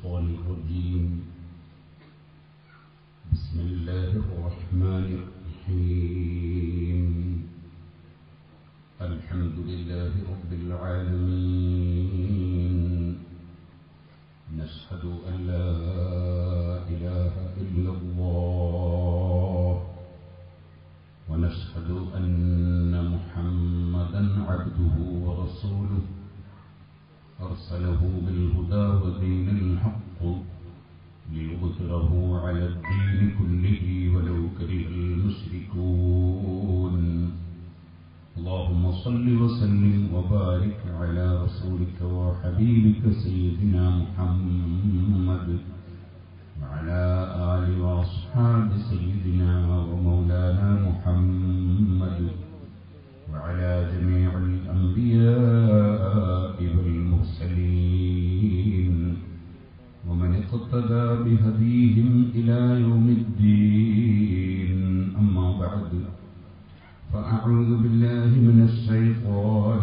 الشيطان الرجيم بسم الله الرحمن الرحيم الحمد لله رب العالمين نشهد أن لا إله إلا الله ونشهد أن محمدا عبده ورسوله أرسله بالهدى ودين الحق ليظهره على الدين كله ولو كره المشركون اللهم صل وسلم وبارك على رسولك وحبيبك سيدنا محمد وعلى آل وأصحاب سيدنا ومولانا محمد وعلى جميع الأنبياء والمرسلين ومن اقتدى بهديهم إلى يوم الدين أما بعد فأعوذ بالله من الشيطان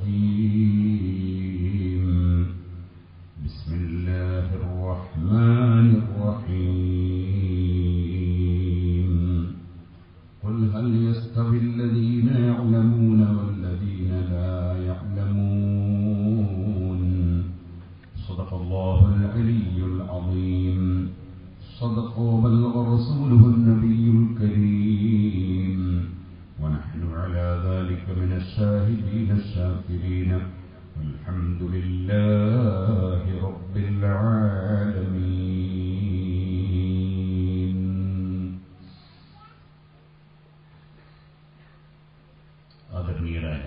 الرجيم بسم الله الرحمن الرحيم قل هل يستوي الذين يعلمون والذين لا يعلمون صدق الله العلي العظيم صدق وبلغ رسوله النبي الكريم ونحن على ذلك من الشاهدين الشاكرين والحمد لله رب العالمين ആദരണീയരായ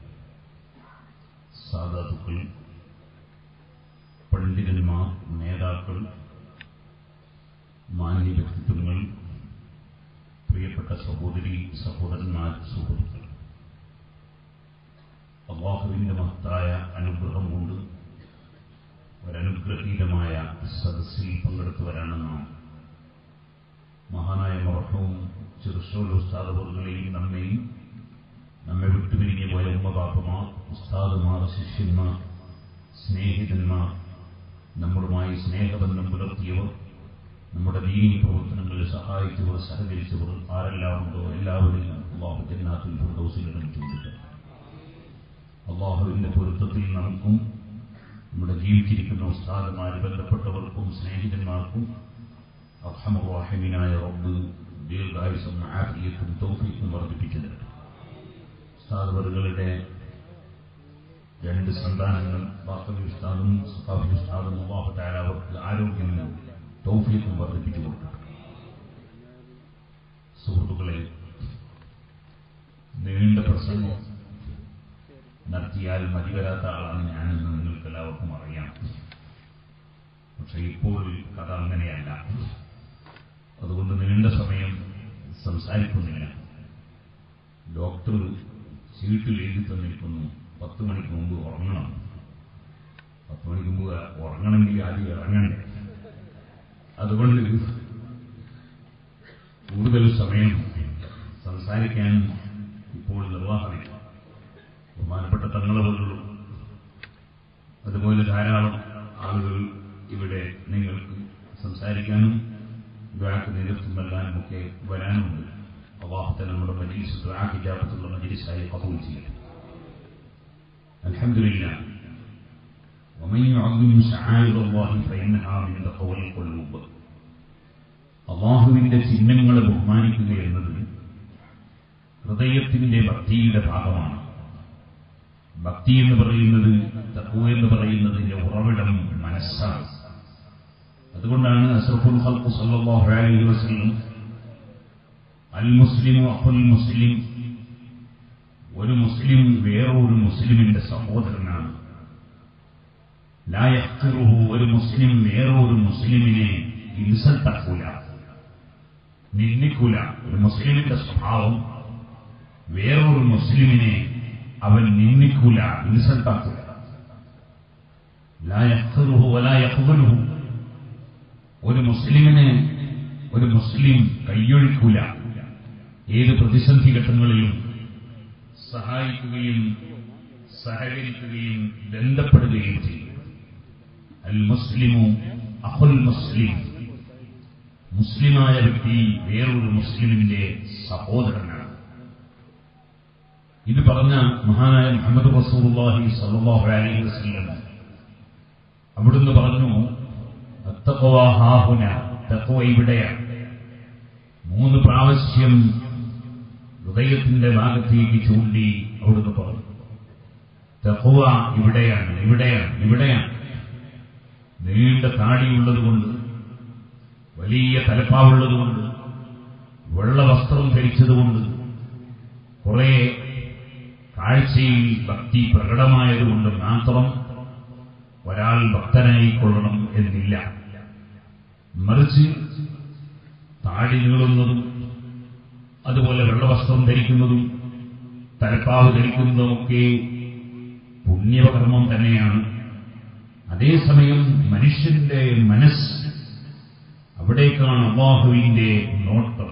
സാധാതുക്കൾ പണ്ഡിതന്മാർ നേതാക്കൾ മാന്യ വ്യക്തിത്വങ്ങൾ പ്രിയപ്പെട്ട സഹോദരി സഹോദരന്മാർ സുഹൃത്തുക്കൾ അള്ളാഹുവിന്റെ മഹത്തായ അനുഗ്രഹം കൊണ്ട് ഒരനുഗ്രഹീതമായ സദസ്സിൽ പങ്കെടുത്തവരാണ് നാം മഹാനായ മറഹവും ചെറുസോൽ ഉസ്താദുകളെയും നമ്മെയും നമ്മെ വിട്ടുപിരിഞ്ഞു പോയ ഉമ്മപാപ്പമാർ ഉസ്താദുമാർ ശിഷ്യന്മാർ സ്നേഹിതന്മാർ നമ്മളുമായി സ്നേഹബന്ധം പുലർത്തിയവർ നമ്മുടെ ദീനി പ്രവർത്തനങ്ങളിൽ സഹായിച്ചവർ സഹകരിച്ചവർ ആരെല്ലാം ഉണ്ടോ എല്ലാവരെയും അള്ളാഹു ജന്നാത്തിൽ ഫിർദൗസിലിടം ചൂണ്ടിട്ട് അള്ളാഹുവിന്റെ പൊരുത്തത്തിൽ നമുക്കും നമ്മുടെ ജീവിച്ചിരിക്കുന്ന ഉസ്താദുമായി ബന്ധപ്പെട്ടവർക്കും സ്നേഹിതന്മാർക്കും അർഹമവാഹിമിനായ റബ്ബ് ദീർഘായുസം ആഫിയത്തും തൗഫീഖും വർദ്ധിപ്പിച്ചു തരട്ടെ ഉസ്താദുകളുടെ രണ്ട് സന്താനങ്ങൾ ബാക്കി ഉസ്താദും സഫാഫി ഉസ്താദും അള്ളാഹു താല അവർക്ക് ആരോഗ്യം തൗഫീഖും വർദ്ധിപ്പിച്ചു കൊടുക്കട്ടെ സുഹൃത്തുക്കളെ നീണ്ട പ്രസംഗം നടത്തിയാൽ മതി വരാത്ത ആളാണ് ഞാനെന്ന് നിങ്ങൾക്ക് എല്ലാവർക്കും അറിയാം പക്ഷെ ഇപ്പോൾ കഥ അങ്ങനെയല്ല അതുകൊണ്ട് നീണ്ട സമയം സംസാരിക്കുന്നില്ല ഡോക്ടർ ചീട്ടിൽ എഴുതി തന്നിരിക്കുന്നു പത്ത് മണിക്ക് മുമ്പ് ഉറങ്ങണം പത്ത് മണിക്ക് മുമ്പ് ഉറങ്ങണമെങ്കിൽ ആദ്യം ഇറങ്ങണ്ടേ അതുകൊണ്ട് കൂടുതൽ സമയം സംസാരിക്കാൻ ഇപ്പോൾ നിർവാഹമില്ല ബഹുമാനപ്പെട്ട തങ്ങളെ പോലുള്ളൂ അതുപോലെ ധാരാളം ആളുകൾ ഇവിടെ നിങ്ങൾക്ക് സംസാരിക്കാനും ദ്വാക്ക് നേതൃത്വം നൽകാനും ഒക്കെ വരാനുമുണ്ട് അള്ളാഹത്തെ നമ്മുടെ മജീസ് ദ്വാക്കിജാപത്തുള്ള മജീസായി കബൂൽ ചെയ്യും അൽഹംദുലില്ലാ ومن يعظم شعائر الله فإنها من تقوى القلوب അള്ളാഹുവിന്റെ ചിഹ്നങ്ങളെ ബഹുമാനിക്കുക എന്നത് ഹൃദയത്തിന്റെ ഭക്തിയുടെ ഭാഗമാണ് ഭക്തി എന്ന് പറയുന്നത് തക്കു എന്ന് പറയുന്നതിന്റെ ഉറവിടം മനസ്സാണ് അതുകൊണ്ടാണ് അസഫുൽ ഖൽഖു സല്ലല്ലാഹു അലൈഹി വസല്ലം അൽ മുസ്ലിമു അഖുൽ മുസ്ലിം ഒരു മുസ്ലിം വേറൊരു മുസ്ലിമിന്റെ സഹോദരനാണ് ലായഹ്റുഹു ഒരു മുസ്ലിം വേറൊരു മുസ്ലിമിനെ ഇൻസൾട്ടാക്കൂല നിന്ദിക്കൂല ഒരു മുസ്ലിമിന്റെ സ്വഭാവം വേറൊരു മുസ്ലിമിനെ അവൻ നിന്ദിക്കൂല ഇൻസൾട്ടാക്കൂല ലായഹ്റുഹു വലായഹ്വലുഹു ഒരു മുസ്ലിമിനെ ഒരു മുസ്ലിം കൈയൊഴിക്കൂല ഏത് പ്രതിസന്ധി ഘട്ടങ്ങളിലും സഹായിക്കുകയും സഹകരിക്കുകയും ബന്ധപ്പെടുകയും ചെയ്യും അൽ മുസ്ലിമു അഹുൽ മുസ്ലിം മുസ്ലിമായ വ്യക്തി വേറൊരു മുസ്ലിമിന്റെ സഹോദരനാണ് ഇത് പറഞ്ഞ മഹാനായ മുഹമ്മദ് റസൂലുള്ളാഹി സ്വല്ലല്ലാഹു അലൈഹി വസല്ലം അവിടുന്ന് പറഞ്ഞു അത്തഖവ ഹാഹുന തഖവ ഇവിടെയാണ് മൂന്ന് പ്രാവശ്യം ഹൃദയത്തിന്റെ ഭാഗത്തേക്ക് ചൂണ്ടി അവിടുന്ന് പറഞ്ഞു തഖവ ഇവിടെയാണ് ഇവിടെയാണ് ഇവിടെയാണ് നീണ്ട താടിയുള്ളതുകൊണ്ട് വലിയ തലപ്പാവുള്ളതുകൊണ്ട് വെള്ള വസ്ത്രം ധരിച്ചതുകൊണ്ട് കുറെ കാഴ്ചയിൽ ഭക്തി പ്രകടമായതുകൊണ്ട് മാത്രം ഒരാൾ ഭക്തനായിക്കൊള്ളണം എന്നില്ല മറിച്ച് താടി നീളുന്നതും അതുപോലെ വെള്ളവസ്ത്രം ധരിക്കുന്നതും തലപ്പാവ് ധരിക്കുന്നതുമൊക്കെ പുണ്യകർമ്മം തന്നെയാണ് അതേസമയം മനുഷ്യന്റെ മനസ്സ് അവിടേക്കാണ് അള്ളാഹുവിന്റെ നോട്ടം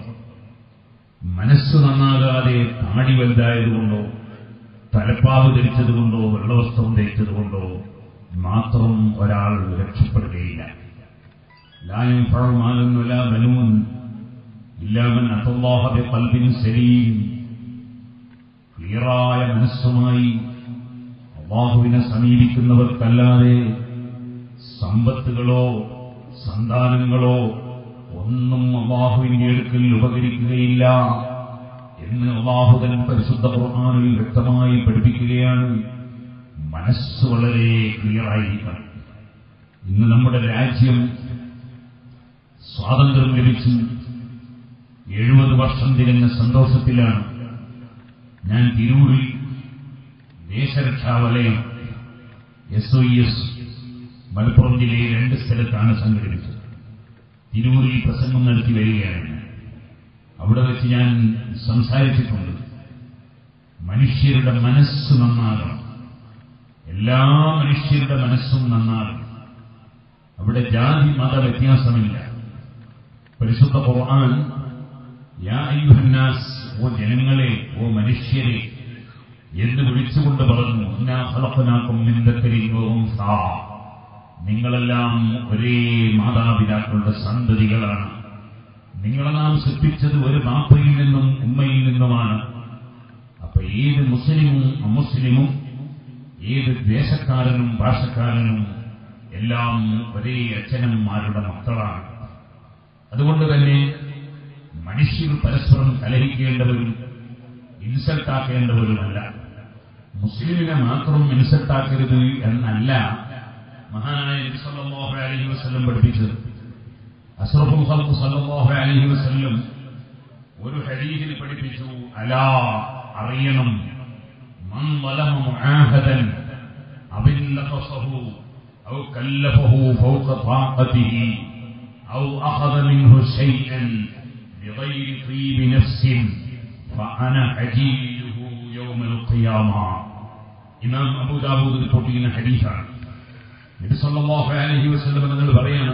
മനസ്സ് നന്നാകാതെ താടി വലുതായതുകൊണ്ടോ തലപ്പാവ് ധരിച്ചതുകൊണ്ടോ വെള്ളവസ്ത്രം ധരിച്ചതുകൊണ്ടോ മാത്രം ഒരാൾ രക്ഷപ്പെടുകയില്ല ലായം ഫഴമാലെന്നല്ല ബനൂൻ ഇല്ലാമൻ അത്തല്ലാഹബെ കൽബിൻ സലീം ക്ലിയറായ മനസ്സുമായി അള്ളാഹുവിനെ സമീപിക്കുന്നവർക്കല്ലാതെ സമ്പത്തുകളോ സന്താനങ്ങളോ ഒന്നും അള്ളാഹുവിന്റെ അടുക്കൽ ഉപകരിക്കുകയില്ല എന്ന് അള്ളാഹുദൻ പരിശുദ്ധ ഖുർആനിൽ വ്യക്തമായി പഠിപ്പിക്കുകയാണ് മനസ്സ് വളരെ ക്ലിയറായിരിക്കണം ഇന്ന് നമ്മുടെ രാജ്യം സ്വാതന്ത്ര്യം ലഭിച്ച് എഴുപത് വർഷം തികഞ്ഞ സന്തോഷത്തിലാണ് ഞാൻ തിരൂരിൽ ദേശരക്ഷാ വലയം എസ് ഒ എസ് മലപ്പുറം ജില്ലയിൽ രണ്ട് സ്ഥലത്താണ് സംഘടിപ്പിച്ചത് തിരൂരിൽ പ്രസംഗം നടത്തി വരികയാണ് ഞാൻ. അവിടെ വെച്ച് ഞാൻ സംസാരിച്ചിട്ടുണ്ട് മനുഷ്യരുടെ മനസ്സ് നന്നാകണം എല്ലാ മനുഷ്യരുടെ മനസ്സും നന്നാകണം അവിടെ ജാതി മത വ്യത്യാസമില്ല പരിശുദ്ധ ഖുർആൻ യാ അയ്യുഹന്നാസ് ഓ ജനങ്ങളെ ഓ മനുഷ്യരെ എന്ന് വിളിച്ചുകൊണ്ട് പറഞ്ഞു ഇന്നാ ഖലഖനാകും മിൻ ദക്കരിൻ വ ഉൻസാ നിങ്ങളെല്ലാം ഒരേ മാതാപിതാക്കളുടെ സന്തതികളാണ് നിങ്ങളെ നാം സൃഷ്ടിച്ചത് ഒരു ബാപ്പയിൽ നിന്നും ഉമ്മയിൽ നിന്നുമാണ് അപ്പൊ ഏത് മുസ്ലിമും അമുസ്ലിമും ഏത് ദേശക്കാരനും ഭാഷക്കാരനും എല്ലാം ഒരേ അച്ഛനന്മാരുടെ മക്കളാണ് അതുകൊണ്ട് തന്നെ മനുഷ്യർ പരസ്പരം കലഹിക്കേണ്ടവരും ഇൻസൾട്ടാക്കേണ്ടവരുമല്ല മുസ്ലിമിനെ മാത്രം ഇൻസൾട്ടാക്കരുത് എന്നല്ല മഹാനായ നബി സല്ലല്ലാഹു അലൈഹി വസല്ലം പഠിപ്പിച്ചത് അഷ്റഫുൽ ഖൽഖ് സല്ലല്ലാഹു അലൈഹി വസല്ലം ഒരു ഹദീസിൽ പഠിപ്പിച്ചു അലാ അറിയണം മൻ ظلم മുആഹദൻ അബിൻ നഖസഹു ഔ കല്ലഫഹു ഫൗക طاقته ഔ അഖദ മിൻഹു ശൈഅൻ بغير طيب نفس فأنا حجيجه يوم القيامة ഇമാം അബൂ ദാവൂദ് റിപ്പോർട്ട് ചെയ്യുന്ന ഹദീസാണ് നബി സല്ലല്ലാഹു അലൈഹി വസല്ലം നിങ്ങൾ പറയാണ്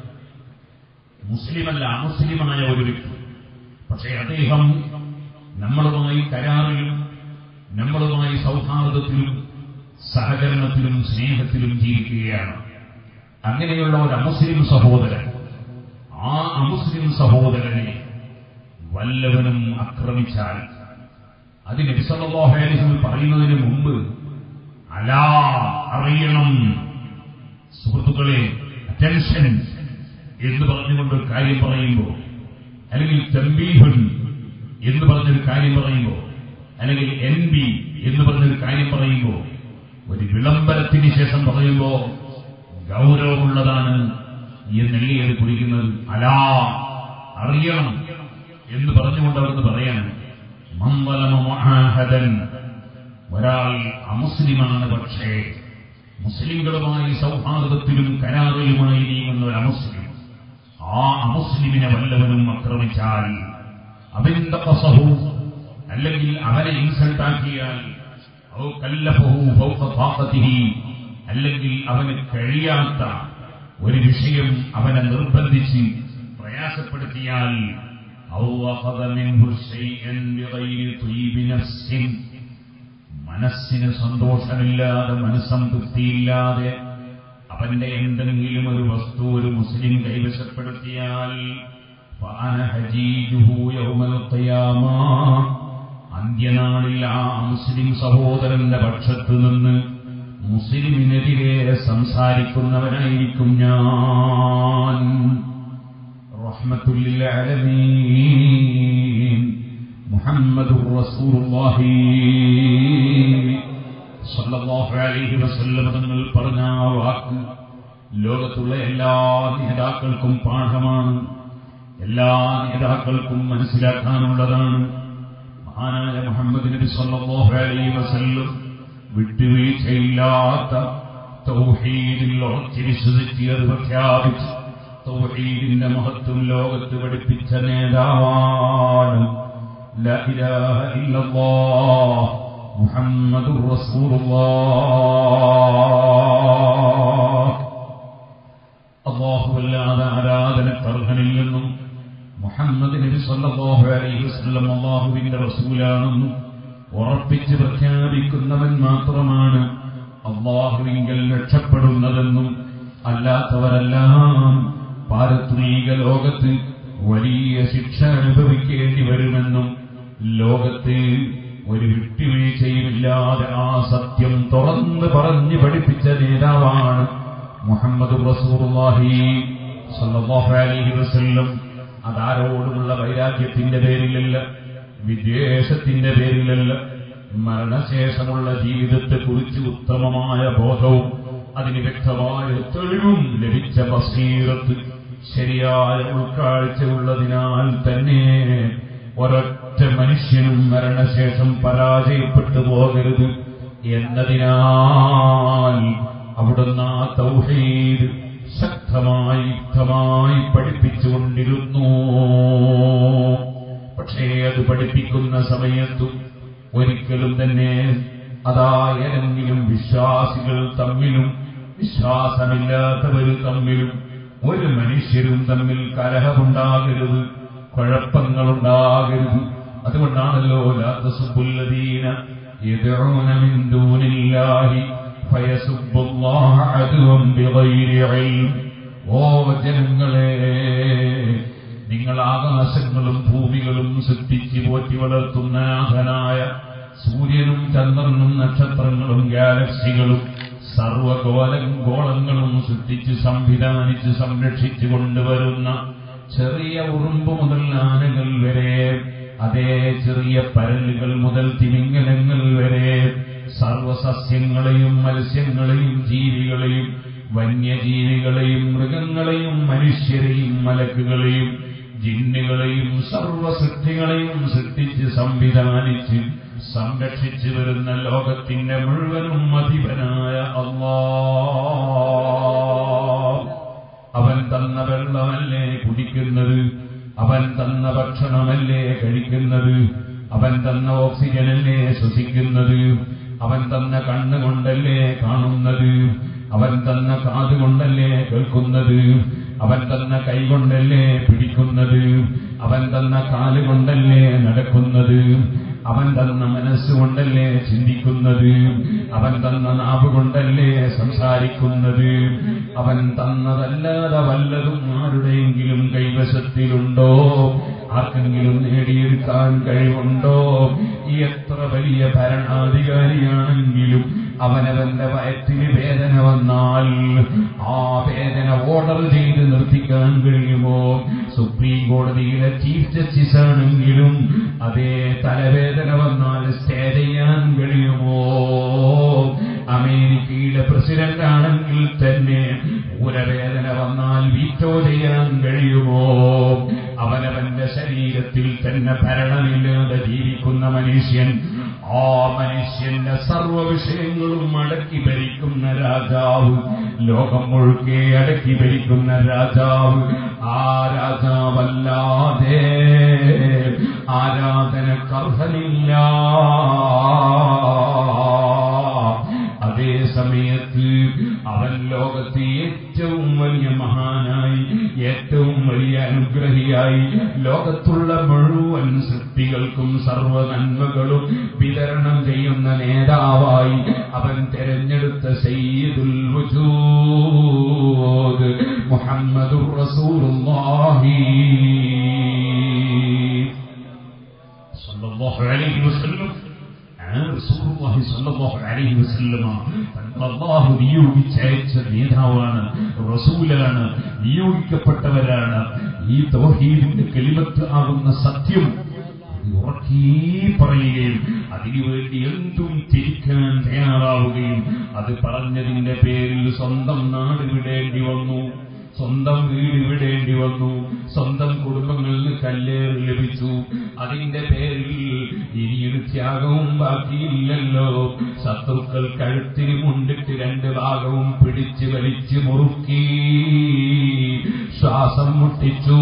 മുസ്ലിമല്ല അമുസ്ലിമായ ഒരു വ്യക്തി പക്ഷേ അദ്ദേഹം നമ്മളുമായി കരാറിലും നമ്മളുമായി സൗഹാർദ്ദത്തിലും സഹകരണത്തിലും സ്നേഹത്തിലും ജീവിക്കുകയാണ് അങ്ങനെയുള്ള ഒരു അമുസ്ലിം സഹോദരൻ ആ അമുസ്ലിം സഹോദരനെ വല്ലവനും ആക്രമിച്ചാൽ അത് നബിസല്ലാഹുലിഹിൽ പറയുന്നതിന് മുമ്പ് അലാ അറിയണം സുഹൃത്തുക്കളെ അറ്റൻഷൻ എന്ന് പറഞ്ഞുകൊണ്ട് ഒരു കാര്യം പറയുമ്പോൾ അല്ലെങ്കിൽ തമ്പീഹുൻ എന്ന് പറഞ്ഞൊരു കാര്യം പറയുമ്പോൾ അല്ലെങ്കിൽ എൻ ബി എന്ന് പറഞ്ഞൊരു കാര്യം പറയുമ്പോൾ ഒരു വിളംബരത്തിന് ശേഷം പറയുമ്പോൾ ഗൗരവമുള്ളതാണ് എന്നല്ലേ അത് കുറിക്കുന്നത് അലാ അറിയണം എന്ന് പറഞ്ഞുകൊണ്ട് അവിടുന്ന് പറയാണ് മംഗലമ മഹാഹദൻ ഒരാൾ അമുസ്ലിമാണ് പക്ഷേ മുസ്ലിങ്ങളുമായി സൗഹാർദ്ദത്തിലും കരാറിലുമായി നീങ്ങുന്ന ഒരു അമുസ്ലിം ആ അമുസ്ലിമിനെ വല്ലവനും ആക്രമിച്ചാൽ അവന്റെ കസഹു അല്ലെങ്കിൽ അവനെ ഇൻസൾട്ടാക്കിയാൽ ഔ കല്ലഫഹു ഫൗക താഖതിഹി അല്ലെങ്കിൽ അവന് കഴിയാത്ത ഒരു വിഷയം അവനെ നിർബന്ധിച്ച് പ്രയാസപ്പെടുത്തിയാൽ ഔ അഖദ മിൻഹു ശൈഅൻ ബിഗൈരി ത്വീബി നഫ്സിൻ മനസ്സിന് സന്തോഷമില്ലാതെ മനസ്സംതൃപ്തിയില്ലാതെ അവന്റെ എന്തെങ്കിലും ഒരു വസ്തു ഒരു മുസ്ലിം കൈവശപ്പെടുത്തിയാൽ فأنا حجيجه يوم القيامة അന്ത്യനാളിൽ ആ മുസ്ലിം സഹോദരന്റെ പക്ഷത്ത് നിന്ന് മുസ്ലിമിനെതിരെ സംസാരിക്കുന്നവനായിരിക്കും ഞാൻ റഹ്മത്തുല്ലിൽ ആലമീൻ മുഹമ്മദുർ റസൂലുള്ളാഹി സല്ലല്ലാഹു അലൈഹി വസല്ലം തങ്ങൾ പറഞ്ഞ ആ വാക്ക് ലോകത്തുള്ള എല്ലാ നേതാക്കൾക്കും പാഠമാണ് എല്ലാ നേതാക്കൾക്കും മനസ്സിലാക്കാനുള്ളതാണ് മഹാനായ മുഹമ്മദ് നബി സല്ലല്ലാഹു അലൈഹി വസല്ലം വിട്ടുവീഴ്ചയില്ലാത്ത തൗഹീദിൽ ഉറച്ചു വിശ്വസിച്ച് അത് പ്രഖ്യാപിച്ച് തൗഹീദിന്റെ മഹത്വം ലോകത്ത് പഠിപ്പിച്ച നേതാവാണ് لا إله إلا الله محمد رسول الله അള്ളാഹുവല്ലാതെ ആരാധനക്കർഹനിൽ നിന്നും മുഹമ്മദ് നബി സല്ലല്ലാഹു അലൈഹി വസല്ലം അള്ളാഹുവിന്റെ റസൂലാണെന്നും ഉറപ്പിച്ച് പ്രഖ്യാപിക്കുന്നവൻ മാത്രമാണ് അള്ളാഹുവിങ്കൽ രക്ഷപ്പെടുന്നതെന്നും അല്ലാത്തവരെല്ലാം പാരത്രീക ലോകത്ത് വലിയ ശിക്ഷ അനുഭവിക്കേണ്ടി വരുമെന്നും ലോകത്ത് ഒരു വിട്ടുവീഴ്ചയുമില്ലാതെ ആ സത്യം തുറന്ന് പറഞ്ഞ് പഠിപ്പിച്ച നേതാവാണ് മുഹമ്മദ് റസൂലുള്ളാഹി സല്ലല്ലാഹു അലൈഹി വസല്ലം അതാരോടുമുള്ള വൈരാഗ്യത്തിന്റെ പേരിലല്ല വിദ്വേഷത്തിന്റെ പേരിലല്ല മരണശേഷമുള്ള ജീവിതത്തെക്കുറിച്ച് ഉത്തമമായ ബോധവും അതിന് വ്യക്തമായ തെളിവും ലഭിച്ച ബസീറത്ത് ശരിയായ ഉൾക്കാഴ്ചയുള്ളതിനാൽ തന്നെ ഒരൊറ്റ മനുഷ്യനും മരണശേഷം പരാജയപ്പെട്ടു പോകരുത് എന്നതിനാൽ അവിടുന്ന് ആ തൗഹീദ് ശക്തമായി യുക്തമായി പഠിപ്പിച്ചുകൊണ്ടിരുന്നു പക്ഷേ അത് പഠിപ്പിക്കുന്ന സമയത്തും ഒരിക്കലും തന്നെ അതാ ഏതെങ്കിലും വിശ്വാസികൾ തമ്മിലും വിശ്വാസമില്ലാത്തവർ തമ്മിലും ഒരു മനുഷ്യരും തമ്മിൽ കലഹമുണ്ടാകരുത് കുഴപ്പങ്ങളുണ്ടാകരുത് അതുകൊണ്ടാണല്ലോ ലാത്തസുബുല്ലദീന يدعون من دون الله فيسبوا الله عدوا بغير علم ഓ ജനങ്ങളെ നിങ്ങൾ ആകാശങ്ങളും ഭൂമികളും സൃഷ്ടിച്ച് പോറ്റി വളർത്തുന്ന നാഥനായ സൂര്യനും ചന്ദ്രനും നക്ഷത്രങ്ങളും ഗാലക്സികളും സർവഗോലം ഗോളങ്ങളും സൃഷ്ടിച്ച് സംവിധാനിച്ച് സംരക്ഷിച്ചു കൊണ്ടുവരുന്ന ചെറിയ ഉറുമ്പ് മുതൽ ആനകൾ വരെ അതേ ചെറിയ പരലുകൾ മുതൽ തിമിംഗലങ്ങൾ വരെ സർവസസ്യങ്ങളെയും മത്സ്യങ്ങളെയും ജീവികളെയും വന്യജീവികളെയും മൃഗങ്ങളെയും മനുഷ്യരെയും മലക്കുകളെയും ജിന്നുകളെയും സർവസൃഷ്ടികളെയും സൃഷ്ടിച്ച് സംവിധാനിച്ച് സംരക്ഷിച്ചു വരുന്ന ലോകത്തിന്റെ മുഴുവനും അധിപനായ അള്ളാ അവൻ തന്ന വെള്ളമല്ലേ കുടിക്കുന്നത് അവൻ തന്ന ഭക്ഷണമല്ലേ കഴിക്കുന്നത് അവൻ തന്ന ഓക്സിജനല്ലേ ശ്വസിക്കുന്നത് അവൻ തന്ന കണ്ണുകൊണ്ടല്ലേ കാണുന്നത് അവൻ തന്ന കാതുകൊണ്ടല്ലേ കേൾക്കുന്നത് അവൻ തന്ന കൈകൊണ്ടല്ലേ പിടിക്കുന്നത് അവൻ തന്ന കാലുകൊണ്ടല്ലേ നടക്കുന്നത് അവൻ തന്ന മനസ്സുകൊണ്ടല്ലേ ചിന്തിക്കുന്നത് അവൻ തന്ന നാവ് കൊണ്ടല്ലേ സംസാരിക്കുന്നത് അവൻ തന്നതല്ലാതെ വല്ലതും ആരുടെയെങ്കിലും കൈവശത്തിലുണ്ടോ ആർക്കെങ്കിലും നേടിയെടുക്കാൻ കഴിവുണ്ടോ എത്ര വലിയ ഭരണാധികാരിയാണെങ്കിലും അവനവന്റെ വയറ്റിന് വേദന വന്നാൽ ആ വേദന ഓർഡർ ചെയ്ത് നിർത്തിക്കാൻ കഴിയുമോ സുപ്രീം കോടതിയിലെ ചീഫ് ജസ്റ്റിസ് ആണെങ്കിലും അതേ തലവേദന വന്നാൽ സ്റ്റേ ചെയ്യാൻ കഴിയുമോ അമേരിക്കയിലെ പ്രസിഡന്റ് ആണെങ്കിൽ തന്നെ ഉരവേദന വന്നാൽ വീറ്റോ ചെയ്യാൻ കഴിയുമോ അവനവന്റെ ശരീരത്തിൽ തന്നെ ഭരണമില്ലാതെ ജീവിക്കുന്ന മനുഷ്യൻ ആ മനുഷ്യന്റെ സർവ വിഷയങ്ങളും അടക്കി ഭരിക്കുന്ന രാജാവ് ലോകം മുഴുക്കെ അടക്കി ഭരിക്കുന്ന രാജാവ് ആ രാജാവല്ലാതെ ആരാധനക്കർഹനില്ല അതേ സമയത്ത് അവൻ ലോകത്തെ ഏറ്റവും വലിയ മഹാനായി ഏറ്റവും വലിയ അനുഗ്രഹിയായി ലോകത്തുള്ള മുഴുവൻ സൃഷ്ടികൾക്കും സർവ നന്മകളും വിതരണം ചെയ്യുന്ന നേതാവായി അവൻ തെരഞ്ഞെടുത്ത സയ്യിദുൽ വജൂദ് മുഹമ്മദുർ റസൂലുള്ളാഹി സല്ലല്ലാഹു അലൈഹി വസല്ലം ആ റസൂലുള്ളാഹി സല്ലല്ലാഹു അലൈഹി വസല്ലമ അല്ലാഹു നിയോഗിച്ചയച്ച നേതാവാണ് റസൂലാണ് നിയോഗിക്കപ്പെട്ടവരാണ് ഈ തൗഹീദിന്റെ കലിമത്ത് ആകുന്ന സത്യം ഉറക്കി പറയുകയും അതിനുവേണ്ടി എന്തും തിരിക്കാൻ തയ്യാറാവുകയും അത് പറഞ്ഞതിന്റെ പേരിൽ സ്വന്തം നാട് വിടേണ്ടി വന്നു സ്വന്തം വീട് വിടേണ്ടി വന്നു സ്വന്തം കുടുംബങ്ങളിൽ കല്ലേറ് ലഭിച്ചു അതിന്റെ പേരിൽ ഇനിയൊരു ത്യാഗവും ബാക്കിയില്ലല്ലോ ശത്രുക്കൾ കഴുത്തിന് മുണ്ടിട്ട് രണ്ട് ഭാഗവും പിടിച്ച് വലിച്ച് മുറുക്കി ശ്വാസം മുട്ടിച്ചു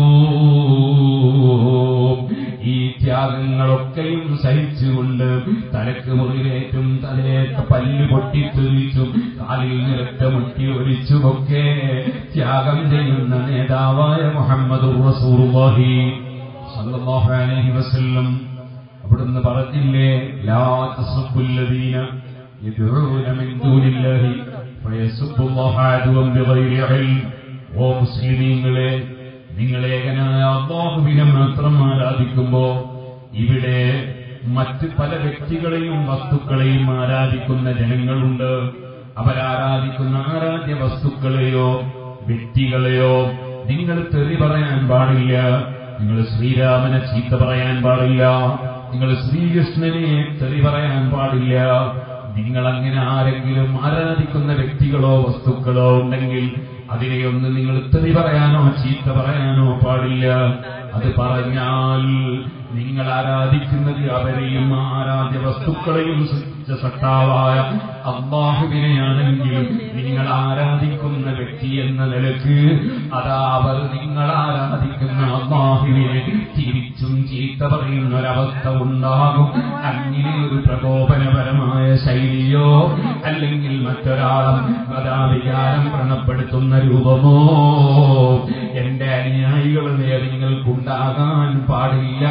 ഈ ത്യാഗങ്ങളൊക്കെയും സഹിച്ചുകൊണ്ട് തലക്ക് മുറിവേറ്റും തലയൊക്കെ പല്ല് പൊട്ടിത്തെറിച്ചും കാലിൽ നിരട്ടമുട്ടി ഒലിച്ചുമൊക്കെ ത്യാഗം ചെയ്യുന്ന നേതാവായ മുഹമ്മദ് റസൂറുല്ലാഹി സല്ലല്ലാഹു അലൈഹി വസല്ലം അവിടുന്ന് പറഞ്ഞില്ലേ ലാ തസ്ബുല്ലദീന യദ്ഊന മിൻ ദൂനില്ലാഹി ഫയസുബ്ബുല്ലാഹ അദുവൻ ബിഗൈരി ഇൽം ഓ മുസ്ലിമീങ്ങളെ നിങ്ങൾ ഏകനായ അള്ളാഹുവിനെ മാത്രം ആരാധിക്കുമ്പോ ഇവിടെ മറ്റ് പല വ്യക്തികളെയും വസ്തുക്കളെയും ആരാധിക്കുന്ന ജനങ്ങളുണ്ട് അവരാരാധിക്കുന്ന ആരാധ്യ വസ്തുക്കളെയോ വ്യക്തികളെയോ നിങ്ങൾ തെറി പറയാൻ പാടില്ല നിങ്ങൾ ശ്രീരാമനെ ചീത്ത പറയാൻ പാടില്ല നിങ്ങൾ ശ്രീകൃഷ്ണനെ തെറി പറയാൻ പാടില്ല നിങ്ങൾ അങ്ങനെ ആരെങ്കിലും ആരാധിക്കുന്ന വ്യക്തികളോ വസ്തുക്കളോ ഉണ്ടെങ്കിൽ അതിനെയൊന്ന് നിങ്ങൾ തെറി പറയാനോ ചീത്ത പറയാനോ പാടില്ല അത് പറഞ്ഞാൽ നിങ്ങൾ ആരാധിക്കുന്നത് അവരെയും ആരാധ്യ വസ്തുക്കളെയും സൃഷ്ടിച്ച സട്ടാവായ അള്ളാഹുവിനെയാണെങ്കിൽ നിങ്ങൾ ആരാധിക്കുന്ന വ്യക്തി എന്ന നിലക്ക് അതാ അവർ നിങ്ങൾ ആരാധിക്കുന്ന അള്ളാഹുവിനെ തിരിച്ചും ചീത്ത പറയുന്ന ഒരവസ്ഥ ഉണ്ടാകും അങ്ങനെ ഒരു പ്രകോപനപരമായ ശൈലിയോ അല്ലെങ്കിൽ മറ്റൊരാളും മതാവികാരം വ്രണപ്പെടുത്തുന്ന രൂപമോ എന്റെ അനുയായികളുടെ നേരെ നിങ്ങൾക്കുണ്ടാകാൻ പാടില്ല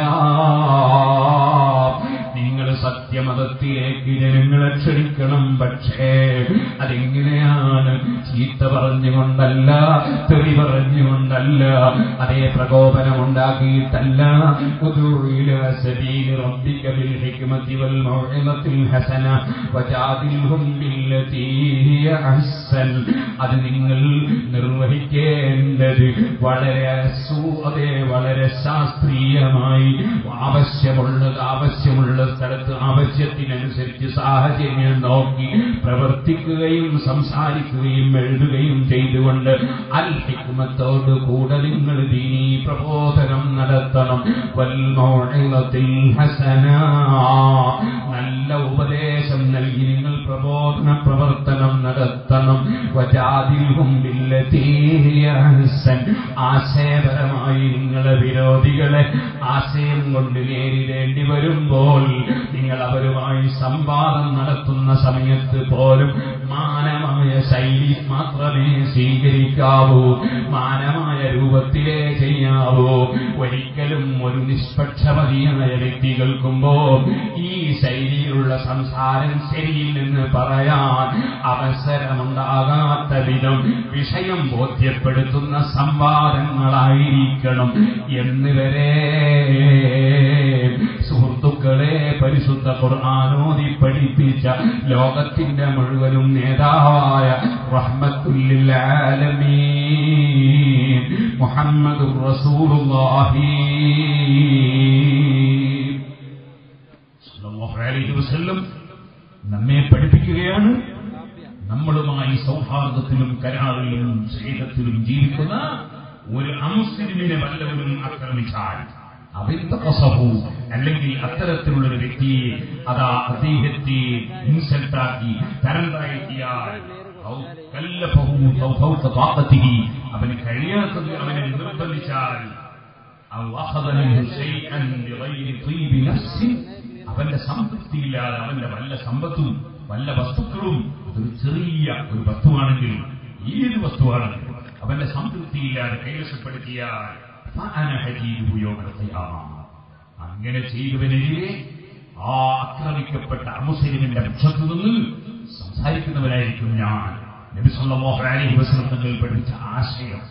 നിങ്ങൾ സത്യമതത്തിലേക്ക് ജനങ്ങളെ ക്ഷണിക്കണം പക്ഷേ അതെങ്ങനെയാണ് ചീത്ത പറഞ്ഞുകൊണ്ടല്ല തെറി പറഞ്ഞുകൊണ്ടല്ല അതേ പ്രകോപനമുണ്ടാക്കിയിട്ടല്ല ഉദൂ ഇലാ സബീലി റബ്ബിക ബിൽ ഹിക്മതി വൽ മൗഇദത്തിൽ ഹസന വജാദിൽഹും ബില്ലതീ ഹിയ അഹ്സൻ അത് നിങ്ങൾ നിർവഹിക്കേണ്ടത് വളരെ സൂ- അതേ വളരെ ശാസ്ത്രീയമായി ആവശ്യമുള്ളത് ആവശ്യമുള്ള സ്ഥലത്ത് ആവശ്യത്തിനനുസരിച്ച് സാഹചര്യം നോക്കി പ്രവർത്തിക്കുകയും സംസാരിക്കുകയും എഴുതുകയും ചെയ്തുകൊണ്ട് അൽ ഹിക്മത്തോട് കൂടെ നിങ്ങൾ ദീനീ പ്രബോധനം നടത്തണം വൽ മൗഇദത്തിൽ ഹസന നല്ല ഉപദേശം നൽകി നിങ്ങൾ പ്രബോധന പ്രവർത്തനം നടത്തണം വജാദിൽഹും ബില്ലതീ ഹിയ അഹ്സൻ ആശയപരമായി നിങ്ങളെ വിരോധികളെ ആശയം കൊണ്ട് നേരിടേണ്ടി വരുമ്പോൾ നിങ്ങൾ അവരുമായി സംവാദം നടത്തുന്ന സമയത്ത് പോലും മാനമായ ശൈലി മാത്രമേ സ്വീകരിക്കാവൂ മാനമായ രൂപത്തിലേ ചെയ്യാവൂ ഒരിക്കലും ഒരു നിഷ്പക്ഷമതിയായ വ്യക്തി കേൾക്കുമ്പോ ഈ ശൈലിയിലുള്ള സംസാരം ശരിയില്ലെന്ന് പറയാൻ അവസരമുണ്ടാകാത്ത വിധം വിഷയം ബോധ്യപ്പെടുത്തുന്ന സംവാദങ്ങളായിരിക്കണം എന്നിവരെ സുഹൃത്തുക്കളെ പരിശുദ്ധ ഖുർആാനോദി പഠിപ്പിച്ച ലോകത്തിന്റെ മുഴുവനും നേതാവായ റഹ്മത്തുല്ലിൽ ആലമീൻ മുഹമ്മദുർ റസൂലുള്ളാഹി സല്ലല്ലാഹു അലൈഹി വസല്ലം നമ്മെ പഠിപ്പിക്കുകയാണ് നമ്മളുമായി സൗഹാർദ്ദത്തിലും കരാറിലും സ്നേഹത്തിലും ജീവിക്കുന്ന ഒരു അമുസ്ലിമിനെ വല്ലവരും ആക്രമിച്ചാൽ അവിന്തകസഹു അല്ലെങ്കിൽ അത്തരത്തിലുള്ള ഒരു വ്യക്തിയെ അതാ അദ്ദേഹത്തെ ഇൻസൾട്ടാക്കി തരം താഴ്ത്തിയാൽ ഔ കല്ലഫഹു ഔ ഫൗക താഖത്തിഹി അവന് കഴിയാത്തത് അവനെ നിർബന്ധിച്ചാൽ ഔ അഖദ മിൻഹു ശൈഅൻ ബിഗൈരി തീബി നഫ്സിൻ അവന്റെ സംതൃപ്തിയില്ലാതെ അവന്റെ വല്ല സമ്പത്തും വല്ല വസ്തുക്കളും അതൊരു ചെറിയ ഒരു വസ്തുവാണെങ്കിൽ ഏത് വസ്തുവാണെങ്കിലും അവന്റെ സംതൃപ്തിയില്ലാതെ കൈവശപ്പെടുത്തിയാൽ ഫഅന ഹജീബുഹു യൗമൽ ഖിയാമ. അങ്ങനെ ചെയ്തവനെതിരെ ആ ആക്രമിക്കപ്പെട്ട അമുസ്ലിമിന്റെ പക്ഷത്തു നിന്ന് സംസാരിക്കുന്നവരായിരിക്കും ഞാൻ നബി സല്ലല്ലാഹു അലൈഹി വസല്ലം തങ്ങൾ പഠിപ്പിച്ച ആശയം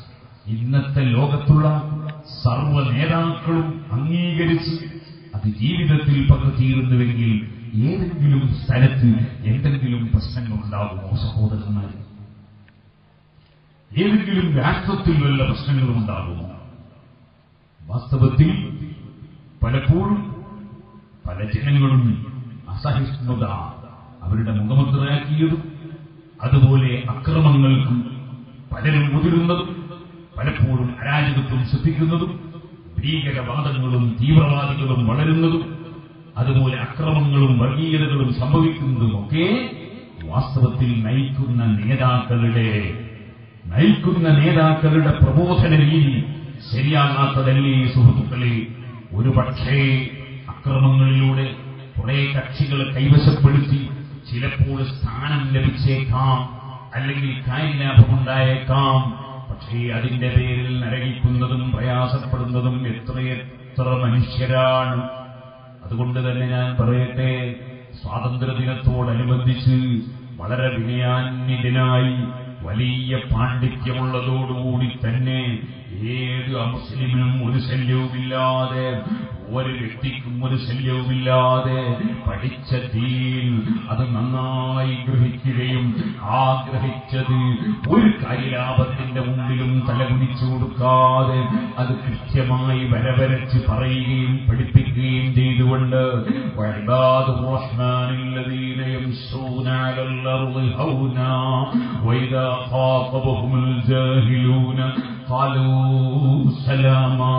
ഇന്നത്തെ ലോകത്തുള്ള സർവ നേതാക്കളും അംഗീകരിച്ച് അത് ജീവിതത്തിൽ പകർത്തിയിരുന്നുവെങ്കിൽ ഏതെങ്കിലും സ്ഥലത്ത് എന്തെങ്കിലും പ്രശ്നങ്ങൾ ഉണ്ടാകുമോ സഹോദരന്മാരെ ഏതെങ്കിലും രാഷ്ട്രത്തിൽ വല്ല പ്രശ്നങ്ങളും ഉണ്ടാകുമോ വാസ്തവത്തിൽ പലപ്പോഴും പല ജനങ്ങളും അസഹിഷ്ണുത അവരുടെ മുഖമുദ്രയാക്കിയതും അതുപോലെ അക്രമങ്ങൾക്ക് പലരും മുതിരുന്നതും പലപ്പോഴും അരാജകത്വം സൃഷ്ടിക്കുന്നതും ഭീകരവാദങ്ങളും തീവ്രവാദികളും വളരുന്നതും അതുപോലെ അക്രമങ്ങളും വർഗീയതകളും സംഭവിക്കുന്നതുമൊക്കെ വാസ്തവത്തിൽ നയിക്കുന്ന നേതാക്കളുടെ നയിക്കുന്ന നേതാക്കളുടെ പ്രബോധന രീതി ശരിയാകാത്തതല്ലേ സുഹൃത്തുക്കളെ ഒരു പക്ഷേ അക്രമങ്ങളിലൂടെ കുറെ കക്ഷികളെ കൈവശപ്പെടുത്തി ചിലപ്പോൾ സ്ഥാനം ലഭിച്ചേക്കാം അല്ലെങ്കിൽ കാര്യലാഭമുണ്ടായേക്കാം പക്ഷേ അതിന്റെ പേരിൽ നരകിക്കുന്നതും പ്രയാസപ്പെടുന്നതും എത്രയെത്ര മനുഷ്യരാണ് അതുകൊണ്ട് തന്നെ ഞാൻ പറയട്ടെ സ്വാതന്ത്ര്യദിനത്തോടനുബന്ധിച്ച് വളരെ വിനയാന്വിതനായി വലിയ പാണ്ഡിത്യമുള്ളതോടുകൂടി തന്നെ ഏത് അമുസ്ലിമിനും ഒരു ശല്യവുമില്ലാതെ ഒരു വ്യക്തിക്കും ഒരു ശല്യവുമില്ലാതെ പഠിച്ച ദീൻ അത് നന്നായി ഗ്രഹിക്കുകയും ആഗ്രഹിച്ചത് ഒരു കാര്യലാഭത്തിന്റെ മുമ്പിലും തലകുനിച്ചു കൊടുക്കാതെ അത് കൃത്യമായി വരവരച്ച് പറയുകയും പഠിപ്പിക്കുകയും ചെയ്തുകൊണ്ട് وعباد الرحمن الذين يمشون على الأرض هونا وإذا خاطبهم الجاهلون قالوا سلاما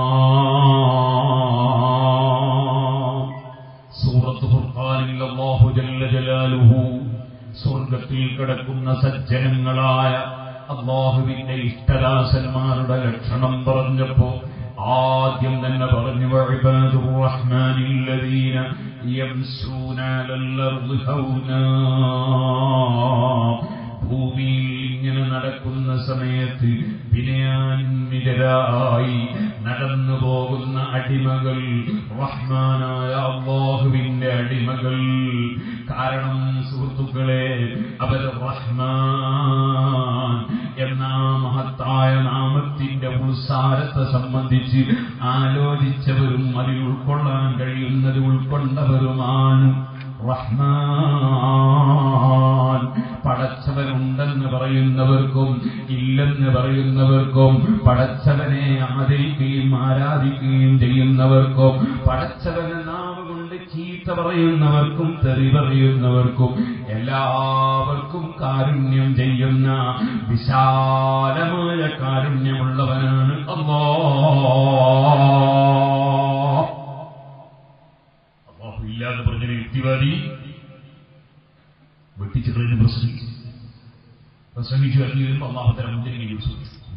സൂറത്ത് ഫുർഖാനിൽ അല്ലാഹു ജല്ല ജലാലുഹു സ്വർഗത്തിൽ കിടക്കുന്ന സജ്ജനങ്ങളായ അള്ളാഹുവിന്റെ ഇഷ്ടദാസന്മാരുടെ ലക്ഷണം പറഞ്ഞപ്പോ ആദ്യം തന്നെ പറഞ്ഞു വഇബാദുർ റഹ്മാനില്ലദീന യംശൂന അലൽ അർദി ഹൗനാ ഭൂമിയിൽ ഇങ്ങനെ നടക്കുന്ന സമയത്ത് വിനയാന്വിതരായി നടന്നു പോകുന്ന അടിമകൾ റഹ്മാനായ അള്ളാഹുവിന്റെ അടിമകൾ കാരണം സുഹൃത്തുക്കളെ അവർ റഹ്മാൻ എന്ന ആ മഹത്തായ നാമത്തിന്റെ ഉത്സാരത്തെ സംബന്ധിച്ച് ആലോചിച്ചവരും അതിൽ ഉൾക്കൊള്ളാൻ കഴിയുന്നത് ഉൾക്കൊണ്ടവരുമാണ് റഹ്മാൻ പടച്ചവനുണ്ടെന്ന് പറയുന്നവർക്കും ഇല്ലെന്ന് പറയുന്നവർക്കും പടച്ചവനെ ആദരിക്കുകയും ആരാധിക്കുകയും ചെയ്യുന്നവർക്കും പടച്ചവനെ നാവ് കൊണ്ട് ചീത്ത പറയുന്നവർക്കും തെറി പറയുന്നവർക്കും എല്ലാവർക്കും കാരുണ്യം ചെയ്യുന്ന വിശാലമായ കാരുണ്യമുള്ളവനാണ് അല്ലോ അള്ളാഹു ഇല്ലാതെ പറഞ്ഞൊരു യുക്തിവാദി വെട്ടിച്ചിട്ടതിന് പ്രസംഗിച്ചു പ്രസംഗിച്ചു ഇറങ്ങി വരുമ്പോൾ അള്ളാഹുത്തര മുന്തിരിങ്ങ യൂസ്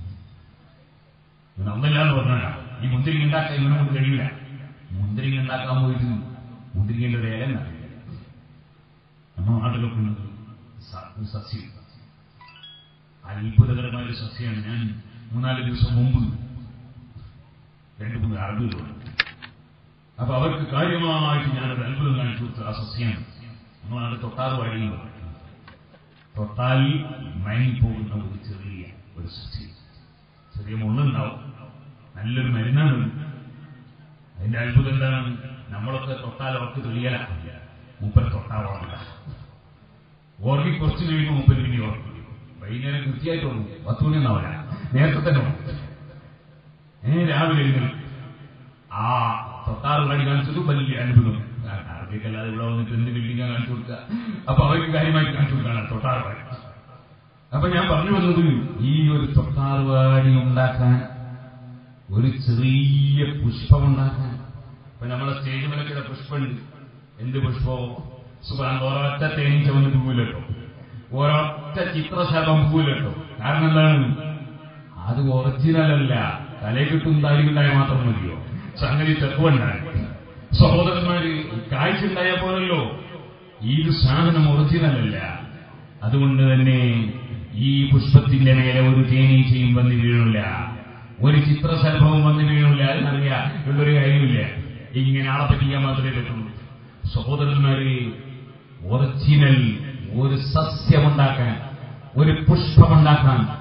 ഇവൻ അന്നല്ല എന്ന് പറഞ്ഞാ ഈ മുന്തിരിങ്ങ ഉണ്ടാക്കാൻ ഇവനെ കൊണ്ട് കഴിയില്ല മുന്തിരിങ്ങ ഉണ്ടാക്കാൻ പോയിട്ട് മുന്തിരിങ്ങയുടെ ഒരു ഇല അറിയില്ല നമ്മുടെ നാട്ടിലൊക്കെ ഉണ്ട് സ- ഒരു സസ്യം അത്ഭുതകരമായ ഒരു സസ്യമാണ് ഞാൻ മൂന്നാല് ദിവസം മുമ്പ് രണ്ട് മൂന്ന് അറബികളുണ്ട് അപ്പൊ അവർക്ക് കാര്യമായിട്ട് ഞാനൊരു അത്ഭുതം കാണിച്ചു കൊടുത്ത ആ സസ്യമാണ് നമ്മളാണ് തൊട്ടാറ് വഴിയിൽ തൊട്ടാൽ മയങ്ങിപ്പോകുന്ന ഒരു ചെറിയ ഒരു സസ്യം ചെറിയ മുള്ളുണ്ടാവും നല്ലൊരു മരുന്നാണ് അതിന്റെ അത്ഭുതം എന്താണ് നമ്മളൊക്കെ തൊട്ടാൽ അവർക്ക് തെളിയലാക്കില്ല മൂപ്പർ തൊട്ടാൽ ഓർമ്മ ഓർമ്മി കുറച്ച് കഴിയുമ്പോൾ മൂപ്പര് പിന്നെ ഓർമ്മ വൈകുന്നേരം കൃത്യമായിട്ട് ഓർമ്മ പത്ത് മണിയൊന്നാവില്ല നേരത്തെ തന്നെ ഓർമ്മ ഏ രാവിലെ എഴുന്നേൽക്കും. ആ തൊട്ടാറ് കാടി കാണിച്ചത് വലിയ അത്ഭുതം അറബിക്കല്ലാതെ ഇവിടെ വന്നിട്ട് എന്ത് ബിൽഡിംഗാ കാണിച്ചു കൊടുക്കുക അപ്പൊ അവർക്ക് കാര്യമായിട്ട് കാണിച്ചു കൊടുക്കാനാണ് തൊട്ടാറ് വാടി അപ്പൊ ഞാൻ പറഞ്ഞു വന്നത് ഈ ഒരു തൊട്ടാറുവാടി ഉണ്ടാക്കാൻ ഒരു ചെറിയ പുഷ്പം ഉണ്ടാക്കാൻ ഇപ്പൊ നമ്മളെ സ്റ്റേജ് മേലൊക്കെ പുഷ്പമുണ്ട് എന്ത് പുഷ്പമോ സുഖാൻ ഒരൊറ്റ തേനീച്ച വന്ന് പോകില്ലട്ടോ ഒരൊറ്റ ചിത്രശലഭം പോകില്ലട്ടോ കാരണം എന്താണ് അത് ഒറിജിനൽ അല്ല തലകിട്ടും താരിക്കുണ്ടായ മാത്രം മതിയോ സംഗതി തെക്കുണ്ടായി സഹോദരന്മാര് കാഴ്ച ഉണ്ടായ പോലല്ലോ ഈ ഒരു സാധനം ഒറിജിനൽ അല്ല അതുകൊണ്ട് തന്നെ ഈ പുഷ്പത്തിന്റെ മേലെ ഒരു തേനീച്ചയും വന്ന് വീഴില്ല ഒരു ചിത്രശലഭവും വന്ന് വീഴില്ല അതിനറിയാം ഉള്ളൊരു കാര്യമില്ല ഇങ്ങനെ ആളെ പറ്റിക്കാൻ മാത്രമേ പറ്റുള്ളൂ സഹോദരന്മാരെ ഒറിജിനൽ ഒരു സസ്യമുണ്ടാക്കാൻ ഒരു പുഷ്പമുണ്ടാക്കാൻ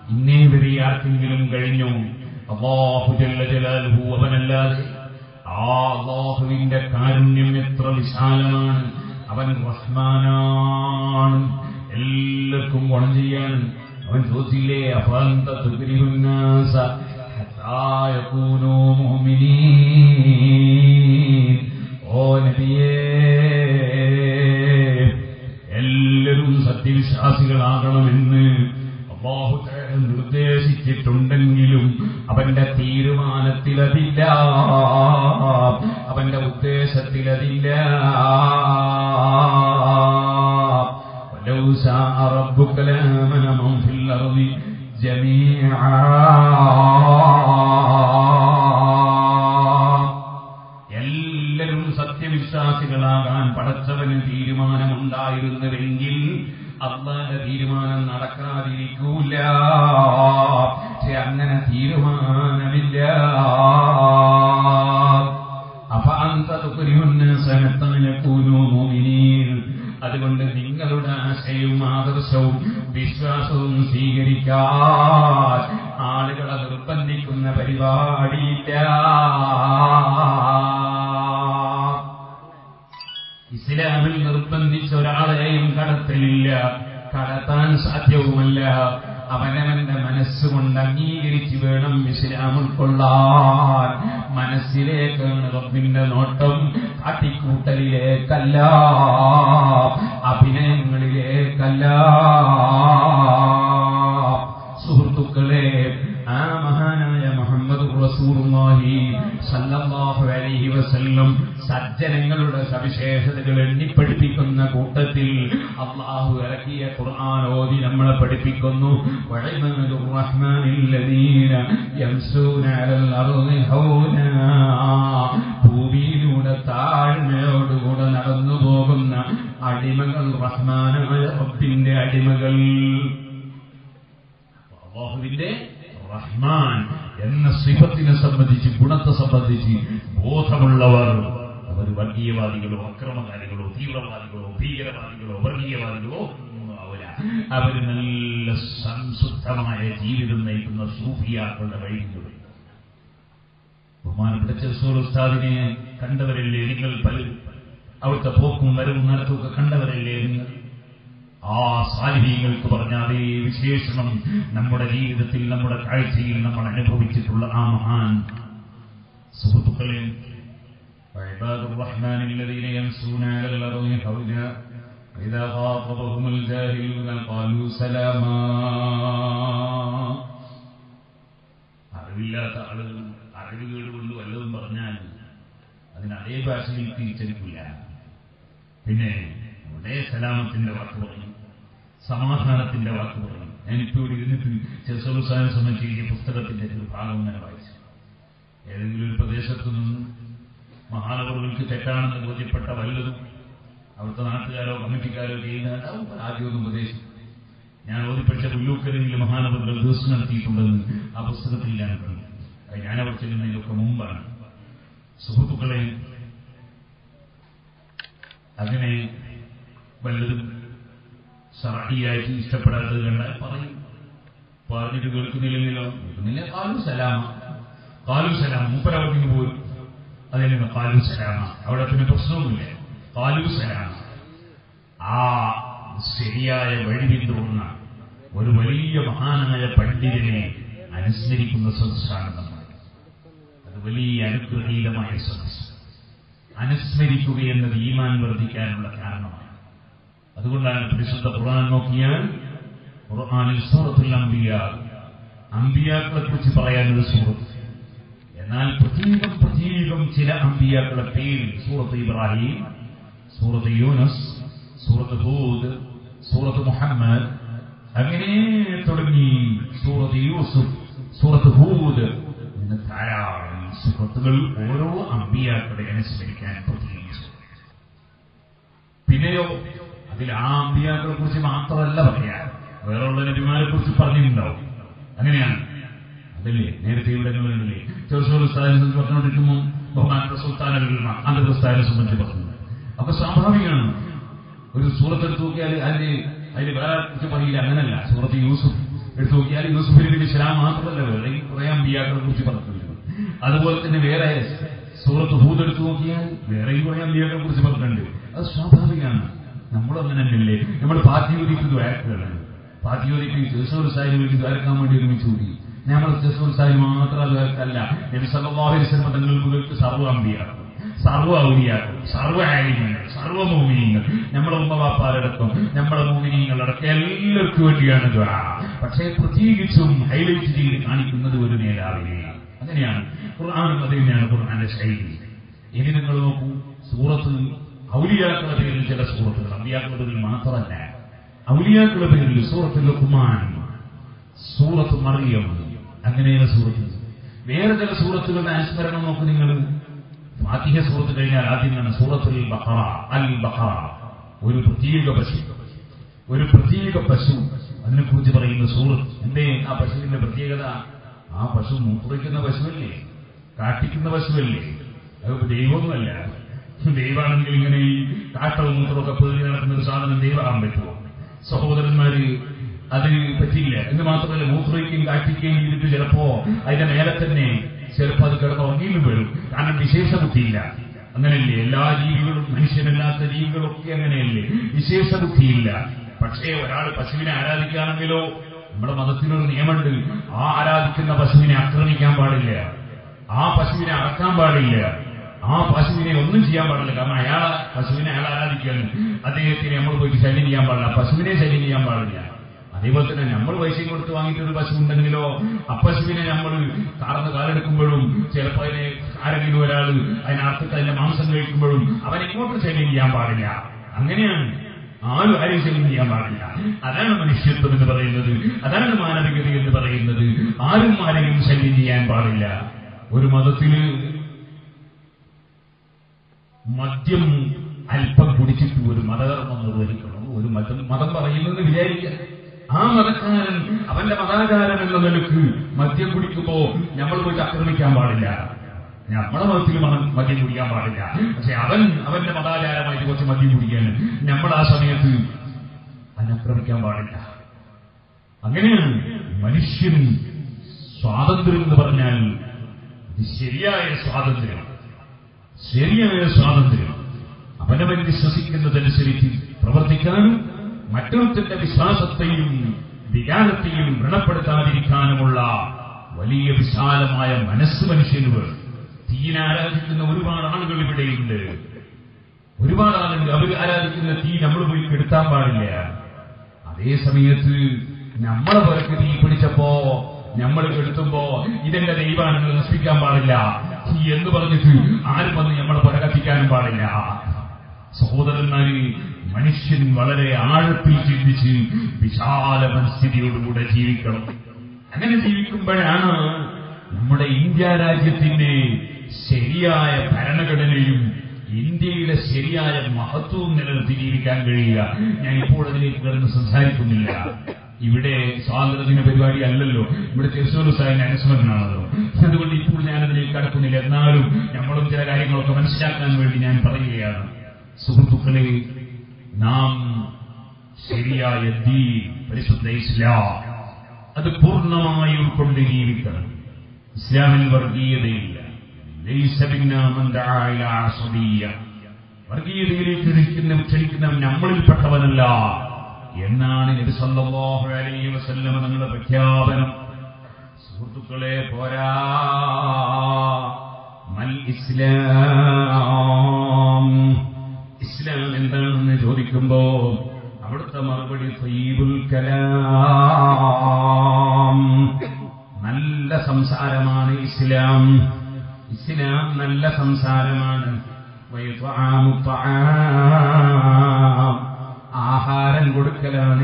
ഇന്നേ വരെ ആർക്കെങ്കിലും കഴിഞ്ഞു അള്ളാഹു ജല്ല ജലാലുഹു അവനല്ലാതെ ആ അള്ളാഹുവിന്റെ കാരുണ്യം എത്ര വിശാലമാണ് അവൻ റഹ്മാനാണ് എല്ലാവർക്കും ഗുണം ചെയ്യാൻ അവൻ ചോദിച്ചില്ലേ അഫാന്ത തുകരിഹുന്നാസ ഹത്താ യകൂനൂ മുഅ്മിനീൻ ഓ നബിയേ എല്ലാവരും സത്യവിശ്വാസികളാകണമെന്ന് അള്ളാഹു തആല നിർദ്ദേശിച്ചിട്ടുണ്ടെങ്കിലും അവന്റെ തീരുമാനത്തിലതില്ല അവന്റെ ഉദ്ദേശത്തിലതില്ല ولو شاء ربك لآمن من في الأرض جميعا എല്ലാവരും സത്യവിശ്വാസികളാകാൻ പടച്ചവന് തീരുമാനമുണ്ടായിരുന്നുവെങ്കിൽ അള്ളാന്റെ തീരുമാനം നടക്കാതിരിക്കൂല പക്ഷെ അങ്ങനെ തീരുമാനമില്ല അപ്പൊ അന്തൂനൂമിനീൻ അതുകൊണ്ട് നിങ്ങളുടെ ആശയവും ആദർശവും വിശ്വാസവും സ്വീകരിക്കാൻ ആളുകളെ നിർബന്ധിക്കുന്ന പരിപാടിയില്ല ഇസ്ലാമിൽ നിർബന്ധിച്ച ഒരാളെയും കടത്തലില്ല കടത്താൻ സാധ്യവുമല്ല അവനവന്റെ മനസ്സുകൊണ്ട് അംഗീകരിച്ച് വേണം ഇസ്ലാം ഉൾക്കൊള്ളാൻ മനസ്സിലേക്കാണ് റബ്ബിന്റെ നോട്ടം കാട്ടിക്കൂട്ടലിലേക്കല്ല അഭിനയങ്ങളിലേക്കല്ല സുഹൃത്തുക്കളെ ആ മഹാനായ മുഹമ്മദ് റസൂലുള്ളാഹി സല്ലല്ലാഹു അലൈഹി വസല്ലം സജ്ജനങ്ങളുടെ സവിശേഷതകൾ എണ്ണിപ്പഠിപ്പിക്കുന്ന കൂട്ടത്തിൽ അള്ളാഹു ഇറക്കിയ ഖുർആൻ ഓതി നമ്മളെ പഠിപ്പിക്കുന്നു വഇബാദുർ റഹ്മാനില്ലദീന യംസൂന അലൽ അർളി ഹൗനാ ഭൂമിയിലൂടെ താഴ്മയോടുകൂടെ നടന്നു പോകുന്ന അടിമകൾ റഹ്മാനായ റബ്ബിന്റെ അടിമകൾ അള്ളാഹുവിന്റെ റഹ്മാൻ എന്ന സിഫത്തിനെ സംബന്ധിച്ച് ഗുണത്തെ സംബന്ധിച്ച് ബോധമുള്ളവർ അവർ വർഗീയവാദികളോ അക്രമകാരികളോ തീവ്രവാദികളോ ഭീകരവാദികളോ വർഗീയവാദികളോ ഒന്നും ആവില്ല അവർ നല്ല സംശുദ്ധമായ ജീവിതം നയിക്കുന്ന സൂഫിയാക്കളുടെ വഴിയിലൂടെ ബഹുമാനപ്പെട്ട ചെറുസൂർ ഉസ്താദിനെ കണ്ടവരല്ലേ നിങ്ങൾ പലരും അവിടുത്തെ പോക്കും വരവും നടത്തുമൊക്കെ കണ്ടവരല്ലേ നിങ്ങൾ ആ സാലിഹീങ്ങൾക്ക് പറഞ്ഞ അതേ വിശേഷണം നമ്മുടെ ജീവിതത്തിൽ നമ്മുടെ കാഴ്ചയിൽ നമ്മൾ അനുഭവിച്ചിട്ടുള്ള ആ മഹാൻ സുഹൃത്തുക്കളെ وعباد الرحمن الذين يمسون على الأرض حولا وإذا خاطبهم الجاهلون قالوا سلاما അറിവില്ലാത്ത ആളുകൾ അറിവുകൾ കൊണ്ട് വല്ലതും പറഞ്ഞാൽ അതിന് അതേ ഭാഷയിൽ തിരിച്ചടിക്കില്ല പിന്നെ ഉടേ സലാമത്തിന്റെ വാക്ക് പറയും സമാധാനത്തിന്റെ വാക്ക് പറയും ഞാനിപ്പോ ഇവിടെ ഇരുന്നിട്ട് ചെറുസാനെ സംബന്ധിച്ച് എഴുതിയ പുസ്തകത്തിന്റെ ഒരു ഭാഗം ഇങ്ങനെ വായിച്ചു ഏതെങ്കിലും ഒരു പ്രദേശത്തു നിന്ന് മഹാനവറുകൾക്ക് തെറ്റാണെന്ന് ബോധ്യപ്പെട്ട വല്ലതും അവിടുത്തെ നാട്ടുകാരോ കമ്മിറ്റിക്കാരോ ചെയ്യുന്ന ആദ്യമൊന്നും ഉപദേശിക്കും ഞാൻ ഓതിപ്പടിച്ച പുല്ലൂക്കരയിൽ മഹാനവറുകൾ ദിവസം നടത്തിയിട്ടുണ്ടെന്ന് ആ പുസ്തകത്തിൽ ഞാൻ കണ്ടു അത് ഞാൻ അവിടെ ചെല്ലുന്നതിനൊക്കെ മുമ്പാണ് സുഹൃത്തുക്കളെ അങ്ങനെ വല്ലതും സറാഹിയായിട്ട് ഇഷ്ടപ്പെടാത്തത് കണ്ടാൽ പറയും പറഞ്ഞിട്ട് കേൾക്കുന്നില്ലെങ്കിലോ കേൾക്കുന്നില്ല കാലു സലാമ കാലു സലാമ മൂപ്പരവർത്തിക്ക് പോരും അതിൽ നിന്ന് കാലു സലാമ അവിടെ പിന്നെ പ്രശ്നവുമില്ല കാലു സലാമ ആ ശരിയായ വഴി പിന്തുടർന്ന ഒരു വലിയ മഹാനായ പണ്ഡിതനെ അനുസ്മരിക്കുന്ന സദസ്സാണ് നമ്മൾ അത് വലിയ അനുഗ്രഹീതമായ സദസ്സ് അനുസ്മരിക്കുക എന്നത് ഈമാൻ വർദ്ധിക്കാനുള്ള കാരണമാണ് അതുകൊണ്ടാണ് പരിശുദ്ധ ഖുർആൻ നോക്കിയാൽ ഖുർആനിൽ സൂറത്തുൽ അംബിയ അംബിയാക്കളെ കുറിച്ച് പറയാനൊരു സൂറത്ത് എന്നാൽ പ്രത്യേകം പ്രത്യേകം ചില അംബിയാക്കളെ പേര് സൂറത്ത് ഇബ്രാഹിം സൂറത്ത് യൂനസ് സൂറത്ത് ഹൂദ് സൂറത്ത് മുഹമ്മദ് അങ്ങനെ തുടങ്ങി സൂറത്ത് യൂസുഫ് സൂറത്ത് ഹൂദ് ഇന്ന് ധാരാളം സുഹൃത്തുക്കൾ ഓരോ അമ്പിയാക്കളെ അനുസ്മരിക്കാൻ പ്രത്യേകിച്ചു പിന്നെയോ അതിൽ ആ അമ്പിയാക്കളെ കുറിച്ച് മാത്രമല്ല പറയാൻ വേറെയുള്ള നബിമാരെ കുറിച്ച് പറഞ്ഞിട്ടുണ്ടാവും അങ്ങനെയാണ് അതല്ലേ നേരത്തെ ഇവിടെ നിങ്ങളില്ലേ ചെറുസോൾ ഉസ്താദിനെ സംബന്ധിച്ച് പറഞ്ഞുകൊണ്ടിരിക്കുമ്പോൾ ബഹുമാനപ്പെട്ട സുൽത്താൻ അലുൽമ അന്റെ ഉസ്താദിനെ സംബന്ധിച്ച് പറഞ്ഞു അപ്പൊ സ്വാഭാവികമാണ് ഒരു സൂറത്തെടുത്ത് നോക്കിയാൽ അതിന് അതിന് വേറെ കുറിച്ച് പറയില്ല അങ്ങനല്ല സൂറത്ത് യൂസുഫ് എടുത്തു നോക്കിയാൽ യൂസുഫ് നബി ഇസ്ലാം മാത്രമല്ല വേറെ കുറെ അമ്പിയാക്കളെ കുറിച്ച് പറഞ്ഞിട്ടുണ്ട് അതുപോലെ തന്നെ വേറെ സൂറത്ത് ഹൂദ് എടുത്തു നോക്കിയാൽ വേറെയും കുറെ അമ്പിയാക്കളെ കുറിച്ച് പറഞ്ഞിട്ടുണ്ട് അത് സ്വാഭാവികമാണ് നമ്മളും അങ്ങനെ തന്നെയല്ലേ നമ്മൾ പാർട്ടിയോദിക്ക് ദ്വാരക്കുകളാണ് പാർട്ടിയോദിക്ക് ജസൂർ സാഹിന് വേണ്ടി ദ്വാരക്കാൻ വേണ്ടി ഒരുമിച്ച് കൂടി നമ്മൾ ജസൂർ സാഹിന് മാത്രം ദ്വാരക്കല്ല നബി സല്ലാഹുലിസ്ലം തങ്ങൾ മുതൽക്ക് സർവ്വ അമ്പിയാക്കും സർവ്വ ഔലിയാക്കും സർവ്വ ആലിമങ്ങൾ സർവ്വ മോമിനിയങ്ങൾ നമ്മുടെ ഉമ്മവാപ്പാരടക്കം നമ്മുടെ മോമിനിയങ്ങളടക്കം എല്ലാവർക്കും വേണ്ടിയാണ് ദ്വാ പക്ഷേ പ്രത്യേകിച്ചും ഹൈലൈറ്റ് ചെയ്ത് കാണിക്കുന്നത് ഒരു നേതാവിനെ അങ്ങനെയാണ് ഖുർആാനും അത് തന്നെയാണ് ഖുർആാന്റെ ശൈലി ഇനി നിങ്ങൾ നോക്കൂ സൂറത്ത് ഔലിയാക്കളുടെ പേരിൽ ചില സൂറത്തുകൾ അമ്പിയാക്കളുടെ പേരിൽ മാത്രമല്ല ഔലിയാക്കളുടെ പേരിൽ സൂറത്ത് ലുക്മാൻ സൂറത്ത് മറിയം അങ്ങനെയുള്ള സൂറത്ത് വേറെ ചില സൂറത്തുകളുടെ അനുസ്മരണം നോക്ക് നിങ്ങൾ ഫാത്തിഹ സൂറത്ത് കഴിഞ്ഞാൽ ആദ്യം തന്നെ സൂറത്തുൽ ബഖറ അൽ ബഖറ ഒരു പ്രത്യേക പശു ഒരു പ്രത്യേക പശു അതിനെക്കുറിച്ച് പറയുന്ന സൂറത്ത് എന്തേ ആ പശുവിന്റെ പ്രത്യേകത ആ പശു മൂത്രയ്ക്കുന്ന പശുവല്ലേ കാട്ടിക്കുന്ന പശുവല്ലേ അത് ദൈവമൊന്നുമല്ല ദൈവമാണെങ്കിൽ ഇങ്ങനെ ഈ കാട്ടവും മൂത്രമൊക്കെ പേറി നടക്കുന്ന ഒരു സാധനം ദൈവമാകാൻ പറ്റുമോ സഹോദരന്മാര് അത് പറ്റില്ല എന്ന് മാത്രമല്ല മൂത്രയ്ക്കുകയും കാട്ടിക്കുകയും ചെയ്തിട്ട് ചിലപ്പോ അതിന്റെ മേലെ തന്നെ ചിലപ്പോ അത് കിടന്നുറങ്ങിയും വരും കാരണം വിശേഷ ബുദ്ധിയില്ല അങ്ങനെയല്ലേ എല്ലാ ജീവികളും മനുഷ്യരല്ലാത്ത ജീവികളൊക്കെ അങ്ങനെയല്ലേ വിശേഷ ബുദ്ധിയില്ല പക്ഷേ ഒരാൾ പശുവിനെ ആരാധിക്കുകയാണെങ്കിലോ നമ്മുടെ മതത്തിനൊരു നിയമമുണ്ട് ആ ആരാധിക്കുന്ന പശുവിനെ ആക്രമിക്കാൻ പാടില്ല ആ പശുവിനെ അറക്കാൻ പാടില്ല ആ പശുവിനെ ഒന്നും ചെയ്യാൻ പാടില്ല കാരണം അയാൾ പശുവിനെ അയാൾ ആരാധിക്കുകയാണ് അദ്ദേഹത്തിന് നമ്മൾ പോയിട്ട് ശല്യം ചെയ്യാൻ പാടില്ല പശുവിനെ ശല്യം ചെയ്യാൻ പാടില്ല അതേപോലെ തന്നെ നമ്മൾ പൈസ കൊടുത്ത് വാങ്ങിയിട്ടൊരു പശു ഉണ്ടെങ്കിലോ ആ പശുവിനെ നമ്മൾ കാർന്ന് കാലെടുക്കുമ്പോഴും ചിലപ്പോൾ അതിനെ ആരെങ്കിലും ഒരാൾ അതിനകത്ത് അതിന്റെ മാംസം കഴിക്കുമ്പോഴും അവൻ ഇങ്ങോട്ട് ശല്യം ചെയ്യാൻ പാടില്ല അങ്ങനെയാണ് ആരും ആരെയും ശല്യം ചെയ്യാൻ പാടില്ല അതാണ് മനുഷ്യത്വം എന്ന് പറയുന്നത് അതാണ് മാനവികത എന്ന് പറയുന്നത് ആരും ആരെയും ശല്യം ചെയ്യാൻ പാടില്ല ഒരു മതത്തില് മദ്യം അല്പം കുടിച്ചിട്ട് ഒരു മതകർമ്മം നിർവഹിക്കണം ഒരു മതം മതം പറയുന്നത് വിചാരിക്കുക ആ മതക്കാരൻ അവന്റെ മതാചാരം എന്ന നിലക്ക് മദ്യം കുടിക്കുമ്പോ നമ്മൾ പോയിട്ട് ആക്രമിക്കാൻ പാടില്ല നമ്മളെ മതത്തിൽ മതം മദ്യം കുടിക്കാൻ പാടില്ല പക്ഷെ അവൻ അവന്റെ മതാചാരമായിട്ട് കുറച്ച് മദ്യം കുടിക്കാൻ നമ്മൾ ആ സമയത്ത് അതിനാക്രമിക്കാൻ പാടില്ല അങ്ങനെയാണ് മനുഷ്യൻ സ്വാതന്ത്ര്യം എന്ന് പറഞ്ഞാൽ ഇത് ശരിയായ സ്വാതന്ത്ര്യം ശരിയായ സ്വാതന്ത്ര്യം അവനവൻ വിശ്വസിക്കുന്നതനുസരിച്ച് പ്രവർത്തിക്കാനും മറ്റൊരുത്തന്റെ വിശ്വാസത്തെയും വികാരത്തെയും വ്രണപ്പെടുത്താതിരിക്കാനുമുള്ള വലിയ വിശാലമായ മനസ്സ് മനുഷ്യന് വേണം തീനാരാധിക്കുന്ന ഒരുപാട് ആളുകൾ ഇവിടെയുണ്ട് ഒരുപാട് ആളുകൾ അവർ ആരാധിക്കുന്ന തീ നമ്മൾ പോയി കെടുത്താൻ പാടില്ല അതേ സമയത്ത് നമ്മളെ പേർക്ക് തീ പിടിച്ചപ്പോ നമ്മൾ കെടുത്തുമ്പോ ഇതെന്റെ ദൈവമാണെന്ന് നശിപ്പിക്കാൻ പാടില്ല എന്ന് പറഞ്ഞിട്ട് ആരും വന്ന് നമ്മളെ പുര കത്തിക്കാനും പാടില്ല സഹോദരന്മാര് മനുഷ്യൻ വളരെ ആഴത്തിൽ ചിന്തിച്ച് വിശാല മനസ്ഥിതിയോടുകൂടെ ജീവിക്കണം അങ്ങനെ ജീവിക്കുമ്പോഴാണ് നമ്മുടെ ഇന്ത്യ രാജ്യത്തിന്റെ ശരിയായ ഭരണഘടനയും ഇന്ത്യയുടെ ശരിയായ മഹത്വവും നിലനിർത്തി ജീവിക്കാൻ കഴിയുക ഞാൻ ഇപ്പോൾ അതിലേക്ക് കിടന്ന് സംസാരിക്കുന്നില്ല ഇവിടെ സ്വാതന്ത്ര്യദിന പരിപാടി അല്ലല്ലോ ഇവിടെ തൃശ്ശൂർ സാഹിന്റെ അനുസ്മരണമാണല്ലോ അതുകൊണ്ട് ഇപ്പോൾ ഞാൻ അതിലേക്ക് കടക്കുന്നില്ല എന്നാലും നമ്മളും ചില കാര്യങ്ങളൊക്കെ മനസ്സിലാക്കാൻ വേണ്ടി ഞാൻ പറയുകയാണ് സുഹൃത്തുക്കളെ നാം ശരിയായ ദീ പരിശുദ്ധ ഇസ്ലാം അത് പൂർണ്ണമായി ഉൾക്കൊണ്ട് ജീവിക്കണം ഇസ്ലാമിൽ വർഗീയതയില്ല ലൈസ മിന്നാ മൻ ദആ ഇലാ അസബിയ്യ. വർഗീയതയിലേക്ക് ക്ഷണിക്കുന്ന ക്ഷണിക്കുന്നവൻ നമ്മളിൽപ്പെട്ടവനല്ല എന്നാണ് നബി സല്ലല്ലാഹു അലൈഹി വസല്ലം നിങ്ങളുടെ പ്രഖ്യാപനം സുഹൃത്തുക്കളെ പോരാ മൽ ഇസ്ലാം ഇസ്ലാം എന്താണെന്ന് ചോദിക്കുമ്പോ അവിടുത്തെ മറുപടി സയ്യിബുൽ കലാം നല്ല സംസാരമാണ് ഇസ്ലാം ഇസ്ലാം നല്ല സംസാരമാണ് വയത്വാമു ത്വആം. ആഹാരം കൊടുക്കലാണ്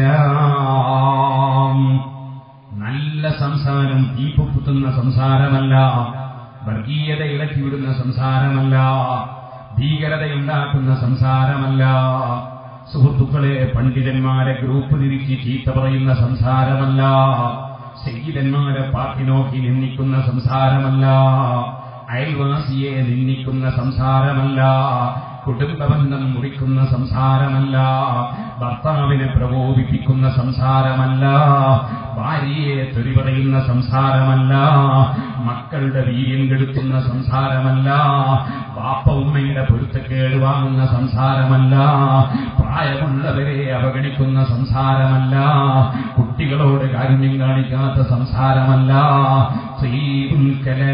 ഇസ്ലാം നല്ല സംസാരം തീപ്പൊപ്പുത്തുന്ന സംസാരമല്ല വർഗീയത ഇളക്കിവിടുന്ന സംസാരമല്ല ഭീകരതയുണ്ടാക്കുന്ന സംസാരമല്ല സുഹൃത്തുക്കളെ പണ്ഡിതന്മാരെ ഗ്രൂപ്പ് തിരിച്ച് ചീത്ത പറയുന്ന സംസാരമല്ല ശരീരന്മാരെ പാർട്ടി നോക്കി നിന്ദിക്കുന്ന സംസാരമല്ല അയൽവാസിയെ നിന്ദിക്കുന്ന സംസാരമല്ല കുടുംബബന്ധം മുറിക്കുന്ന സംസാരമല്ല ഭർത്താവിനെ പ്രകോപിപ്പിക്കുന്ന സംസാരമല്ല ഭാര്യയെ തെറി പറയുന്ന സംസാരമല്ല മക്കളുടെ വീര്യം കെടുത്തുന്ന സംസാരമല്ല ബാപ്പ ഉമ്മയുടെ പൊരുത്തക്കേട് വാങ്ങുന്ന സംസാരമല്ല പ്രായമുള്ളവരെ അവഗണിക്കുന്ന സംസാരമല്ല കുട്ടികളോട് കാരുണ്യം കാണിക്കാത്ത സംസാരമല്ല സീബുൽ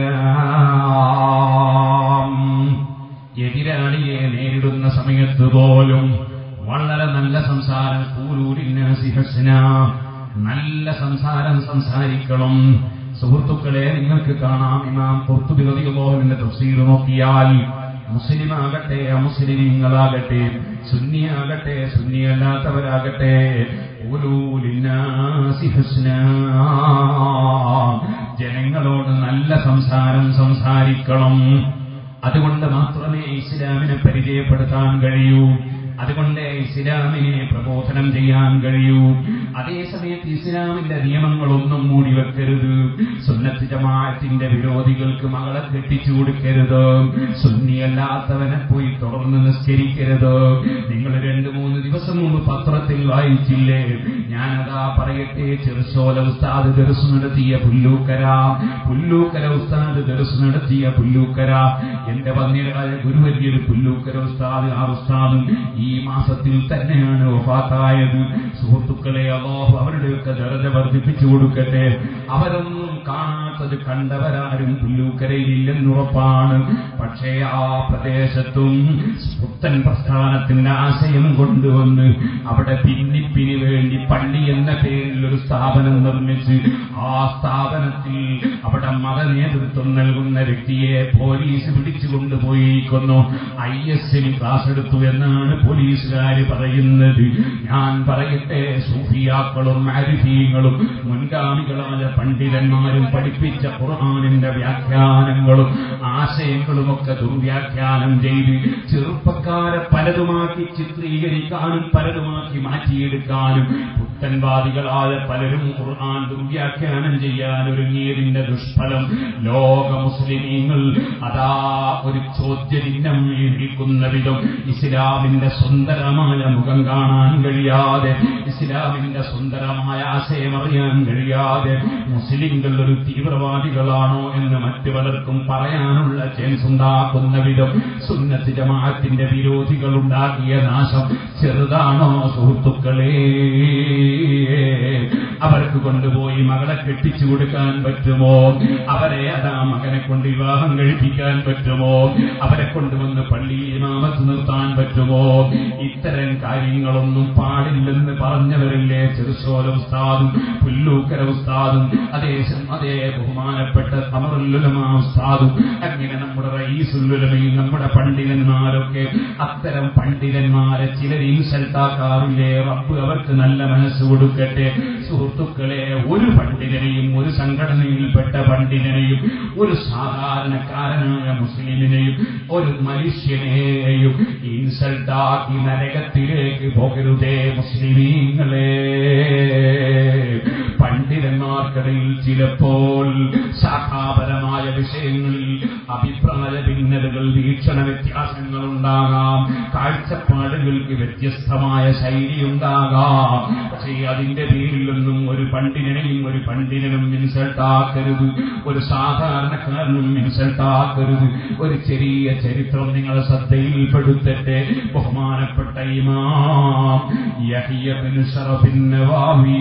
കലാം എതിരാളിയെ നേരിടുന്ന സമയത്ത് പോലും വളരെ നല്ല സംസാരം കൂലൂരിനാസി ഹസ്ന നല്ല സംസാരം സംസാരിക്കണം സുഹൃത്തുക്കളെ നിങ്ങൾക്ക് കാണാം ഇമാം പൊർത്തുബി റളിയല്ലാഹുവിന്റെ തഫ്സീർ നോക്കിയാൽ മുസ്ലിമാകട്ടെ അമുസ്ലിമീങ്ങളാകട്ടെ സുന്നിയാകട്ടെ സുന്നിയല്ലാത്തവരാകട്ടെ ഊലൂലിന്നാസി ഹസ്നാ. ജനങ്ങളോട് നല്ല സംസാരം സംസാരിക്കണം അതുകൊണ്ട് മാത്രമേ ഇസ്ലാമിനെ പരിചയപ്പെടുത്താൻ കഴിയൂ അതുകൊണ്ട് ഇസ്ലാമിനെ പ്രബോധനം ചെയ്യാൻ കഴിയൂ അതേസമയത്ത് ഇസ്ലാമിന്റെ നിയമങ്ങളൊന്നും മൂടി വെക്കരുത് സുന്നത്ത് ജമാഅത്തിന്റെ വിരോധികൾക്ക് മകളെ കെട്ടിച്ചു കൊടുക്കരുത് സുന്നിയല്ലാത്തവനെ പോയി തുടർന്ന് നിസ്കരിക്കരുത് നിങ്ങൾ രണ്ടു മൂന്ന് ദിവസം മുമ്പ് പത്രത്തിൽ വായിച്ചില്ലേ ഞാനതാ പറയട്ടെ ചെറുശോല ഉസ്താദ് ദർസ് നടത്തിയ പുല്ലൂക്കര പുല്ലൂക്കര ഉസ്താദ് ദർസ് നടത്തിയ പുല്ലൂക്കര എന്റെ പന്നിരായ ഗുരുവല്യൊരു പുല്ലൂക്കര ഉസ്താദ് ആ ഉസ്താദും ഈ മാസത്തിൽ തന്നെയാണ് വഫാത്തായത് സുഹൃത്തുക്കളെ അള്ളാഹു അവരുടെയൊക്കെ ദർജ വർദ്ധിപ്പിച്ചു കൊടുക്കട്ടെ അവരൊന്നും കാണാത്തത് കണ്ടവരാരും പുല്ലൂക്കരയിലില്ലെന്നുറപ്പാണ് പക്ഷേ ആ പ്രദേശത്തും പുത്തൻ പ്രസ്ഥാനത്തിന്റെ ആശയം കൊണ്ടുവന്ന് അവിടെ ഭിന്നിപ്പിന് വേണ്ടി പള്ളി എന്ന പേരിൽ ഒരു സ്ഥാപനം നിർമ്മിച്ച് ആ സ്ഥാപനത്തിൽ അവിടെ മത നേതൃത്വം നൽകുന്ന വ്യക്തിയെ പോലീസ് പിടിച്ചു കൊണ്ടുപോയിരിക്കുന്നു ഐ എസിൽ ക്ലാസ് എടുത്തു എന്നാണ് പോലീസുകാർ പറയുന്നത് ഞാൻ പറയട്ടെ സൂഫിയാക്കളും ആരിഫീങ്ങളും മുൻഗാമികളായ പണ്ഡിതന്മാരും പഠിപ്പിച്ച ഖുർആാനിന്റെ വ്യാഖ്യാനങ്ങളും ആശയങ്ങളുമൊക്കെ ദുർവ്യാഖ്യാനം ചെയ്ത് ചെറുപ്പക്കാരെ പലതുമാക്കി ചിത്രീകരിക്കാനും പലതുമാക്കി മാറ്റിയെടുക്കാനും പുത്തൻവാദികളായ പലരും ഖുർആൻ ദുർവ്യാഖ്യാനം ചെയ്യാൻ ഒരുങ്ങിയതിന്റെ ദുഷ്ഫലം ലോക മുസ്ലിമീങ്ങൾ അതാ ഒരു ചോദ്യചിഹ്നം നിൽക്കുന്ന വിധം ഇസ്ലാമിന്റെ സുന്ദരമായ മുഖം കാണാൻ കഴിയാതെ ഇസ്ലാമിന്റെ സുന്ദരമായ ആശയം അറിയാൻ കഴിയാതെ മുസ്ലിങ്ങൾ ഒരു തീവ്രവാദികളാണോ എന്ന് മറ്റു പലർക്കും പറയാനുള്ള ചാൻസ് ഉണ്ടാക്കുന്ന വിധം സുന്നത്ത് ജമാഅത്തിന്റെ വിരോധികൾ ഉണ്ടാക്കിയ നാശം ചെറുതാണോ സുഹൃത്തുക്കളെ അവർക്ക് കൊണ്ടുപോയി മകളെ കെട്ടിച്ചു കൊടുക്കാൻ പറ്റുമോ അവരെ അതാ മകനെ കൊണ്ട് വിവാഹം കഴിപ്പിക്കാൻ പറ്റുമോ അവരെ കൊണ്ടുവന്ന് പള്ളിയിൽ ഇമാമത്ത് നിർത്താൻ പറ്റുമോ ഇത്തരം കാര്യങ്ങളൊന്നും പാടില്ലെന്ന് പറഞ്ഞവരില്ലേ ചെറുസോല ഉസ്താദും പുല്ലൂക്കര ഉസ്താദും അതേ അതേ ബഹുമാനപ്പെട്ട സമറുല്ലുലമാ ഉസ്താദും അങ്ങനെ നമ്മുടെ റയീസുല്ലുലമയും നമ്മുടെ പണ്ഡിതന്മാരൊക്കെ അത്തരം പണ്ഡിതന്മാരെ ചിലർ ഇൻസൾട്ടാക്കാറില്ലേ റബ്ബ് അവർക്ക് നല്ല മനസ്സ് കൊടുക്കട്ടെ സുഹൃത്തുക്കളെ ഒരു പണ്ഡിതനെയും ഒരു സംഘടനയിൽപ്പെട്ട പണ്ഡിതനെയും ഒരു സാധാരണക്കാരനായ മുസ്ലിമിനെയും ഒരു മനുഷ്യനെയും ഇൻസൾട്ടാക്കി നരകത്തിലേക്ക് പോകരുതേ മുസ്ലിമീങ്ങളെ പണ്ഡിതന്മാർക്കിടയിൽ ചിലപ്പോൾ ശാഖാപരമായ വിഷയങ്ങളിൽ അഭിപ്രായ ഭിന്നതകൾ വീക്ഷണ വ്യത്യാസങ്ങൾ ഉണ്ടാകാം കാഴ്ചപ്പാടുകൾക്ക് വ്യത്യസ്തമായ ശൈലി ഉണ്ടാകാം പക്ഷേ അതിന്റെ പേരിലൊന്നും ഒരു പണ്ഡിതനെയും ഒരു പണ്ഡിതനും ഇൻസൾട്ടാക്കരുത് ഒരു സാധാരണക്കാരനും ഇൻസൾട്ടാക്കരുത് ഒരു ചെറിയ ചരിത്രം നിങ്ങളെ ശ്രദ്ധയിൽപ്പെടുത്തട്ടെ ബഹുമാനപ്പെട്ട ഇമാം യഹിയ ബിൻ ഷറഫിൻ നവാവി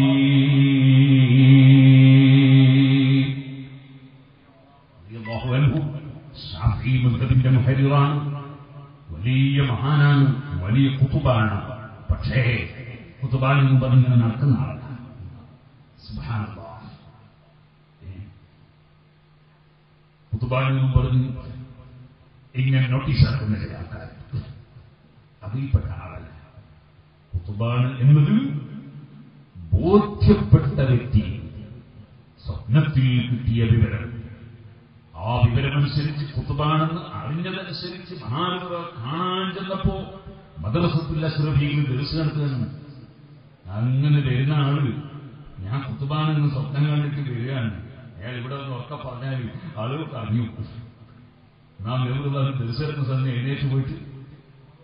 റളിയല്ലാഹു അൻഹു ഷാഫി മദ്ഹബിന്റെ മുഹരിറാണ് വലിയ മഹാനാണ് വലിയ കുത്തുബാണ് പക്ഷേ കുത്തുബാനെന്ന് പറഞ്ഞ് നടക്കുന്ന ആളാണ് സുബ്ഹാനല്ലാഹ്. ഏ? കുത്തുബാനെന്നും പറഞ്ഞ് ഇങ്ങനെ നോട്ടീസ് ആക്കുന്ന ചില ആൾക്കാർ അതിൽപ്പെട്ട ആളല്ല കുത്തുബാണ് എന്നത് ബോധ്യപ്പെട്ട വ്യക്തി സ്വപ്നത്തിൽ കിട്ടിയ വിവരം ആ വിവരമനുസരിച്ച് കുത്തുബാണെന്ന് അറിഞ്ഞതനുസരിച്ച് മഹാനവർ കാണാൻ ചെന്നപ്പോ മദ്രസത്തുൽ അഷ്റഫിയിൽ ദർശനം നടത്തുകയാണ് അങ്ങനെ വരുന്ന ആള് ഞാൻ കുത്തുബാണെന്ന് സ്വപ്നം കണ്ടിട്ട് വരികയാണ് അയാൾ ഇവിടെ ഒന്ന് ഉറക്ക പറഞ്ഞാൽ ആളുകൾ അറിഞ്ഞു നാം എവിടെ ദർശനം തന്നെ എഴുന്നേറ്റ് പോയിട്ട്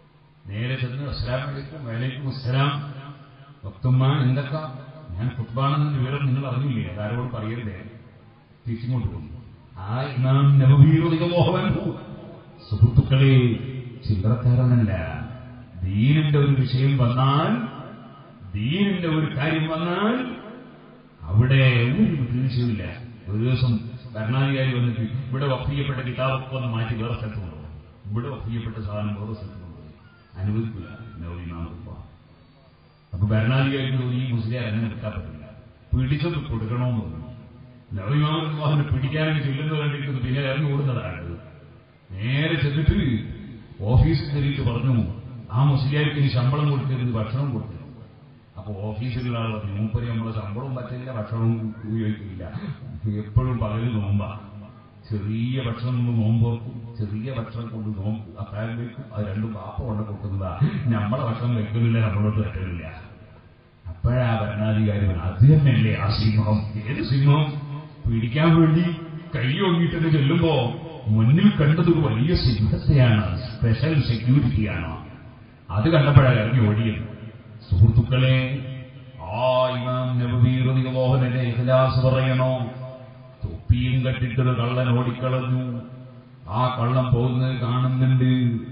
നേരെ ചെന്ന് അസ്സലാം വലൈക്കും വലൈക്കും അസ്സലാം വക്തുമ്മ എന്തൊക്കെ ഞാൻ ഫുട്ബാണെന്ന വിവരം നിങ്ങൾ അറിഞ്ഞില്ലേ അതാരോട് പറയരുതേ തിരിച്ചിങ്ങോട്ട് പോകുന്നു ആ ഇമാം നബീറിമോഹൻ സുഹൃത്തുക്കളെ ചില്ലറക്കാരനല്ല ദീനിന്റെ ഒരു വിഷയം വന്നാൽ ദീനിന്റെ ഒരു കാര്യം വന്നാൽ അവിടെ ഒരു വിട്ടുവീഴ്ചയില്ല ഒരു ദിവസം ഭരണാധികാരി വന്നിട്ട് ഇവിടെ വഫ് ചെയ്യപ്പെട്ട കിതാബൊക്കെ ഒന്ന് മാറ്റി വേറെ സ്ഥലത്ത് കൊണ്ടുപോകും ഇവിടെ വഫ് ചെയ്യപ്പെട്ട സാധനം വേറെ സ്ഥലത്ത് കൊണ്ടുപോകും അനുവദിക്കില്ല നവീനാമ അപ്പൊ ഭരണാധികാരിക്ക് തോന്നി ഈ മുസ്ലിം അങ്ങനെ കിട്ടാൻ പറ്റില്ല പിടിച്ചത് കൊടുക്കണമെന്ന് തോന്നുന്നു നവീമാവിനെ പിടിക്കാനായിട്ട് ചെല്ലുന്നത് കണ്ടിരിക്കുന്നു പിന്നെ ഇറങ്ങി ഓടുന്നതാണ് നേരെ ചെന്നിട്ട് ഓഫീസിൽ കയറിയിട്ട് പറഞ്ഞു ആ മുസ്ലിയാർക്ക് ഇനി ശമ്പളം കൊടുക്കരുത് ഭക്ഷണം കൊടുക്കരുത് അപ്പൊ ഓഫീസിലുള്ള ആൾ പറഞ്ഞു മൂപ്പര് നമ്മളെ ശമ്പളവും പറ്റില്ല ഭക്ഷണവും ഉപയോഗിക്കില്ല എപ്പോഴും പകല് നോമ്പാ ചെറിയ ഭക്ഷണം കൊണ്ട് നോമ്പോർക്കും ചെറിയ ഭക്ഷണം കൊണ്ട് നോമ്പ് അത്താഴം വയ്ക്കും അത് രണ്ടും പാപ്പ കൊണ്ട് കൊടുക്കുന്നതാ നമ്മളെ ഭക്ഷണം വെക്കുന്നില്ല നമ്മളോട് പറ്റുന്നില്ല അപ്പോഴാ ഭരണാധികാരി പറഞ്ഞു, അത് തന്നെയല്ലേ ആ സിംഹം ഏത് സിംഹം പിടിക്കാൻ വേണ്ടി കൈ ഒങ്ങിയിട്ട് ചെല്ലുമ്പോ മുന്നിൽ കണ്ടത് ഒരു വലിയ സിംഹത്തെയാണ് സ്പെഷ്യൽ സെക്യൂരിറ്റിയാണ് അത് കണ്ടപ്പോഴാണ് ഇറങ്ങി ഓടിയത് സുഹൃത്തുക്കളെ ആ ഇമാം നബീറിന്റെ ഇഖ്ലാസ് പറയണോ തൊപ്പിയും കെട്ടിട്ടൊരു കള്ളൻ ഓടിക്കളഞ്ഞു ആ കള്ളം പോകുന്നത് കാണുന്നുണ്ട്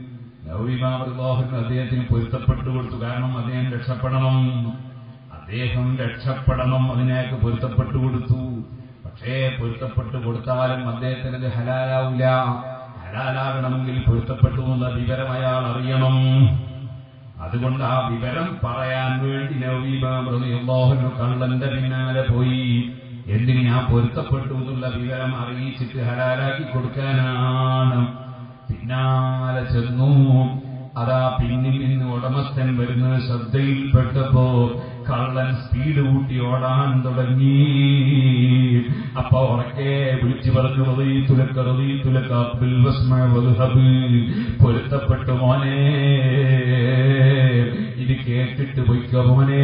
നവീമാഹൻ അദ്ദേഹത്തിന് പൊരുത്തപ്പെട്ടു കൊടുത്തു കാരണം അദ്ദേഹം രക്ഷപ്പെടണം അദ്ദേഹം രക്ഷപ്പെടണം അതിനേക്ക് പൊരുത്തപ്പെട്ടു കൊടുത്തു പക്ഷേ പൊരുത്തപ്പെട്ടു കൊടുത്താലും അദ്ദേഹത്തിന് അത് ഹലാലാവില്ല ഹലാലാകണമെങ്കിൽ പൊരുത്തപ്പെട്ടു എന്നുള്ള വിവരം അയാൾ അറിയണം അതുകൊണ്ട് ആ വിവരം പറയാൻ വേണ്ടി നവീബാഹുന് കള്ളന്റെ പിന്നാലെ പോയി എന്തിന് ഞാൻ പൊരുത്തപ്പെട്ടു എന്നുള്ള വിവരം അറിയിച്ചിട്ട് ഹലാലാക്കി കൊടുക്കാനാണ് പിന്നാലെ ചെന്നു അതാ പിന്നിൽ നിന്ന് ഉടമസ്ഥൻ വരുന്നത് ശ്രദ്ധയിൽപ്പെട്ടപ്പോ കള്ളൻ സ്പീഡ് കൂട്ടി ഓടാൻ തുടങ്ങി അപ്പൊ ഉറക്കെ വിളിച്ചു പറഞ്ഞു റതീത്തുലക്ക റതീത്തുലക്ക അബ്ദുൽ വസ്മ വൽഹബ് പൊരുത്തപ്പെട്ടു മോനെ ഇത് കേട്ടിട്ട് പൊയ്ക്ക മോനെ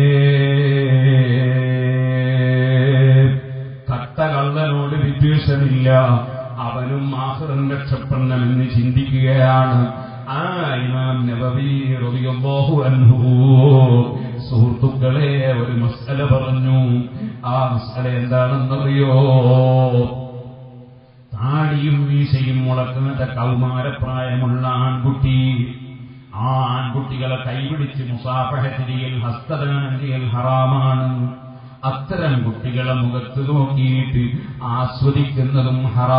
കട്ട കള്ളനോട് വിദ്വേഷമില്ല അവനും ആഹ്റം രക്ഷപ്പെടണമെന്ന് ചിന്തിക്കുകയാണ് ആ ഇമാം നബവി റളിയല്ലാഹു അൻഹു സുഹൃത്തുക്കളെ ഒരു മസ്അല പറഞ്ഞു ആ മസ്അല എന്താണെന്നറിയോ താടിയും വീശയും മുളക്കുന്ന കൗമാരപ്രായമുള്ള ആൺകുട്ടി ആ ആൺകുട്ടികളെ കൈപിടിച്ച് മുസാഫഹത്തിരിയൽ ഹസ്തദാനം ചെയ്യൽ ഹറാമാണ് അത്തരം കുട്ടികളെ മുഖത്ത് നോക്കിയിട്ട് ആസ്വദിക്കുന്നതും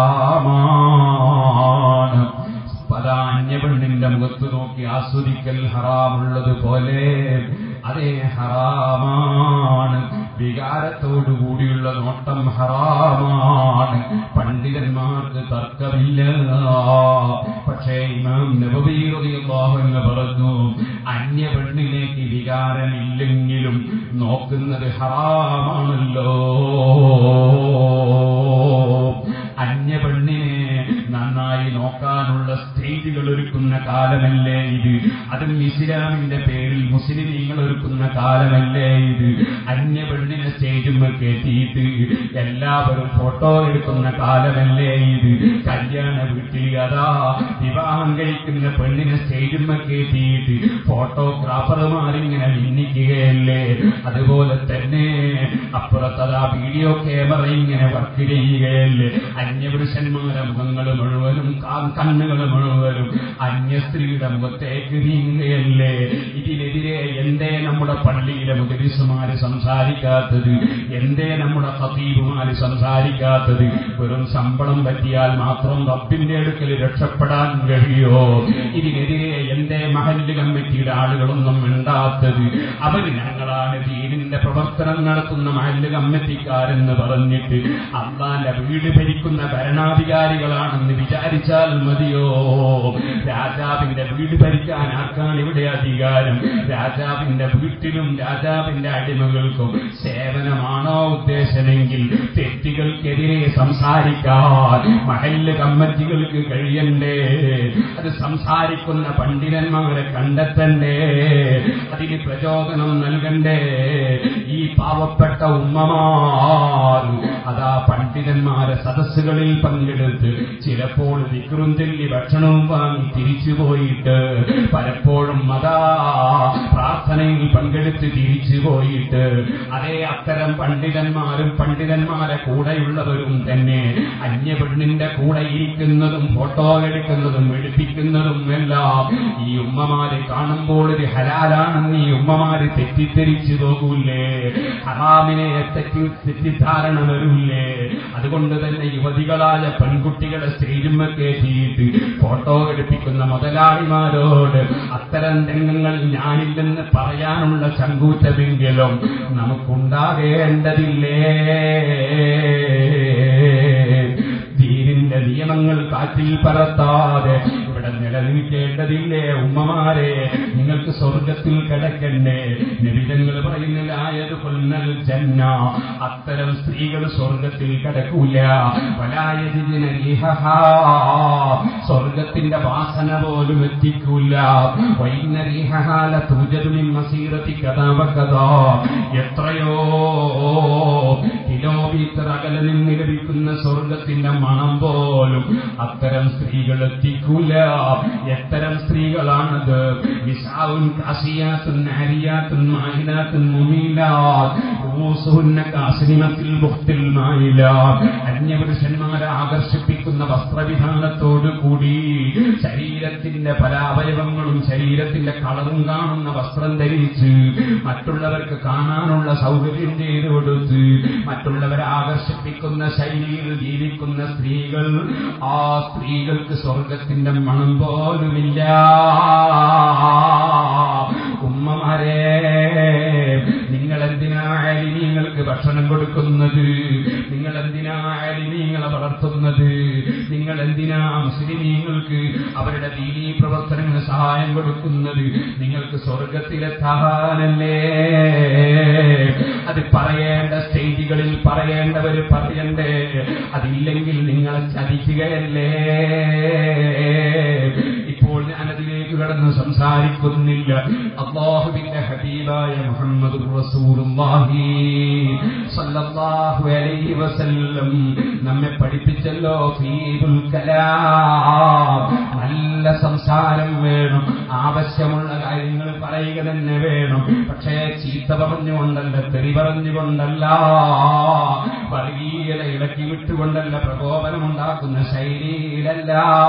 ഹറാമാണ് പല അന്യപെണ്ണിന്റെ മുഖത്ത് നോക്കി ആസ്വദിക്കൽ ഹറാമുള്ളത് പോലെ അതേ ഹറാമാണ് വികാരത്തോടുകൂടിയുള്ള നോട്ടം ഹറാമാണ് പണ്ഡിതന്മാർക്ക് തർക്കമില്ല പക്ഷേ ഇമാം നബീറിയാഹു എന്ന് പറഞ്ഞു അന്യ പെണ്ണിലേക്ക് വികാരമില്ലെങ്കിലും നോക്കുന്നത് ഹറാമാണല്ലോ അന്യ പെണ്ണിനെ നന്നായി നോക്കാനുള്ള സ്റ്റേജുകൾ ഒരുക്കുന്ന കാലമല്ലേ ഇത് അതും ഇസ്ലാമിന്റെ പേരിൽ മുസ്ലിമീങ്ങൾ ഒരുക്കുന്ന കാലമല്ലേ ഇത് അന്യ പെണ്ണിനെ സ്റ്റേജും കയറ്റിയിട്ട് എല്ലാവരും ഫോട്ടോ എടുക്കുന്ന കാലമല്ലേ ഇത് കല്യാണ വീട്ടിൽ അതാ വിവാഹം കഴിക്കുന്ന പെണ്ണിനെ സ്റ്റേജും കയറ്റിയിട്ട് ഫോട്ടോഗ്രാഫർമാരിങ്ങനെ ഭിന്നിക്കുകയല്ലേ അതുപോലെ തന്നെ അപ്പുറത്തതാ വീഡിയോ ക്യാമറ ഇങ്ങനെ വർക്ക് ചെയ്യുകയല്ലേ അന്യപുരുഷന്മാരുടെ മുഖങ്ങൾ മുഴുവനും കാ- കണ്ണുകൾ മുഴുവനും അന്യ സ്ത്രീയുടെ മുഖത്തേക്ക് നീങ്ങുകയല്ലേ ഇതിനെതിരെ എന്തേ നമ്മുടെ പള്ളിയിലെ മുദരിസുമാര് സംസാരിക്കാത്തത് എന്തേ നമ്മുടെ ഖതീബുമാര് സംസാരിക്കാത്തത് വെറും ശമ്പളം പറ്റിയാൽ മാത്രം റബ്ബിന്റെ അടുക്കൽ രക്ഷപ്പെടാൻ കഴിയോ ഇതിനെതിരെ എന്തേ മഹല്ല് കമ്മിറ്റിയുടെ ആളുകളൊന്നും മിണ്ടാത്തത് അവര് ഞങ്ങളാണ് ദീനിന്റെ പ്രവർത്തനം നടത്തുന്ന മഹല്ല് കമ്മിറ്റിക്കാരെന്ന് പറഞ്ഞിട്ട് അള്ളാന്റെ വീട് ഭരിക്കുന്ന ഭരണാധികാരികളാണെന്ന് വിചാരിച്ചാൽ മതിയോ രാജാവിന്റെ വീട് ഭരിക്കാൻ ആർക്കാണ് ഇവിടെ അധികാരം രാജാവിന്റെ വീട്ടിലും രാജാവിന്റെ അടിമകൾക്കും സേവനമാണോ ഉദ്ദേശമെങ്കിൽ തെറ്റുകൾക്കെതിരെ സംസാരിക്കാൻ മഹല്ല് കമ്മിറ്റികൾക്ക് കഴിയണ്ടേ അത് സംസാരിക്കുന്ന പണ്ഡിതന്മാരെ കണ്ടെത്തണ്ടേ അതിന് പ്രചോദനം നൽകണ്ടേ ഈ പാവപ്പെട്ട ഉമ്മമാർ അതാ പണ്ഡിത പണ്ഡിതന്മാരെ സദസ്സുകളിൽ പങ്കെടുത്ത് ചിലപ്പോൾ വിക്രും ചൊല്ലി ഭക്ഷണവും വാങ്ങി തിരിച്ചു പോയിട്ട് പലപ്പോഴും മതാ പ്രാർത്ഥനയിൽ പങ്കെടുത്ത് തിരിച്ചു പോയിട്ട് അതേ അത്തരം പണ്ഡിതന്മാരും പണ്ഡിതന്മാരെ കൂടെയുള്ളവരും തന്നെ അന്യപെണ്ണിന്റെ കൂടെ ഇരിക്കുന്നതും ഫോട്ടോ എടുക്കുന്നതും എടുപ്പിക്കുന്നതും എല്ലാം ഈ ഉമ്മമാരെ കാണുമ്പോൾ ഒരു ഹലാലാണെന്ന് ഈ ഉമ്മമാര് തെറ്റിദ്ധരിച്ചു പോകൂലേ ഹറാമിനെ തെറ്റി തെറ്റിദ്ധാരണ വരൂലേ അതുകൊണ്ട് തന്നെ യുവതികളായ പെൺകുട്ടികളെ സ്റ്റേജിന്മ കയറ്റിയിട്ട് ഫോട്ടോ എടുപ്പിക്കുന്ന മുതലാളിമാരോട് അത്തരം രംഗങ്ങൾ ഞാനില്ലെന്ന് പറയാനുള്ള ചങ്കൂറ്റമെങ്കിലും നമുക്കുണ്ടാകേണ്ടതില്ലേ ദീനിന്റെ നിയമങ്ങൾ കാറ്റിൽ പറത്താതെ ഇവിടെ നിലനിൽക്കേണ്ടതില്ലേ ഉമ്മമാരെ നിങ്ങൾക്ക് സ്വർഗത്തിൽ കിടക്കണ്ടേ നിബിതങ്ങൾ പറയുന്നതിലായത് കൊല്ലൽ ജന്ന അത്തരം സ്ത്രീകൾ സ്വർഗത്തിൽ കിടക്കൂല വലായതിന് സ്വർഗത്തിന്റെ വാസന പോലും എത്തിക്കൂല വൈന്നരീഹാല തൂജതുമിൻ മസീറത്തി കഥാവകഥ എത്രയോ കിലോമീറ്റർ അകലെ നിന്ന് ലഭിക്കുന്ന സ്വർഗത്തിന്റെ മണം പോലും അത്തരം സ്ത്രീകൾ എത്തിക്കൂല എത്തരം സ്ത്രീകളാണത് നിസാവുൻ കാസിയാത്തുൻ നാരിയാത്തുൻ മാഹിലാത്തുൻ മുമീലാത്ത് റൂസുഹുന്ന കാസിനിമത്തിൽ ബുഖ്തിൽ മായിലാത്ത് അന്യപുരുഷന്മാരെ ആകർഷിപ്പിക്കുന്ന വസ്ത്രവിധാനത്തോടു കൂടി ശരീരത്തിന്റെ പല അവയവങ്ങളും ശരീരത്തിന്റെ കളറും കാണുന്ന വസ്ത്രം ധരിച്ച് മറ്റുള്ളവർക്ക് കാണാനുള്ള സൗകര്യം ചെയ്തു കൊടുത്ത് മറ്റുള്ളവരെ ആകർഷിപ്പിക്കുന്ന ശൈലിയിൽ ജീവിക്കുന്ന സ്ത്രീകൾ ആ സ്ത്രീകൾക്ക് സ്വർഗത്തിന്റെ മണം പോലുമില്ല ഉമ്മമാരെ നിങ്ങൾ എന്തിനാ നിങ്ങൾക്ക് ഭക്ഷണം കൊടുക്കുന്നത് നിങ്ങൾ എന്തിനാ അലിമീങ്ങളെ വളർത്തുന്നത് നിങ്ങൾ എന്തിനാ മുസ്ലിമീങ്ങൾക്ക് അവരുടെ ദീനീ പ്രവർത്തനങ്ങൾ സഹായം കൊടുക്കുന്നത് നിങ്ങൾക്ക് സ്വർഗത്തിലെത്താനല്ലേ അത് പറയേണ്ട സ്റ്റേജുകളിൽ പറയേണ്ടവർ പറയണ്ടേ അതില്ലെങ്കിൽ നിങ്ങളെ ചതിക്കുകയല്ലേ ഇപ്പോൾ ഞാനതിലേക്ക് കടന്ന് സംസാരിക്കുന്നില്ല അള്ളാഹുവിന്റെ ഹബീബായ മുഹമ്മദ് റസൂലുള്ളാഹി സല്ലല്ലാഹു അലൈഹി വസല്ലം നമ്മെ പഠിപ്പിച്ചല്ലോ ഫീബുൽ കലാം നല്ല സംസാരം വേണം ആവശ്യമുള്ള കാര്യങ്ങൾ പറയുക തന്നെ വേണം പക്ഷേ ചീത്ത പറഞ്ഞുകൊണ്ടല്ല തെറി പറഞ്ഞുകൊണ്ടല്ല വർഗീയത ഇളക്കി വിട്ടുകൊണ്ടല്ല പ്രകോപനമുണ്ടാക്കുന്ന ശൈലിയിലല്ല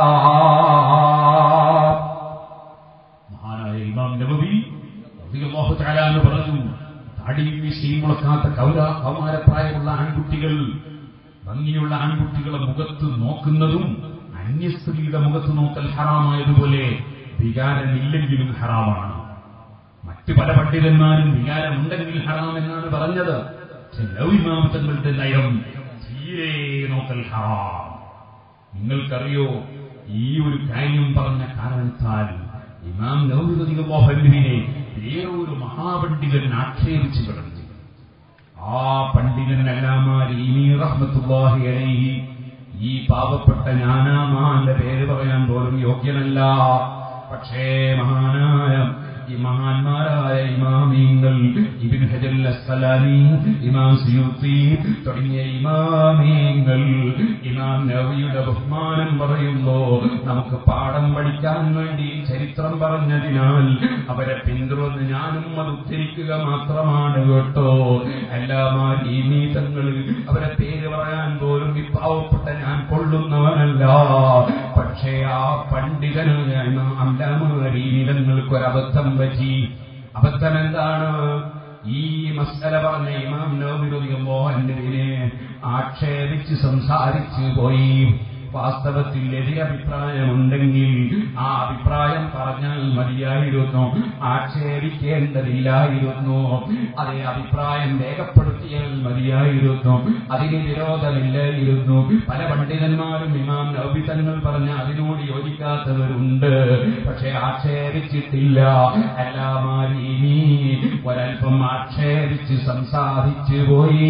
മഹാനായ ഇമാം നബവി റളിയല്ലാഹു തആല എന്ന് പറഞ്ഞു താടിയും മീശയും മുളക്കാത്ത കൗര കൗമാരപ്രായമുള്ള ആൺകുട്ടികൾ ഭംഗിയുള്ള ആൺകുട്ടികളെ മുഖത്ത് നോക്കുന്നതും അന്യസ്ത്രീയുടെ മുഖത്ത് നോക്കൽ ഹറാമായതുപോലെ വികാരമില്ലെങ്കിലും ഹറാമാണ് മറ്റു പല പണ്ഡിതന്മാരും വികാരമുണ്ടെങ്കിൽ ഹറാം എന്നാണ് പറഞ്ഞത് ലൗമാമത്തങ്ങളുടെ നയം തീരെ നോക്കൽ ഹറാം നിങ്ങൾക്കറിയോ ഈ ഒരു കാര്യം പറഞ്ഞ കാരണത്താൽ ഇമാം നൗരുദിനെ വേറൊരു മഹാപണ്ഡിതൻ ആക്ഷേപിച്ചു കിടന്നു ആ പണ്ഡിതൻ അല്ലാമാരി റഹ്മത്തുല്ലാഹി അലൈഹി ഈ പാവപ്പെട്ട ഞാനാമാന്റെ പേര് പറയാൻ പോലും യോഗ്യനല്ല പക്ഷേ മഹാനായ ഈ മഹാന്മാരായ ഇമാമീങ്ങൾ ഇബിൻ ഹജൽ അസ്സലാനി ഇമാം സിയൂത്തി തുടങ്ങിയ ഇമാമീങ്ങൾ ഇമാം നവിയുടെ ബഹുമാനം പറയുമ്പോ നമുക്ക് പാഠം പഠിക്കാൻ വേണ്ടി ചരിത്രം പറഞ്ഞതിനാൽ അവരെ പിന്തുടർന്ന് ഞാനും അത് ഉദ്ധരിക്കുക മാത്രമാണ് കേട്ടോ എല്ലാമാർ ഈ നീതങ്ങൾ അവരെ പേര് പറയാൻ പോലും ഈ പാവപ്പെട്ട ഞാൻ കൊള്ളുന്നവനല്ല പക്ഷേ ആ പണ്ഡിതനായ അല്ലാമാർ ഈ നീതങ്ങൾക്കൊരബദ്ധം പറ്റി അബദ്ധം എന്താണ് ഈ മസ്കല പറഞ്ഞ ഇമാം നോവിനൊതുങ്ങുമ്പോ എന്നതിനെ ആക്ഷേപിച്ച് സംസാരിച്ചു പോയി വാസ്തവത്തിൽ എതിരഭിപ്രായമുണ്ടെങ്കിൽ ആ അഭിപ്രായം പറഞ്ഞാൽ മതിയായിരുന്നു ആക്ഷേപിക്കേണ്ടതില്ലായിരുന്നു അതേ അഭിപ്രായം രേഖപ്പെടുത്തിയാൽ മതിയായിരുന്നു അതിന് വിരോധമില്ലായിരുന്നു പല പണ്ഡിതന്മാരും ഇമാം നൗബിതങ്ങൾ പറഞ്ഞ അതിനോട് യോജിക്കാത്തവരുണ്ട് പക്ഷെ ആക്ഷേപിച്ചിട്ടില്ല എല്ലാമാരും ഇനി ഒരൽപ്പം ആക്ഷേപിച്ച് സംസാരിച്ചു പോയി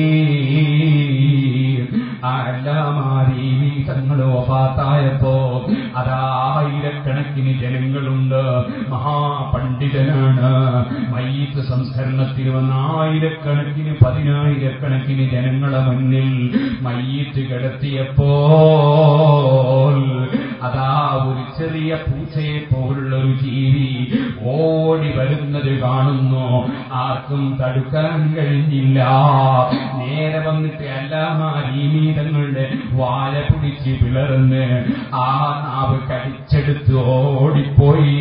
ആ എല്ലാമാരി തങ്ങൾ വഫാത്തായപ്പോ അതായിരക്കണക്കിന് ജനങ്ങളുണ്ട് മഹാപണ്ഡിത പണ്ഡിതനാണ് മയ്യത്ത് സംസ്കരണത്തിന് വന്ന ആയിരക്കണക്കിന് പതിനായിരക്കണക്കിന് ജനങ്ങളെ മുന്നിൽ മയ്യത്ത് കിടത്തിയപ്പോൾ അതാ ഒരു ചെറിയ പൂച്ചയെ പോലുള്ള ഒരു ജീവി ഓടി വരുന്നത് കാണുന്നു ആർക്കും തടുക്കാൻ കഴിഞ്ഞില്ല നേരെ വന്നിട്ട് എല്ലാമാരീമീതങ്ങളുടെ വാല പിടിച്ച് പിളർന്ന് ആ നാവ് കടിച്ചെടുത്ത് ഓടിപ്പോയി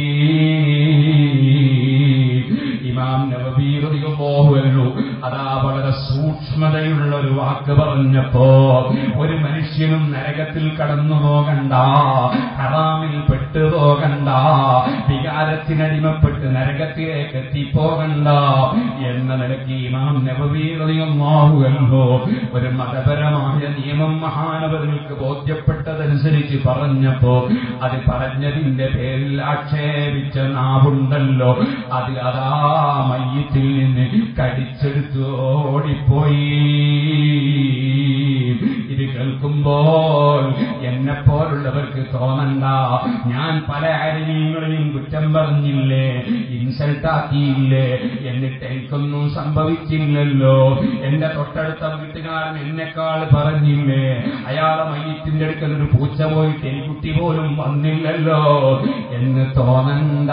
ഇമാം നബബി റളിയല്ലാഹു അതാ വളരെ സൂക്ഷ്മതയുള്ള ഒരു വാക്ക് പറഞ്ഞപ്പോ ഒരു മനുഷ്യനും നരകത്തിൽ കടന്നു പോകണ്ട ഹറാമിൽ പെട്ടുപോകണ്ട വികാരത്തിനടിമപ്പെട്ട് നരകത്തിലേക്ക് എത്തിപ്പോകണ്ട എന്ന നിലയ്ക്ക് ഇമാം നബബി റളിയല്ലാഹു അൻഹു ഒരു മതപരമായ നിയമം മഹാനവർക്ക് ബോധ്യപ്പെട്ടതനുസരിച്ച് പറഞ്ഞപ്പോ അത് പറഞ്ഞതിന്റെ പേരിൽ ആക്ഷേപിച്ച നാവുണ്ടല്ലോ അത് അതാ മയ്യത്തിൽ നിന്ന് കടിച്ചെടുത്ത് ഓടിപ്പോയി ഇത് കേൾക്കുമ്പോൾ എന്നെ പോലുള്ളവർക്ക് തോന്നണ്ട ഞാൻ പല ആരെയും കുറ്റം പറഞ്ഞില്ലേ ഇൻസൾട്ട് ആക്കിയില്ലേ എന്നിട്ട് എനിക്കൊന്നും സംഭവിച്ചില്ലല്ലോ എന്റെ തൊട്ടടുത്ത വീട്ടുകാരൻ എന്നെക്കാൾ പറഞ്ഞില്ലേ അയാളെ മയ്യത്തിന്റെ അടുക്കൽ ഒരു പൂച്ച പോയിട്ട് എനിക്കുട്ടി പോലും വന്നില്ലല്ലോ എന്ന് തോന്നണ്ട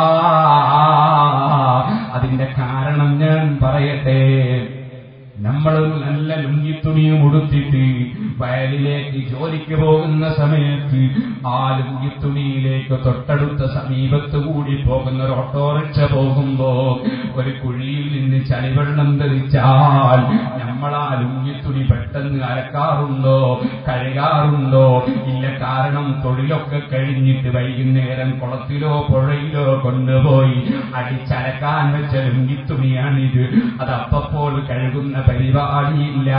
അതിന്റെ കാരണം ഞാൻ പറയട്ടെ നമ്മളൊരു നല്ല ലുങ്കിത്തുണിയും ഉടുത്തിട്ട് വയലിലേക്ക് ജോലിക്ക് പോകുന്ന സമയത്ത് ആ ലുങ്കിത്തുണിയിലേക്ക് തൊട്ടടുത്ത സമീപത്ത് കൂടി പോകുന്ന ഒരു ഓട്ടോറിക്ഷ പോകുമ്പോ ഒരു കുഴിയിൽ നിന്ന് ചളിവെള്ളം തെറിച്ചാൽ നമ്മൾ ആ ലുങ്കിത്തുണി പെട്ടെന്ന് അലക്കാറുണ്ടോ കഴുകാറുണ്ടോ ഇല്ല കാരണം തൊഴിലൊക്കെ കഴിഞ്ഞിട്ട് വൈകുന്നേരം കുളത്തിലോ പുഴയിലോ കൊണ്ടുപോയി അടിച്ചലക്കാൻ വെച്ച ലുങ്കിത്തുണിയാണിത് അത് അപ്പപ്പോൾ കഴുകുന്ന പരിപാടിയില്ല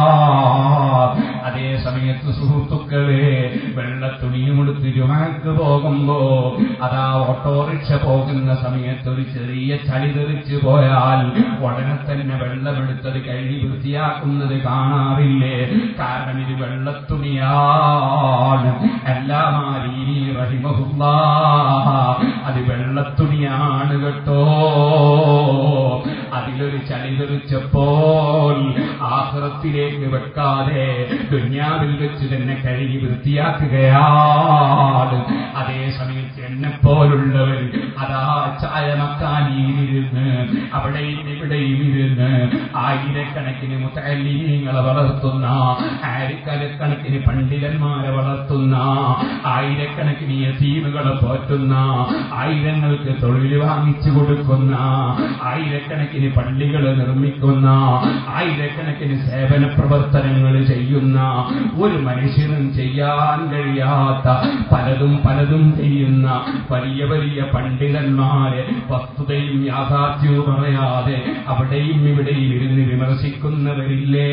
അതേ സമയത്ത് സുഹൃത്തുക്കളെ വെള്ളത്തുണിയും എടുത്ത് ജുമാക്ക് പോകുമ്പോ അതാ ഓട്ടോറിക്ഷ പോകുന്ന സമയത്ത് ഒരു ചെറിയ ചളി തെറിച്ചു പോയാൽ ഉടനെ തന്നെ വെള്ളമെടുത്തത് കഴുകി വൃത്തിയാക്കുന്നത് കാണാറില്ലേ കാരണം ഇത് വെള്ളത്തുണിയാണ് എല്ലാം ആ രീതി റഹിമഹുല്ല അത് വെള്ളത്തുണിയാണ് കേട്ടോ അതിലൊരു ചളി തെറിച്ചപ്പോൾ ആഹ്റത്തിലേക്ക് വെക്കാതെ ദുന്യാവിൽ വെച്ച് തന്നെ കഴുകി വൃത്തിയാക്കുകയാണ് അതേ സമയത്ത് എന്നെ പോലുള്ളവർ അതാ ചായമക്കാനിയിരുന്ന് അവിടെയും ഇവിടെയും ഇരുന്ന് ആയിരക്കണക്കിന് മുത്തല്ലിങ്ങളെ വളർത്തുന്ന ആയിരക്കണക്കിന് പണ്ഡിതന്മാരെ വളർത്തുന്ന ആയിരക്കണക്കിന് യതീമുകളെ പോറ്റുന്ന ആയിരങ്ങൾക്ക് തൊഴിൽ വാങ്ങിച്ചു കൊടുക്കുന്ന ആയിരക്കണക്കിന് പള്ളികൾ നിർമ്മിക്കുന്ന ആയിരക്കണക്കിന് സേവന പ്രവർത്തനങ്ങൾ ചെയ്യുന്ന ഒരു മനുഷ്യനും ചെയ്യാൻ കഴിയാത്ത പലതും പലതും ചെയ്യുന്ന വലിയ വലിയ പണ്ഡിതന്മാരെ വസ്തുതയും യാഥാർത്ഥ്യവും പറയാതെ അവിടെയും ഇവിടെയും ഇരുന്ന് വിമർശിക്കുന്നവരില്ലേ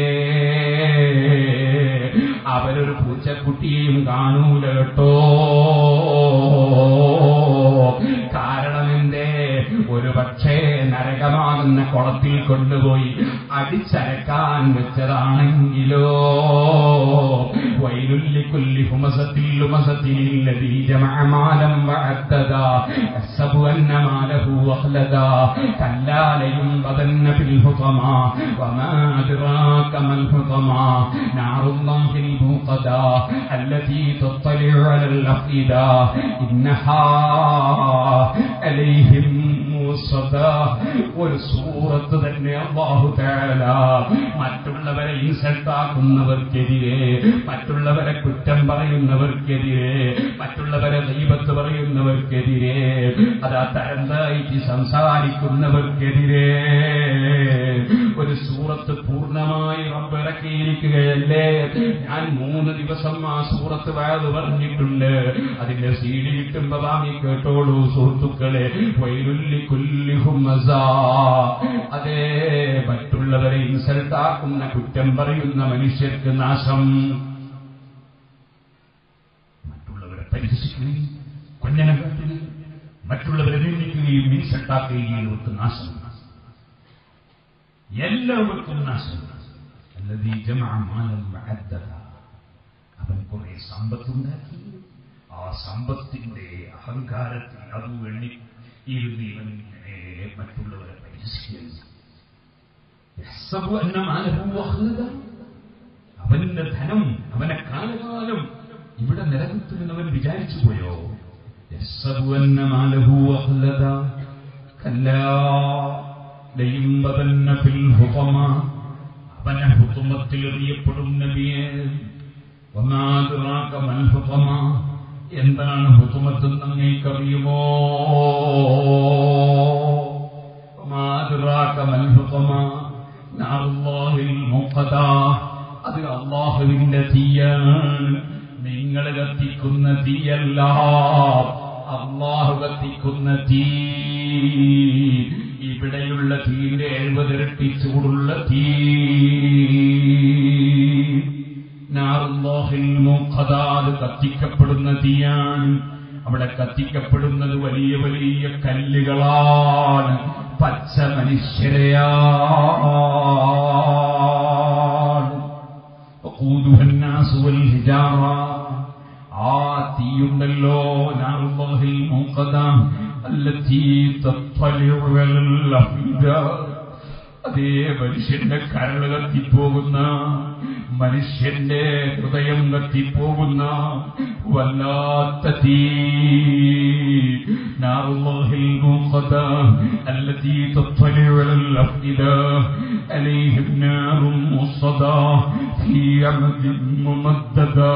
അവരൊരു പൂച്ചക്കുട്ടിയെയും കാണൂല കേട്ടോ കാരണം എന്തേ ഒരു പക്ഷേ നരകമാകുന്ന കുളത്തിൽ കൊണ്ടുപോയി അടിച്ചരക്കാൻ വെച്ചതാണെങ്കിലോ വൈലുല്ലിക്കുല്ലി ഹുമസത്തിൽ ഹുമസത്തിനില്ലതീ ജമാമാലം വഅദ്ദദാ യഹ്സബു അന്ന മാലഹു അഖ്ലദാ കല്ലാ ലയുൻബദന്ന ഫിൽ ഹുതമാ വമാ അദ്റാക മൽ ഹുതമാ നാറുല്ലാഹിൽ മൂഖദാ التي تطلع على الأفئدة إنها عليهم മൂസദാ. ഒരു സൂറത്ത് തന്നെ അള്ളാഹു തആല മറ്റുള്ളവരെ ഇൻസൾട്ടാക്കുന്നവർക്കെതിരെ മറ്റുള്ളവരെ കുറ്റം പറയുന്നവർക്കെതിരെ മറ്റുള്ളവരെ ദൈവത്ത് പറയുന്നവർക്കെതിരെ അതാ തരന്തായിട്ട് സംസാരിക്കുന്നവർക്കെതിരെ ഒരു സൂറത്ത് പൂർണ്ണമായി റബ്ബിറക്കിയിരിക്കുകയല്ലേ ഞാൻ മൂന്ന് ദിവസം ആ സൂറത്ത് വയത് പറഞ്ഞിട്ടുണ്ട് അതിന്റെ സീഡി കിട്ടുമ്പോ വാങ്ങി കേട്ടോളൂ സുഹൃത്തുക്കളെ വൈരുല്ലി കുല്ലി ഹുമസാ. അതേ മറ്റുള്ളവരെ ഇൻസൾട്ടാക്കുന്ന കുറ്റം പറയുന്ന മനുഷ്യർക്ക് നാശം മറ്റുള്ളവരെ പരിഹസിക്കുകയും കൊഞ്ഞനം കാട്ടുകയും മറ്റുള്ളവരെ നിന്ദിക്കുകയും ഇൻസൾട്ടാക്കുകയും ഇവർക്ക് നാശം എല്ലാവർക്കും നാശം الذي جمع مالا وعددا അവൻ കുറെ സമ്പത്തുണ്ടാക്കി ആ സമ്പത്തിന്റെ അഹങ്കാരത്തിൽ അത് എണ്ണി ഇരുന്ന് ഇവൻ ഇങ്ങനെ മറ്റുള്ളവരെ പരിഹസിക്കുന്നു യഹ്സബു അന്ന മാലഹു അഖ്ലദ. അവന്റെ ധനം അവനെ കാലകാലം ഇവിടെ നിലനിർത്തുമെന്നവൻ വിചാരിച്ചു പോയോ യഹ്സബു അന്ന മാലഹു അഖ്ലദ. കല്ലാ ലയുംബദന്ന ഫിൽ ഹുതമ. അവനെ ഹുതുമത്തിൽ എറിയപ്പെടും നബിയെ വമാ അദ്റാക മൽ ഹുതമ. എന്താണ് ഹുതുമത്തെന്ന് അങ്ങേക്കറിയുമോ വമാ അദ്റാക മൽ ഹുതമ. നാറുല്ലാഹിൽ മുഖദാ. അത് അള്ളാഹുവിന്റെ തീയാണ് നിങ്ങൾ കത്തിക്കുന്ന തീയല്ല അള്ളാഹു കത്തിക്കുന്ന തീ ഇവിടെയുള്ള തീയുടെ എഴുപതിരട്ടി ചൂടുള്ള തീ നാറുല്ലാഹിൽ മുഖദാ. അത് കത്തിക്കപ്പെടുന്ന തീയാണ് അവിടെ കത്തിക്കപ്പെടുന്നത് വലിയ വലിയ കല്ലുകളാണ് പച്ച മനുഷ്യരെയാണ് وقودها الناس والحجارة ആ തീയുണ്ടല്ലോ നാറുല്ലാഹിൽ മുഖദ التي تطلع على الأفئدة അതേ മനുഷ്യന്റെ കരള് കത്തിപ്പോകുന്ന മനുഷ്യന്റെ ഹൃദയം കത്തിപ്പോകുന്ന വല്ലാത്ത തീ നാറുല്ലാഹിൽ മുഖദ التي تطلع على الأفئدة عليهم نار مصدى في عمد ممددة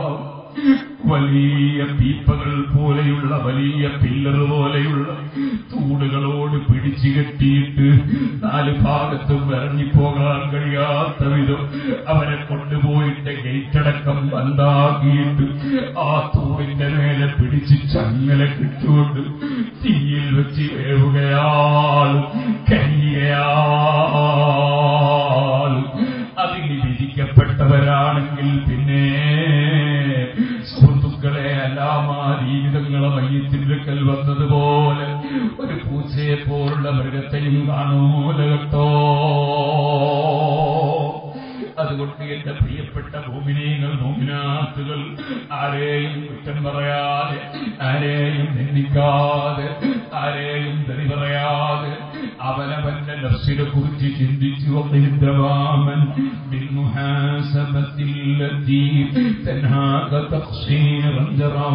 വലിയ പീപ്പകൾ പോലെയുള്ള വലിയ പില്ലർ പോലെയുള്ള തൂണുകളോട് പിടിച്ചു കെട്ടിയിട്ട് നാല് ഭാഗത്തും ഇറങ്ങിപ്പോകാൻ കഴിയാത്ത വിധം അവരെ കൊണ്ടുപോയിട്ട് ഗേറ്റടക്കം ബന്ധാക്കിയിട്ട് ആ തൂണിന്റെ മേലെ പിടിച്ച് ചങ്ങല കിട്ടുകൊണ്ട് തീയിൽ വെച്ച് വേവുകയാണ് കരിയുകയാണ് അതിന് വിധിക്കപ്പെട്ടവരാണെങ്കിൽ പിന്നെ സുഹൃത്തുക്കളെ അല്ലാമാ ജീവിതങ്ങളെ മയ്യത്തിൻ്റെക്കൽ വന്നതുപോലെ ഒരു പൂച്ചയെ പോലുള്ള മൃഗത്തെയും കാണൂല കേട്ടോ അതുകൊണ്ട് എന്റെ പ്രിയപ്പെട്ട ഭൂമിനീങ്ങൾ ഭൂമിനാത്തുകൾ ആരെയും കുറ്റം പറയാതെ ആരെയും നിന്ദിക്കാതെ ആരെയും തെറി പറയാതെ അവനവന്റെ നഫ്സിനെ കുറിച്ച് ചിന്തിച്ചു വന്നിരുന്നവാമൻ بالمحاسبة التي تنهاك تقصيرا جرى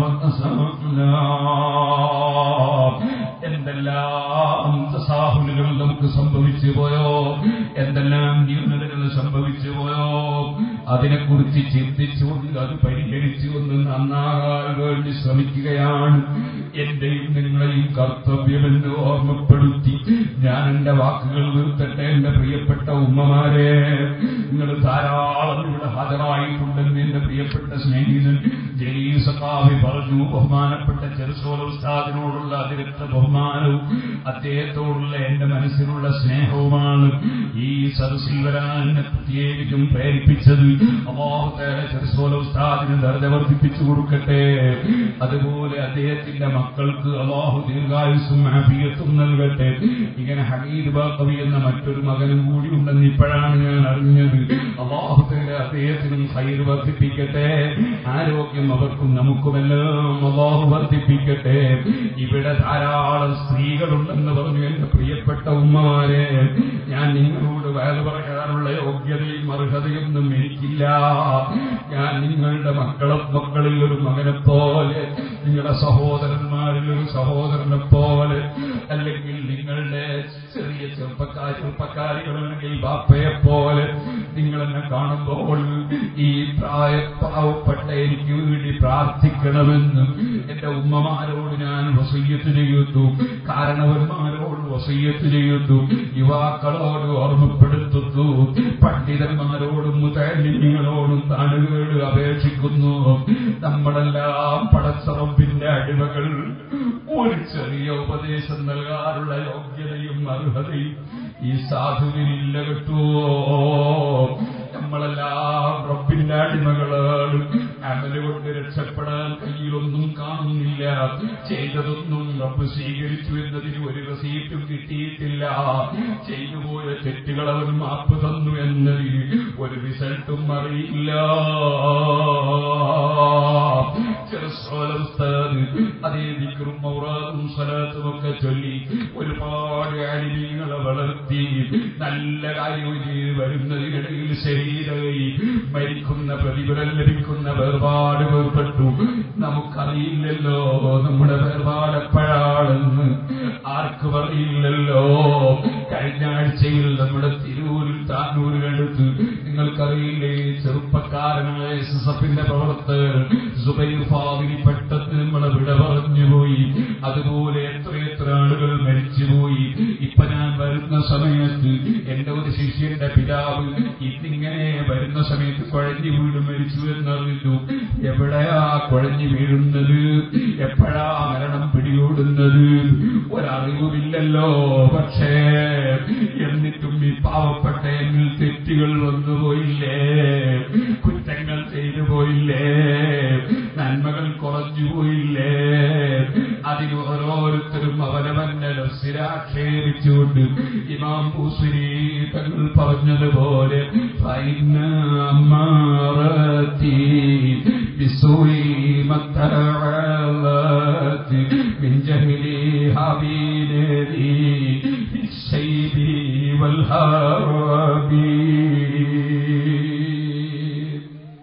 എന്തെല്ലാം തസാഹുലുകൾ നമുക്ക് സംഭവിച്ചു പോയോ എന്തെല്ലാം ന്യൂനതകൾ സംഭവിച്ചു പോയോ അതിനെക്കുറിച്ച് ചിന്തിച്ചുകൊണ്ട് അത് പരിഹരിച്ചുകൊണ്ട് നന്നാകാൻ വേണ്ടി ശ്രമിക്കുകയാണ് എന്റെയും നിങ്ങളെയും കർത്തവ്യമെന്ന് ഓർമ്മപ്പെടുത്തി ഞാൻ എന്റെ വാക്കുകൾ നിർത്തട്ടെ എന്റെ പ്രിയപ്പെട്ട ഉമ്മമാരെ നിങ്ങൾ ധാരാളം ഇവിടെ ഹാജരായിട്ടുണ്ടെന്ന് എന്റെ പ്രിയപ്പെട്ട സ്നേഹിതൻ ജലീൽ സഖാവി പറഞ്ഞു ബഹുമാനപ്പെട്ട ചെറുസോല ഉസ്താദിനോടുള്ള അതിരക്ത ബഹുമാനവും അദ്ദേഹത്തോടുള്ള എന്റെ മനസ്സിലുള്ള സ്നേഹവുമാണ് ഈ സദസ്സിൽ വരാൻ എന്നെ പ്രത്യേകിച്ചും പ്രേരിപ്പിച്ചത് അള്ളാഹുത്തേല ചെറുസോല ഉസ്താദിന് ദർജ വർദ്ധിപ്പിച്ചു കൊടുക്കട്ടെ അതുപോലെ അദ്ദേഹത്തിന്റെ മക്കൾക്ക് അള്ളാഹു ദീർഘായുസും ആഫിയത്തും നൽകട്ടെ ഇങ്ങനെ ഹമീദ് ബാക്കവി എന്ന മറ്റൊരു മകനും കൂടി ഉണ്ടെന്ന് ഇപ്പോഴാണ് ഞാൻ അറിഞ്ഞത് അള്ളാഹുത്തേല അദ്ദേഹത്തിനും ഹൈർ വർദ്ധിപ്പിക്കട്ടെ ആരോഗ്യം അവർക്കും നമുക്കുമെല്ലാം അള്ളാഹു വർദ്ധിപ്പിക്കട്ടെ ഇവിടെ ധാരാളം സ്ത്രീകളുണ്ടെന്ന് പറഞ്ഞു എന്റെ പ്രിയപ്പെട്ട ഉമ്മമാരെ ഞാൻ നിങ്ങളോട് വയൽ പറയാനുള്ള യോഗ്യതയും അർഹതയൊന്നും എനിക്കില്ല ഞാൻ നിങ്ങളുടെ മക്കളെ മക്കളിൽ ഒരു മകനെ പോലെ നിങ്ങളുടെ സഹോദരന്മാരിൽ ഒരു സഹോദരനെ പോലെ അല്ലെങ്കിൽ നിങ്ങളുടെ ചെറിയ ചെറുപ്പക്കാർ ചെറുപ്പക്കാരികളാണെങ്കിൽ ബാപ്പയെ പോലെ നിങ്ങൾ എന്നെ കാണുമ്പോൾ ഈ പ്രായ പാവപ്പെട്ട എനിക്ക് വേണ്ടി പ്രാർത്ഥിക്കണമെന്ന് എന്റെ ഉമ്മമാരോട് ഞാൻ വസയ്യത്ത് ചെയ്യുന്നു കാരണവന്മാരോട് വസയ്യത്ത് ചെയ്യുന്നു യുവാക്കളോട് ഓർമ്മപ്പെടുത്തുന്നു പണ്ഡിതന്മാരോടും മുതലിങ്ങളോടും താണുകേട് അപേക്ഷിക്കുന്നു നമ്മളെല്ലാം പടച്ചറപ്പിന്റെ അടിമകൾ ഒരു ചെറിയ ഉപദേശം നൽകാനുള്ള യോഗ്യതയും അർഹതയും ഈ സാധുവിനില്ല കിട്ടുവോ നമ്മളെല്ലാം റബ്ബിന്റെ അടിമകളാണ് അമല് കൊണ്ട് രക്ഷപ്പെടാൻ കയ്യിലൊന്നും കാണുന്നില്ല ചെയ്തതൊന്നും റബ്ബ് സ്വീകരിച്ചു എന്നതിന് ഒരു റസീറ്റും കിട്ടിയിട്ടില്ല ചെയ്തുപോയ തെറ്റുകൾ അവൻ മാപ്പ് തന്നു എന്നതിന് ഒരു റിസൾട്ടും അറിയില്ല ചില സോല ഉസ്താദ് അതേ ദിക്റും മൗറാദും സ്വലാത്തും ഒക്കെ ചൊല്ലി ഒരുപാട് അലിമീങ്ങളെ വളർത്തി നല്ല കാര്യം ചെയ്ത് വരുന്നതിനിടയിൽ ശരീരമായി മരിക്കുന്ന പ്രതിഫലം ലഭിക്കുന്ന വേർപാട് വേർപെട്ടു നമുക്കറിയില്ലല്ലോ നമ്മുടെ വേർപാട് എപ്പോഴാണെന്ന് ആർക്കും അറിയില്ലല്ലോ കഴിഞ്ഞ ആഴ്ചയിൽ നമ്മുടെ തിരൂരിൽ താനൂരിനടുത്ത് നിങ്ങൾക്കറിയില്ലേ ചെറുപ്പക്കാരനായ എസ് എസ് എഫിന്റെ പ്രവർത്തകർ സുബൈർ ഫാദിനി പെട്ടെന്ന് നമ്മളെ വിട പറഞ്ഞുപോയി അതുപോലെ എത്രയെത്ര ആളുകൾ മരിച്ചുപോയി ഇപ്പൊ ഞാൻ വരുന്ന സമയത്ത് എന്റെ ഒരു ശിഷ്യന്റെ പിതാവ് ഇന്നിങ്ങനെ വരുന്ന സമയത്ത് കുഴഞ്ഞു വീട് മരിച്ചു എന്നറിഞ്ഞു എവിടെയാ കുഴഞ്ഞു വീഴുന്നത് എപ്പോഴാ മരണം പിടികൂടുന്നത് ഒരറിവുമില്ലല്ലോ പക്ഷേ എന്നിട്ടും ഈ പാവപ്പെട്ട എന്നിൽ തെറ്റുകൾ വന്നുപോയില്ലേ കുറ്റങ്ങൾ ചെയ്തു പോയില്ലേ നന്മകൾ കുറഞ്ഞു പോയില്ലേ അതിന് ഓരോരുത്തരും അവനവന്റെ ലസ്സിലാക്ഷേപിച്ചുകൊണ്ട് ഇമാം പൂസുരി തങ്ങൾ പറഞ്ഞതുപോലെ ഫൈന അമ്മാറത്തി ബിസുയി മത്തഅലത്ത് മിൻ ജഹ്ലി ഹബീലി الشيب والهرب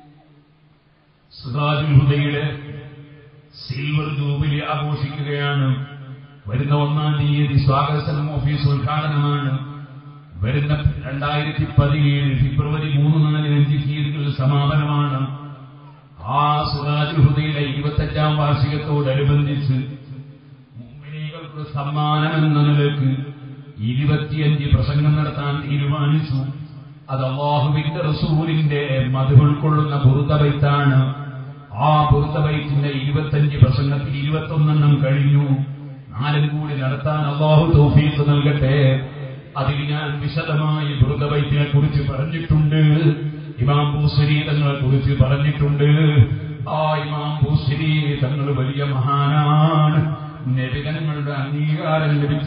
സിറാജുൽ ഹുദയുടെ സിൽവർ ജൂബിലി ആഘോഷിക്കുകയാണ് വരുന്ന ഒന്നാം തീയതി സ്വാഗതസനം ഓഫീസ് ഉദ്ഘാടനമാണ് വരുന്ന രണ്ടായിരത്തി പതിനേഴ് ഫെബ്രുവരി മൂന്ന് നാല് അഞ്ച് തീയതികളിൽ സമാപനമാണ് ആ സിറാജുൽ ഹുദയുടെ ഇരുപത്തഞ്ചാം വാർഷികത്തോടനുബന്ധിച്ച് മുഅ്മിനീകൾക്ക് സമ്മാനം എന്ന നിലക്ക് ഇരുപത്തിയഞ്ച് പ്രസംഗം നടത്താൻ തീരുമാനിച്ചു അത് അള്ളാഹുവിന്റെ റസൂലിന്റെ മത് ഉൾക്കൊള്ളുന്ന ബുറുദബൈത്താണ് ആ ബുറുദബൈത്തിന്റെ ഇരുപത്തഞ്ച് പ്രസംഗത്തിൽ ഇരുപത്തൊന്നെണ്ണം കഴിഞ്ഞു നാലും കൂടി നടത്താൻ അള്ളാഹു തൗഫീഖ് നൽകട്ടെ അതിൽ ഞാൻ വിശദമായി ബുറുദബൈത്തിനെ കുറിച്ച് പറഞ്ഞിട്ടുണ്ട് ഇമാം ഭൂസരി തങ്ങളെ കുറിച്ച് പറഞ്ഞിട്ടുണ്ട് ആ ഇമാം ഭൂസരി തങ്ങൾ വലിയ മഹാനാണ് നബിതങ്ങളുടെ അംഗീകാരം ലഭിച്ച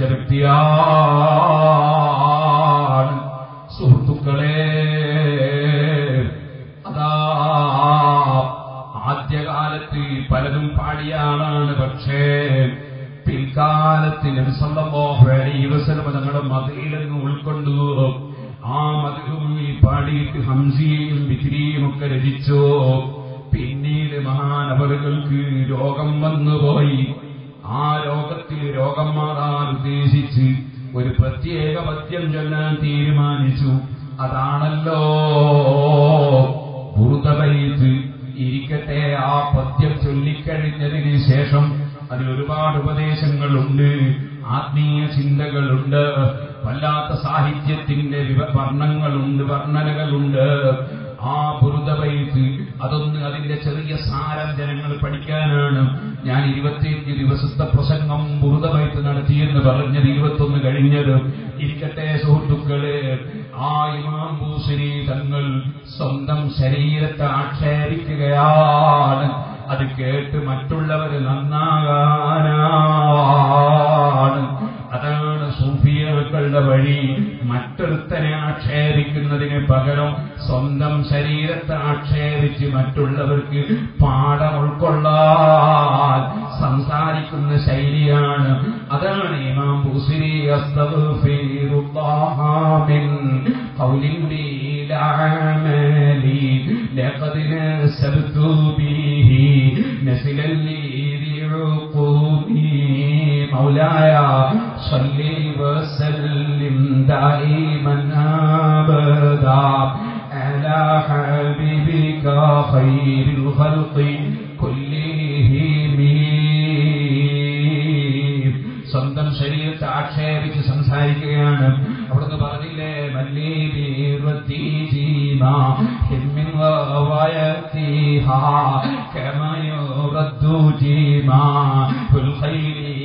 വ്യക്തിയാണ് സുഹൃത്തുക്കളെ അതാ ആദ്യകാലത്ത് പലതും പാടിയ ആളാണ് പക്ഷേ പിൽക്കാലത്ത് നബിസല്ലാഹു തങ്ങളുടെ മതയിൽ നിന്ന് ഉൾക്കൊണ്ടു ആ മതകുമി പാടിയിട്ട് ഹംസിയെയും വിക്രിയും ഒക്കെ രചിച്ചു പിന്നീട് മഹാനവറുകൾക്ക് രോഗം വന്നുപോയി ആ രോഗത്തിൽ രോഗം മാറാൻ ഉദ്ദേശിച്ച് ഒരു പ്രത്യേക പദ്യം ചൊല്ലാൻ തീരുമാനിച്ചു അതാണല്ലോ ബുറുദബൈത്ത് ഇരിക്കട്ടെ ആ പദ്യം ചൊല്ലിക്കഴിഞ്ഞതിന് ശേഷം അതിൽ ഒരുപാട് ഉപദേശങ്ങളുണ്ട് ആത്മീയ ചിന്തകളുണ്ട് വല്ലാത്ത സാഹിത്യത്തിന്റെ വിവ- വർണ്ണങ്ങളുണ്ട് വർണ്ണനകളുണ്ട് ആ ബുറുദബൈത്ത് അതൊന്ന് അതിന്റെ ചെറിയ സാരം ജനങ്ങൾ പഠിക്കാനാണ് ഞാൻ ഇരുപത്തിയഞ്ച് ദിവസത്തെ പ്രസംഗം ബുറുദബൈത്ത് നടത്തിയെന്ന് പറഞ്ഞത് ഇരുപത്തൊന്ന് കഴിഞ്ഞത് ഇരിക്കട്ടെ സുഹൃത്തുക്കളെ ആ ഇമാം ബൂസരി തങ്ങൾ സ്വന്തം ശരീരത്തെ ആക്ഷേപിക്കുകയാണ് അത് കേട്ട് മറ്റുള്ളവർ നന്നാകാനാണ് അതാണ് സൂഫിയകളുടെ വഴി മറ്റൊരുത്തനെ ആക്ഷേപിക്കുന്നതിന് പകരം സ്വന്തം ശരീരത്തെ ആക്ഷേപിച്ച് മറ്റുള്ളവർക്ക് പാഠം ഉൾക്കൊള്ളാൻ സംസാരിക്കുന്ന ശൈലിയാണ് അതാണ് ഇമാം ബുസിരി അസ്തഗ്ഫിറുല്ലാഹ മിൻ ഖൗലിൻ ബില അമലി ലഖദ് നസബ്തു ബിഹി നസിലൻ ലി عقوبي مولاي صل وسلم دائما ابدا على حبيبك خير الخلق كلهم സ്വന്തം ശരീരത്തെ ആക്ഷേപിച്ച് സംസാരിക്കുകയാണ് അവിടുന്ന് പറഞ്ഞില്ലേ മല്ലി ബീർവത്തി ജീമാ ഹിമ്മിൻ വയത്തിഹാ കമയുറദ്ദു ജീമാ ഫുൽ ഖൈരി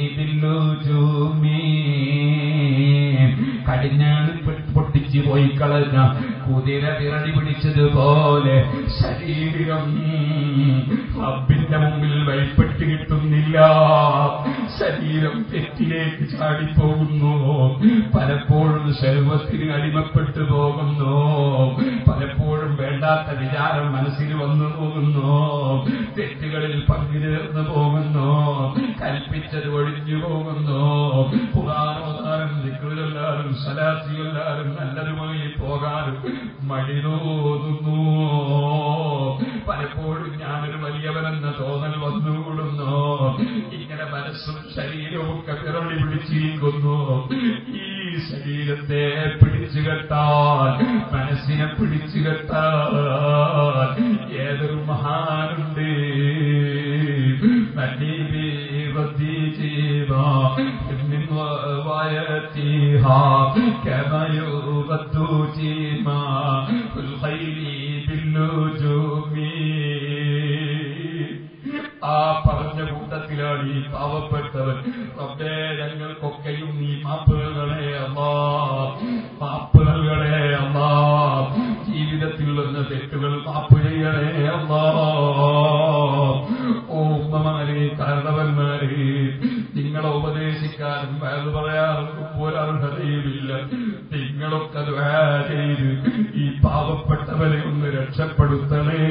ബില്ലുജൂമി കടിഞ്ഞാണ് പൊട്ടിച്ച് പോയി കളഞ്ഞ കുതിര വിറടി പിടിച്ചതുപോലെ ശരീരം റബ്ബിന്റെ മുമ്പിൽ വഴിപ്പെട്ട് കിട്ടുന്നില്ല ശരീരം തെറ്റിലേക്ക് ചാടിപ്പോകുന്നു പലപ്പോഴും ശർവത്തിന് അടിമപ്പെട്ടു പോകുന്നു പലപ്പോഴും വേണ്ടാത്ത വിചാരം മനസ്സിൽ വന്നു പോകുന്നു തെറ്റുകളിൽ പങ്കുചേർന്ന് പോകുന്നു കൽപ്പിച്ചത് ഒഴിഞ്ഞു പോകുന്നു പുരാണോദാനം ദിക്കുകളെല്ലാവരും സലാസികളെല്ലാവരും നല്ലതുമായി പോകാനും മടി തോന്നുന്നു പലപ്പോഴും ഞാനൊരു വലിയവനെന്ന തോന്നൽ വന്നുകൂടുന്നു ഇങ്ങനെ മനസ്സും ശരീരവും ഒക്കെ വിറളി പിടിച്ചിരിക്കുന്നു ഈ ശരീരത്തെ പിടിച്ചു കെട്ടാൻ മനസ്സിനെ പിടിച്ചു കെട്ടാൻ ഏതൊരു മഹാനുണ്ട് നല്ലീബി رديتها من ووايتها كما يغد تيما الخيل بالنجوم ആ പറഞ്ഞ കൂട്ടത്തിലാണ് ഈ പാവപ്പെട്ടവൻ റബ്ബേ ഞങ്ങൾക്കൊക്കെയും നീ മാപ്പ് നൽകണേ അമ്മാ മാപ്പ് നൽകണേ അമ്മാ ജീവിതത്തിൽ വന്ന തെറ്റുകൾ മാപ്പ് ചെയ്യണേ അമ്മാ ഓ ഉമ്മമാരെ കാരണവന്മാരെ നിങ്ങളെ ഉപദേശിക്കാനും അത് പറയാനും ഒരർഹതയുമില്ല നിങ്ങളൊക്കെ ദ്വാ ചെയ്ത് ഈ പാവപ്പെട്ടവരെ ഒന്ന് രക്ഷപ്പെടുത്തണേ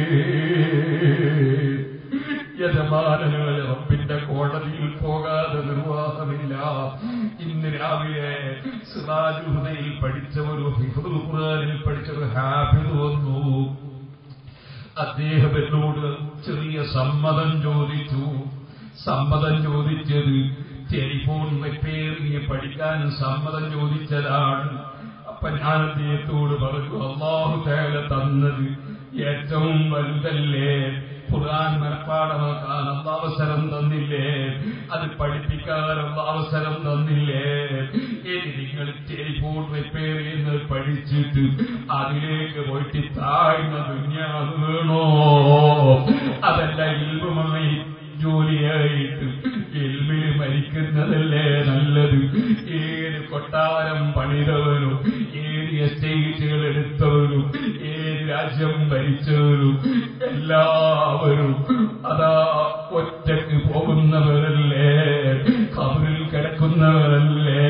യജമാനനായ റബ്ബിന്റെ കോടതിയിൽ പോകാതെ നിർവാഹമില്ല ഇന്ന് രാവിലെ സിറാജുഹുദയിൽ പഠിച്ച ഒരു ഹിഫുൽ ഖുർആനിൽ പഠിച്ച ഒരു ഹാഫിദ് വന്നു അദ്ദേഹം എന്നോട് ചെറിയ സമ്മതം ചോദിച്ചു സമ്മതം ചോദിച്ചത് ടെലിഫോൺ റിപ്പയറിംഗ് പഠിക്കാൻ സമ്മതം ചോദിച്ചതാണ് അപ്പൊ ഞാൻ അദ്ദേഹത്തോട് പറഞ്ഞു അള്ളാഹു തേല തന്നത് ഏറ്റവും വലുതല്ലേ ഖുർആൻ മനഃപ്പാടമാക്കാൻ അള്ള അവസരം തന്നില്ലേ അത് പഠിപ്പിക്കാൻ അള്ള അവസരം തന്നില്ലേ ഇനി നിങ്ങൾ ടെലിഫോൺ റിപ്പയർ ചെയ്യുന്നത് പഠിച്ചിട്ട് അതിലേക്ക് പോയിട്ട് താഴ്ന്ന ദുന്യാവ് വേണോ അതല്ല ഇൽവുമായി ജോലിയായിട്ട് എൽമിൽ മരിക്കുന്നതല്ലേ നല്ലത് ഏത് കൊട്ടാരം പണിതവനും ഏത് എസ്റ്റേറ്റുകൾ എടുത്തവരും ഏത് രാജ്യം ഭരിച്ചവരും എല്ലാവരും അതാ ഒറ്റക്ക് പോകുന്നവരല്ലേ കബറിൽ കിടക്കുന്നവരല്ലേ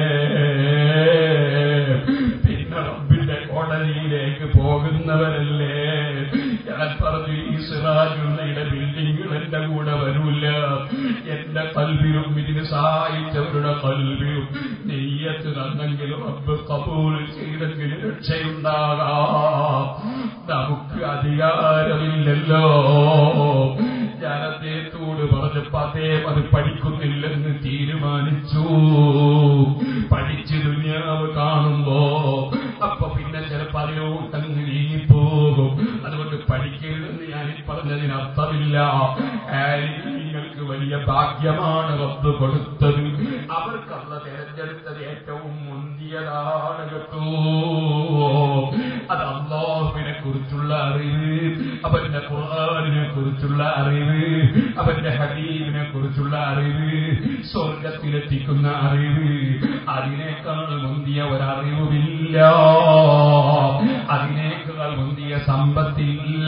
പിന്നെ റബ്ബിന്റെ കോടതിയിലേക്ക് പോകുന്നവരല്ലേ ഞാൻ പറഞ്ഞു ഈ സിറാജുള്ളയുടെ ബിൽഡിങ്ങുകൾ എന്റെ കൂടെ വരൂല എന്റെ കൽവിലും ഇതിന് സഹായിച്ചവരുടെ കൽവിലും നെയ്യത്ത് തന്നെങ്കിൽ റബ്ബ് കബൂൽ ചെയ്തെങ്കിൽ രക്ഷയുണ്ടാകാം നമുക്ക് അധികാരമില്ലല്ലോ ഞാൻ അദ്ദേഹത്തോട് പറഞ്ഞപ്പോ അദ്ദേഹം അത് പഠിക്കുന്നില്ലെന്ന് തീരുമാനിച്ചു പഠിച്ച് ദുനിയാവ് കാണുമ്പോ അപ്പൊ പിന്നെ ചിലപ്പോ അതിലോട്ടങ്ങ് നീങ്ങിപ്പോകും അതുകൊണ്ട് പഠിക്കരുതെന്ന് ഞാൻ ഈ പറഞ്ഞതിന് അർത്ഥമില്ല നിങ്ങൾക്ക് വലിയ ഭാഗ്യമാണ് റബ്ബ് കൊടുത്തത് അവർക്കല്ല തെരഞ്ഞെടുത്തത് ഏറ്റവും മുന്തിയതാണ് കേട്ടോ അത് അള്ളാഹുവിനെ കുറിച്ചുള്ള അറിവ് അവന്റെ ഖുർആാനിനെ കുറിച്ചുള്ള അറിവ് അവന്റെ ഹബീബിനെ കുറിച്ചുള്ള അറിവ് സ്വർഗത്തിലെത്തിക്കുന്ന അറിവ് അതിനേക്കാൾ മുന്തിയ ഒരറിവുമില്ല അതിനേക്കാൾ മുന്തിയ സമ്പത്തില്ല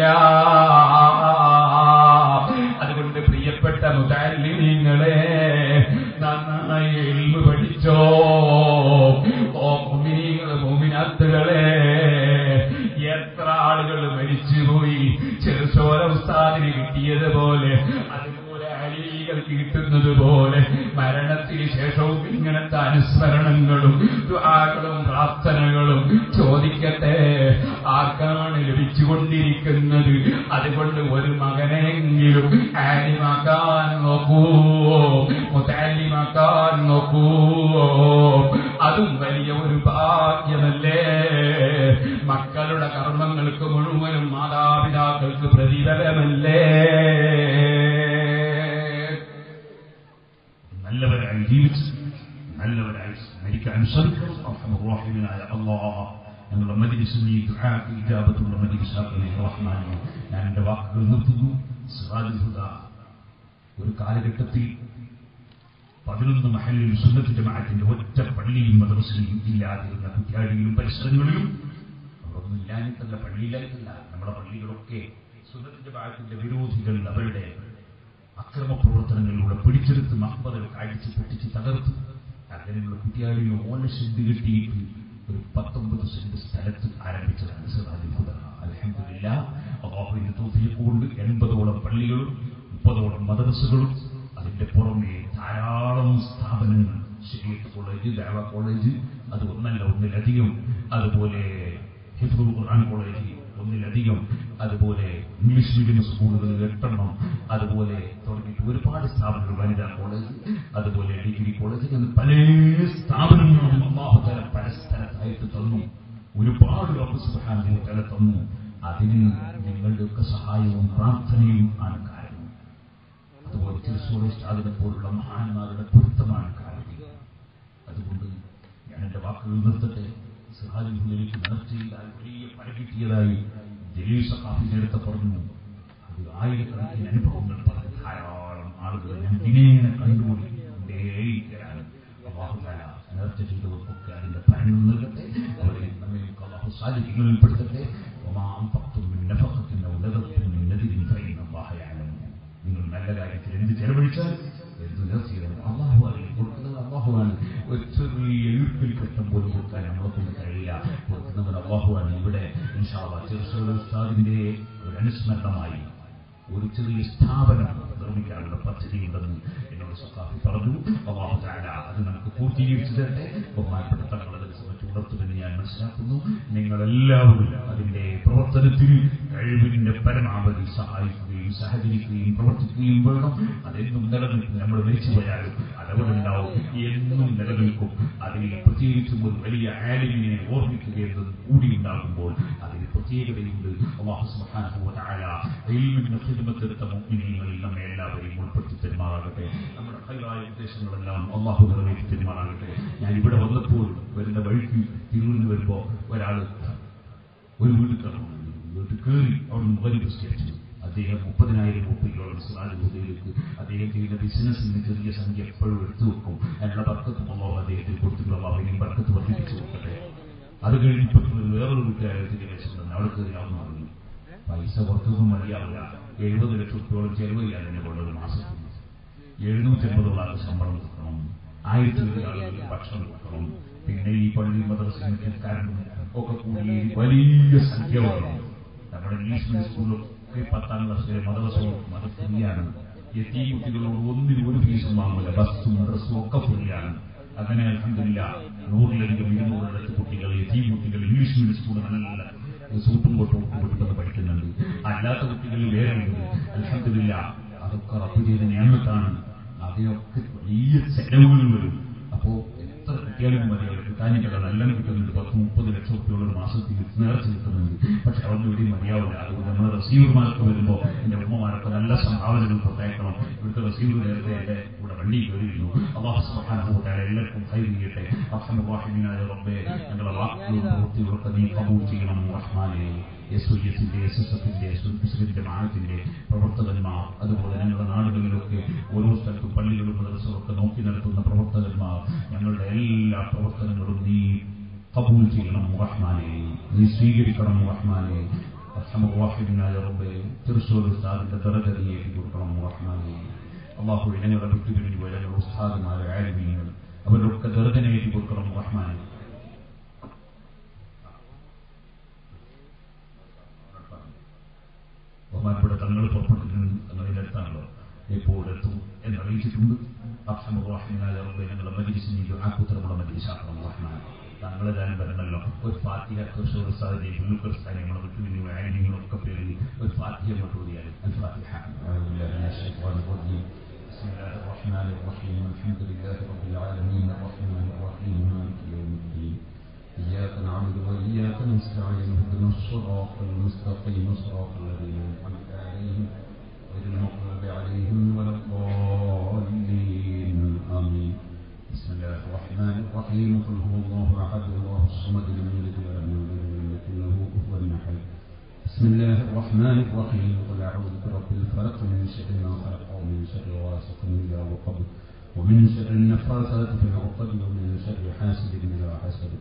അതുകൊണ്ട് പ്രിയപ്പെട്ട മുതാലിങ്ങളെ നന്നായി എൽമ് പഠിച്ചോ ഓ മുമിനികളെ മുമിനാത്തുകളെ എത്ര ആളുകൾ മരിച്ചുപോയി ചെറുസോര ഉസ്താദിന് കിട്ടിയതുപോലെ അതുപോലെ അലികൾക്ക് കിട്ടുന്നത് പോലെ മരണത്തിന് ശേഷവും ഇങ്ങനത്തെ അനുസ്മരണങ്ങളും ദുആകളും പ്രാർത്ഥനകളും ചോദിക്കട്ടെ ആർക്കാണ് ലഭിച്ചുകൊണ്ടിരിക്കുന്നത് അതുകൊണ്ട് ഒരു മകനെങ്കിലും ആലിമാക്കാൻ നോക്കൂ മുത്താലിമാക്കാൻ നോക്കൂ അതും വലിയ ഒരു ഭാഗ്യമല്ലേ മക്കളുടെ കർമ്മങ്ങൾക്ക് മുഴുവനും മാതാപിതാക്കൾക്ക് പ്രതിഫലമല്ലേ നല്ലവരായി ജീവിച്ച് നല്ലവരായി മരിക്കാൻ ശ്രമിക്കണമെന്നായ അള്ളാഹ് ഞങ്ങളുടെ മജിലിസിനെ ദുആക്ക് ഇജാബത്തുള്ള മജിലിസാക്കലേ റഹ്മാനെ ഞാൻ എന്റെ വാക്കുകൾ നിർത്തുന്നു സിറാജുൽ ഹുദ ഒരു കാലഘട്ടത്തിൽ പതിനൊന്ന് മഹലിൽ സുന്നത്ത് ജമാഅത്തിന്റെ ഒറ്റ പള്ളിയും മദ്രസയും ഇല്ലാതിരുന്ന കുറ്റ്യാടിയിലും പരിസരങ്ങളിലും അവർ അതൊന്നും ഇല്ലാഞ്ഞിട്ടല്ല പള്ളിയിലായിട്ടല്ല നമ്മുടെ പള്ളികളൊക്കെ സുനത്തിന്റെ ഭാഗത്തിന്റെ വിരോധികൾ അവരുടെ അക്രമ പ്രവർത്തനങ്ങളിലൂടെ പിടിച്ചെടുത്ത് മഹബറുകൾ അടിച്ച് പൊട്ടിച്ച് തകർത്ത് അങ്ങനെയുള്ള കുട്ടിയാളിയിൽ ഓല ഷെഡ് കെട്ടിയിട്ട് ഒരു പത്തൊമ്പത് സെന്റ് സ്ഥലത്ത് ആരംഭിച്ചതാണ് സിറാജുൽ ഹുദ അലഹമില്ല അള്ളാഹുവിന്റെ തോഫിയെ കൊണ്ട് എൺപതോളം പള്ളികളും മുപ്പതോളം മദ്രസകളും അതിന്റെ പുറമെ ധാരാളം സ്ഥാപനങ്ങൾ ശരിയത്ത് കോളേജ് ദേവ കോളേജ് അത് ഒന്നല്ല ഒന്നിലധികം അതുപോലെ ഹിഫുൽ ഖുർആൻ കോളേജ് ഒന്നിലധികം അതുപോലെ ഇംഗ്ലീഷ് മീഡിയം സ്കൂളുകൾ എട്ടെണ്ണം അതുപോലെ തുടങ്ങിയിട്ട് ഒരുപാട് സ്ഥാപനങ്ങൾ വനിതാ കോളേജ് അതുപോലെ ഡിഗ്രി കോളേജ് അങ്ങനെ പല സ്ഥാപനങ്ങളും അള്ളാഹുതല പല സ്ഥലത്തായിട്ട് തന്നു ഒരുപാട് റബ്ബ് സുബ്ഹാനഹു തല തന്നു അതിന് നിങ്ങളുടെയൊക്കെ സഹായവും പ്രാർത്ഥനയും ആണ് കാരണം അതുപോലെ തൃശ്ശൂർ സ്റ്റാദിനെ പോലുള്ള മഹാന്മാരുടെ പൊരുത്തമാണ് കാരണം അതുകൊണ്ട് ഞാൻ എന്റെ വാക്കുകൾ നിർത്തട്ടെ സിഹാജുലേക്ക് നേർച്ചയിലായി വലിയ പല കിട്ടിയതായി ജലീൽ സഖാഫി നേരത്തെ പറഞ്ഞു അത് ആയിരക്കണക്കിന് അനുഭവങ്ങൾ പറഞ്ഞ ധാരാളം ആളുകൾ ഞാൻ ദിനേന കണ്ടുകൊണ്ടിരിക്കുകയാണ് അള്ളാഹുദാല നേർച്ച ചെയ്തവർക്കൊക്കെ അതിന്റെ ഭരണം നൽകട്ടെ അവരെ നമ്മെ അള്ളാഹു സാധിക്കുന്നതിൽ പെടുത്തട്ടെ ഒമാം പത്തും നഫക്കത്തിന്റെ ഉലകത്തും നെതിരിൻ ഫൈൻ അള്ളാഹയാലും നിങ്ങൾ നല്ല കാര്യത്തിൽ എന്ത് ചെലവഴിച്ചാൽ എന്ത് നേർച്ചയിലും അള്ളാഹു അറിയും കൊടുക്കുന്നത് അള്ളാഹുവാണ് ഒരു ചെറിയ എഴുത്തിൽ കെട്ടം പോലും കൊടുക്കാൻ നമ്മളെ കൊണ്ട് കഴിയില്ല കൊടുക്കുന്നവൻ അള്ളാഹുവാണ് ഇവിടെ ഇൻഷാള്ള ചെറുസുകളുടെ ഉസ്താദിന്റെ ഒരു അനുസ്മരണമായി ഒരു ചെറിയ സ്ഥാപനം നിർമ്മിക്കാനുള്ള പദ്ധതിയുണ്ടെന്ന് എന്നോട് സഖാഫി പറഞ്ഞു അള്ളാഹു താല അത് നമുക്ക് പൂർത്തീകരിച്ചു തരട്ടെ ബഹുമാനപ്പെട്ട തങ്ങൾ അതിനെ സംബന്ധിച്ച് ഉണർത്തുമെന്ന് ഞാൻ മനസ്സിലാക്കുന്നു നിങ്ങളെല്ലാവരും അതിന്റെ പ്രവർത്തനത്തിൽ കഴിവിന്റെ പരമാവധി സഹായിക്കുകയും സഹകരിക്കുകയും പ്രവർത്തിക്കുകയും വേണം അതെന്നും നിലനിൽക്കും നമ്മൾ മരിച്ചു പോയാലും അതവിടെ ഉണ്ടാവും എന്നും നിലനിൽക്കും അതിൽ പ്രത്യേകിച്ചും ഒരു വലിയ ആലിമിനെ ഓർമ്മിക്കുക എന്നത് കൂടി ഉണ്ടാകുമ്പോൾ അതിന് പ്രത്യേകതയുണ്ട് അള്ളാഹു സുബ്ഹാനഹു വ തആല ഇൽമിന്റെ ഖിദ്മത്തെടുത്ത മുഅ്മിനീങ്ങളിൽ നമ്മെ എല്ലാവരെയും ഉൾപ്പെടുത്തി പെരുമാറാകട്ടെ നമ്മുടെ ഹൈറായ ഉദ്ദേശങ്ങളെല്ലാം അള്ളാഹു നിറവേറ്റി പെരുമാറാകട്ടെ ഞാൻ ഇവിടെ വന്നപ്പോൾ വരുന്ന വഴിക്ക് തിരുവനന്തപുരം വരുമ്പോ ഒരാൾ ഒരു വീട്ടിൽ കയറുന്നു വീട്ടിൽ കയറി അവിടെ മുഖരി പുസ്തരിച്ചു അദ്ദേഹം മുപ്പതിനായിരം രൂപയോളം സിറാജ് ഹുദയിലേക്ക് അദ്ദേഹം ചെയ്യുന്ന ബിസിനസ്സിന് ചെറിയ സംഖ്യ എപ്പോഴും എടുത്തു വെക്കും അതിനുള്ള ബർക്കത്ത് അള്ളാഹു അദ്ദേഹത്തിന് കൊടുത്തിട്ടുള്ള അവനെയും ബർക്കത്ത് വർദ്ധിപ്പിച്ചു കൊടുക്കട്ടെ അത് കഴിഞ്ഞപ്പോൾ വേറൊരു വീട്ടുകാരത്തിന്റെ കേസുണ്ട് അവിടെ കയറി ആവുന്ന പറഞ്ഞു പൈസ പുറത്തൊന്നും മതിയാവില്ല എഴുപത് ലക്ഷം രൂപയോളം ചെലവ് ചെയ്യാൻ എന്നെ കൊണ്ട് ഒരു മാസത്തിൽ എഴുന്നൂറ്റി അമ്പതോളം ആൾക്ക് ശമ്പളം കൊടുക്കണം ആയിരത്തി ഒരു ആളുകൾക്ക് ഭക്ഷണം കൊടുക്കണം പിന്നെ ഈ പള്ളി മദ്രസയും കരണ്ടും ഒക്കെ കൂടി വലിയ സംഖ്യ വേണം നമ്മുടെ ഇംഗ്ലീഷ് മീഡിയം സ്കൂളിലൊക്കെ പത്താം ക്ലാസ്സിലെ മദ്രസവും അത് ഫ്രീയാണ് എത്തി കുട്ടികളോട് ഒന്നിനും ഒരു ഫീസും വാങ്ങില്ല ബസ്സും ഡ്രസ്സും ഒക്കെ ഫ്രീയാണ് അങ്ങനെ അലഹമില്ല നൂറിലധികം ഇരുന്നൂറിലടുത്ത് കുട്ടികൾ എത്തി കുട്ടികൾ ഇംഗ്ലീഷ് മീഡിയം സ്കൂളിൽ നല്ല സൂട്ടും കൊട്ടും കൊണ്ടുവന്ന് പഠിക്കുന്നുണ്ട് അല്ലാത്ത കുട്ടികൾ വേറെ ഉണ്ട് അലഹമില്ല അതൊക്കെ റബ്ബ് ചെയ്ത നിയമത്താണ് അതിനൊക്കെ വലിയ ചെലവുകൾ വരും അപ്പോ എത്ര കിട്ടിയാലും മതി അവർ കിട്ടാനിക്കല്ല നല്ല കിട്ടുന്നുണ്ട് പത്ത് മുപ്പത് ലക്ഷം റുപ്യോളം ഒരു മാസത്തിൽ നേർച്ച കിട്ടുന്നുണ്ട് പക്ഷെ അതൊന്നും ഇവിടെ മതിയാവില്ല അതുകൊണ്ട് നമ്മൾ റസീവർമാർക്ക് വരുമ്പോൾ എന്റെ ഉമ്മമാരൊക്കെ നല്ല സംഭാവനകൾ കൊടുത്തേക്കണം ഇവിടുത്തെ റസീവർ നേരത്തെ എന്റെ കൂടെ വണ്ടി കയറിയിരുന്നു അള്ളാഹു സുബ്ഹാനഹു എല്ലാവർക്കും ഹൈർ ചെയ്യട്ടെ അഹമ്മദ് റബ്ബെ ഞങ്ങളുടെ വാക്കുകളും പ്രവൃത്തികളൊക്കെ നീ കബൂൾ ചെയ്യണം റഹ്മാനെ എസ് ഒ എസിന്റെ എസ് എസ് എഫിന്റെ മുസ്ലിമിന്റെ മാനത്തിന്റെ പ്രവർത്തകന്മാർ അതുപോലെ ഞങ്ങളുടെ നാടുകളിലൊക്കെ ഓരോ സ്ഥലത്തും പള്ളികളും മദ്രസകളും ഒക്കെ നോക്കി നടത്തുന്ന പ്രവർത്തകന്മാർ ഞങ്ങളുടെ എല്ലാ പ്രവർത്തനങ്ങളും നീ കബൂൽ ചെയ്യണം റഹ്മാനെ നീ സ്വീകരിക്കണം റഹ്മാനെ അസമവാഹിനായ റബ്ബെ തൃശ്ശൂർ ഉസ്താദിന്റെ ദറജ നീ ഏറ്റി കൊടുക്കണം റഹ്മാനെ അള്ളാഹു ഞങ്ങളുടെ വിട്ടുപിരിഞ്ഞു പോയ ഞങ്ങളുടെ ഉസ്താദുമാരെ ആരുമീങ്ങൾ അവരൊക്കെ ദർജന ഏറ്റി കൊടുക്കണം റഹ്മാനെ ബഹുമാനപ്പെട്ട തങ്ങൾ പുറപ്പെട്ടിട്ടുണ്ട് തങ്ങളുടെ അടുത്താണല്ലോ എപ്പോൾ എത്തും എന്ന് അറിയിച്ചിട്ടുണ്ട് അക്ഷമവാഹിനായ റബ്ബെ ഞങ്ങളുടെ മജിലിസിനെ ആക്കുത്തരമുള്ള മജിലിസാക്കണം റഹ്മാൻ തങ്ങളെ കാലം വരണല്ലോ ഒരു ഫാത്തിഹ തൃശ്ശൂർ സ്ഥാനത്തെ പുല്ലുക്കർ സ്ഥാനം നമ്മളെ വിട്ടുപിരിഞ്ഞു ആനിങ്ങളൊക്കെ പേരിൽ ഒരു ഫാത്തിഹ കൊണ്ട് ഓതിയാൽ الفاتحة أعوذ بالله من الشيطان الرجيم بسم الله الرحمن الرحيم الحمد لله رب العالمين الرحمن الرحيم مالك يوم الدين إياك نعبد وإياك نستعين اهدنا الصراط المستقيم صراط الذين أنعمت عليهم غير المغضوب عليهم ولا الضالين آمين بسم الله الرحمن الرحيم قل هو الله أحد الله الصمد لم يلد ولم يولد ولم يكن له كفوا أحد بسم الله الرحمن الرحيم قل أعوذ برب الفلق من شر ما خلق ومن شر غاسق إذا وقب ومن شر النفاثات في العقد ومن شر حاسد إذا حسد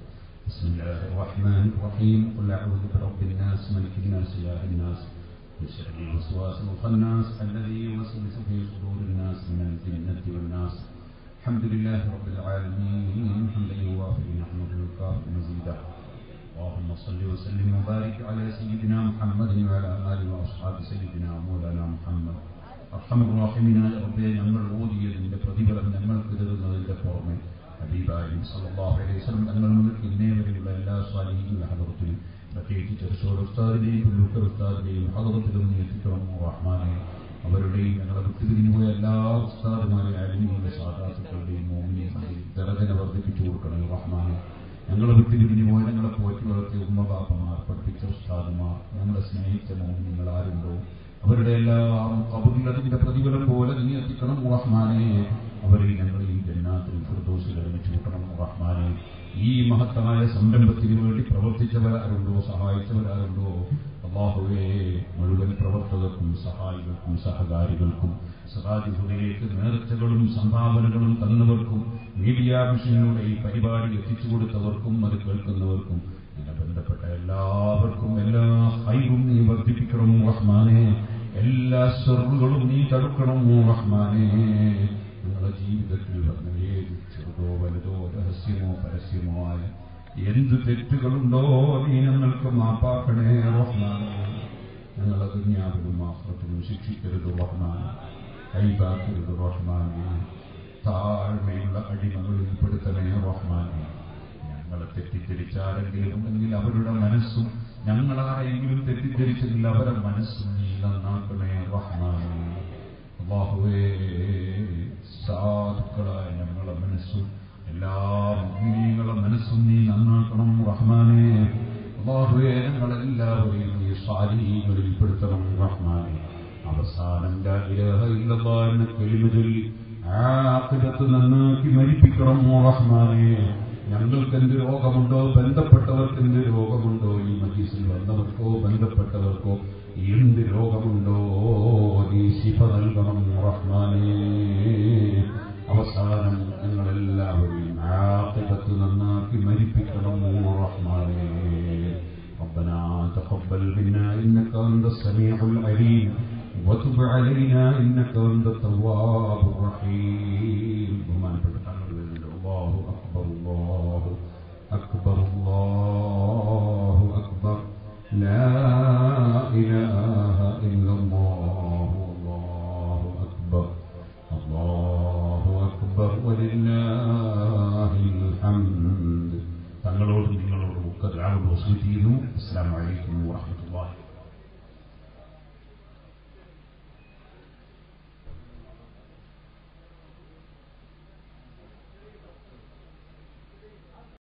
بسم الله الرحمن الرحيم قل أعوذ برب الناس ملك الناس إله الناس من شر الوسواس الخناس الذي يوسوس في صدور الناس من الجنة والناس الحمد لله رب العالمين حمدا يوافي نحمده الكافي مزيدا اللهم صل وسلم وبارك على سيدنا محمد وعلى آله وأصحاب سيدنا مولانا محمد അർഹമുറാഹിമിനായ റബ്ബെ ഞങ്ങൾ ഓതിയതിന്റെ പ്രതിഫലം ഞങ്ങൾക്ക് തരുന്നതിന്റെ പുറമെ ഹബീബായും സല്ലല്ലാഹു അലൈഹി വസല്ലം ഞങ്ങൾ മുന്നിൽ ഇന്നേ വരെയുള്ള എല്ലാ സ്വാലിഹികളുടെ ഹദറത്തിലും പ്രത്യേകിച്ച് ചെറുസോട് ഉസ്താദിനെയും പുല്ലൂക്കർ ഉസ്താദിനെയും ഹദറത്തിലും നീ എത്തിക്കണം റഹ്മാനെ അവരുടെയും ഞങ്ങളെ വിട്ടുപിരിഞ്ഞുപോയ എല്ലാ ഉസ്താദുമാരെ അലിമിയുടെ സാധാത്തുക്കളുടെയും മോമിനെയും ദറജന വർദ്ധിപ്പിച്ചു കൊടുക്കണം റഹ്മാനെ ഞങ്ങളെ വിട്ടുപിരിഞ്ഞു പോയ ഞങ്ങളെ പോറ്റി വളർത്തിയ ഉമ്മബാപ്പമാർ പഠിപ്പിച്ച ഉസ്താദുമാർ ഞങ്ങളെ സ്നേഹിച്ച മോമിനിങ്ങൾ ആരുണ്ടോ അവരുടെ എല്ലാം കബുറിലതിന്റെ പ്രതിഫലം പോലെ നീ എത്തിക്കണം റഹ്മാനെ അവരിൽ ഞങ്ങളെയും ജന്നാത്തിൽ ഫിർദോസിൽ ഒരുമിച്ച് കൂട്ടണം റഹ്മാനെ ഈ മഹത്തായ സംരംഭത്തിന് വേണ്ടി പ്രവർത്തിച്ചവരാരുണ്ടോ സഹായിച്ചവരാരുണ്ടോ അള്ളാഹുവേ മുഴുവൻ പ്രവർത്തകർക്കും സഹായികൾക്കും സഹകാരികൾക്കും സഹാജിഹുദയിലേക്ക് നേർച്ചകളും സംഭാവനകളും തന്നവർക്കും മീഡിയ മിഷനിലൂടെ ഈ പരിപാടി എത്തിച്ചു കൊടുത്തവർക്കും അത് കേൾക്കുന്നവർക്കും ഇതിനെ ബന്ധപ്പെട്ട എല്ലാവർക്കും എല്ലാ ഹൈറും നീ വർദ്ധിപ്പിക്കണം റഹ്മാനെ എല്ലാ സെറുകളും നീ തടുക്കണം റഹ്മാനെ നിങ്ങളുടെ ജീവിതത്തിൽ വന്ന ഏത് ചെറുതോ വലുതോ രഹസ്യമോ പരസ്യമോ ആയ എന്ത് തെറ്റുകളുണ്ടോ നീ ഞങ്ങൾക്ക് മാപ്പാക്കണേ റഹ്മാനെ ഞങ്ങളെ ദുന്യാവിലും ആഹ്ലത്തിലും ശിക്ഷിക്കരുത് റഹ്മാനെ കൈതാക്കരുത് റഹ്മാനെ താഴ്മയുള്ള അടിമകളിൽ പെടുത്തണേ റഹ്മാനെ ഞങ്ങളെ തെറ്റിദ്ധരിച്ചാരെങ്കിലും ഉണ്ടെങ്കിൽ അവരുടെ മനസ്സും ഞങ്ങളാരെങ്കിലും തെറ്റിദ്ധരിച്ചെങ്കിൽ അവരുടെ മനസ്സും നീ നന്നാക്കണേ റഹ്മാനെ അള്ളാഹുവേ സാധുക്കളായ ഞങ്ങളെ മനസ്സും എല്ലാ മുഗ്നീകളെ മനസ്സും നീ നന്നാക്കണം റഹ്മാനെ അള്ളാഹുവേ ഞങ്ങളെല്ലാവരെയും നീ സാരീകളിൽ പെടുത്തണം റഹ്മാനെ അവസാനം ലാ ഇലാഹ ഇല്ലല്ലാഹ് എന്ന കലിമ ചൊല്ലി ആഖിറത്ത് നന്നാക്കി മരിപ്പിക്കണം റഹ്മാനെ ഞങ്ങൾക്ക് എന്ത് രോഗമുണ്ടോ ബന്ധപ്പെട്ടവർക്ക് എന്ത് രോഗമുണ്ടോ ഈ മജീസിൽ വന്നവർക്കോ ബന്ധപ്പെട്ടവർക്കോ എന്ത് രോഗമുണ്ടോ നീ ശിഫ നൽകണം റഹ്മാനെ അവസാനം ഞങ്ങളെല്ലാവരെയും ആഖിറത്ത് നന്നാക്കി മരിപ്പിക്കണം റഹ്മാനെ ربنا تقبل منا إنك أنت السميع العليم وتب علينا إنك أنت التواب الرحيم بمان الله أكبر الله أكبر الله أكبر لا إله إلا الله الله أكبر الله أكبر ولله الحمد തങ്ങളോടും നിങ്ങളോടും ഒക്കെ രാവിലെ വസൂൽ ചെയ്യുന്നു അസ്സാം വലൈക്കും വാഹമത്തുള്ളാഹി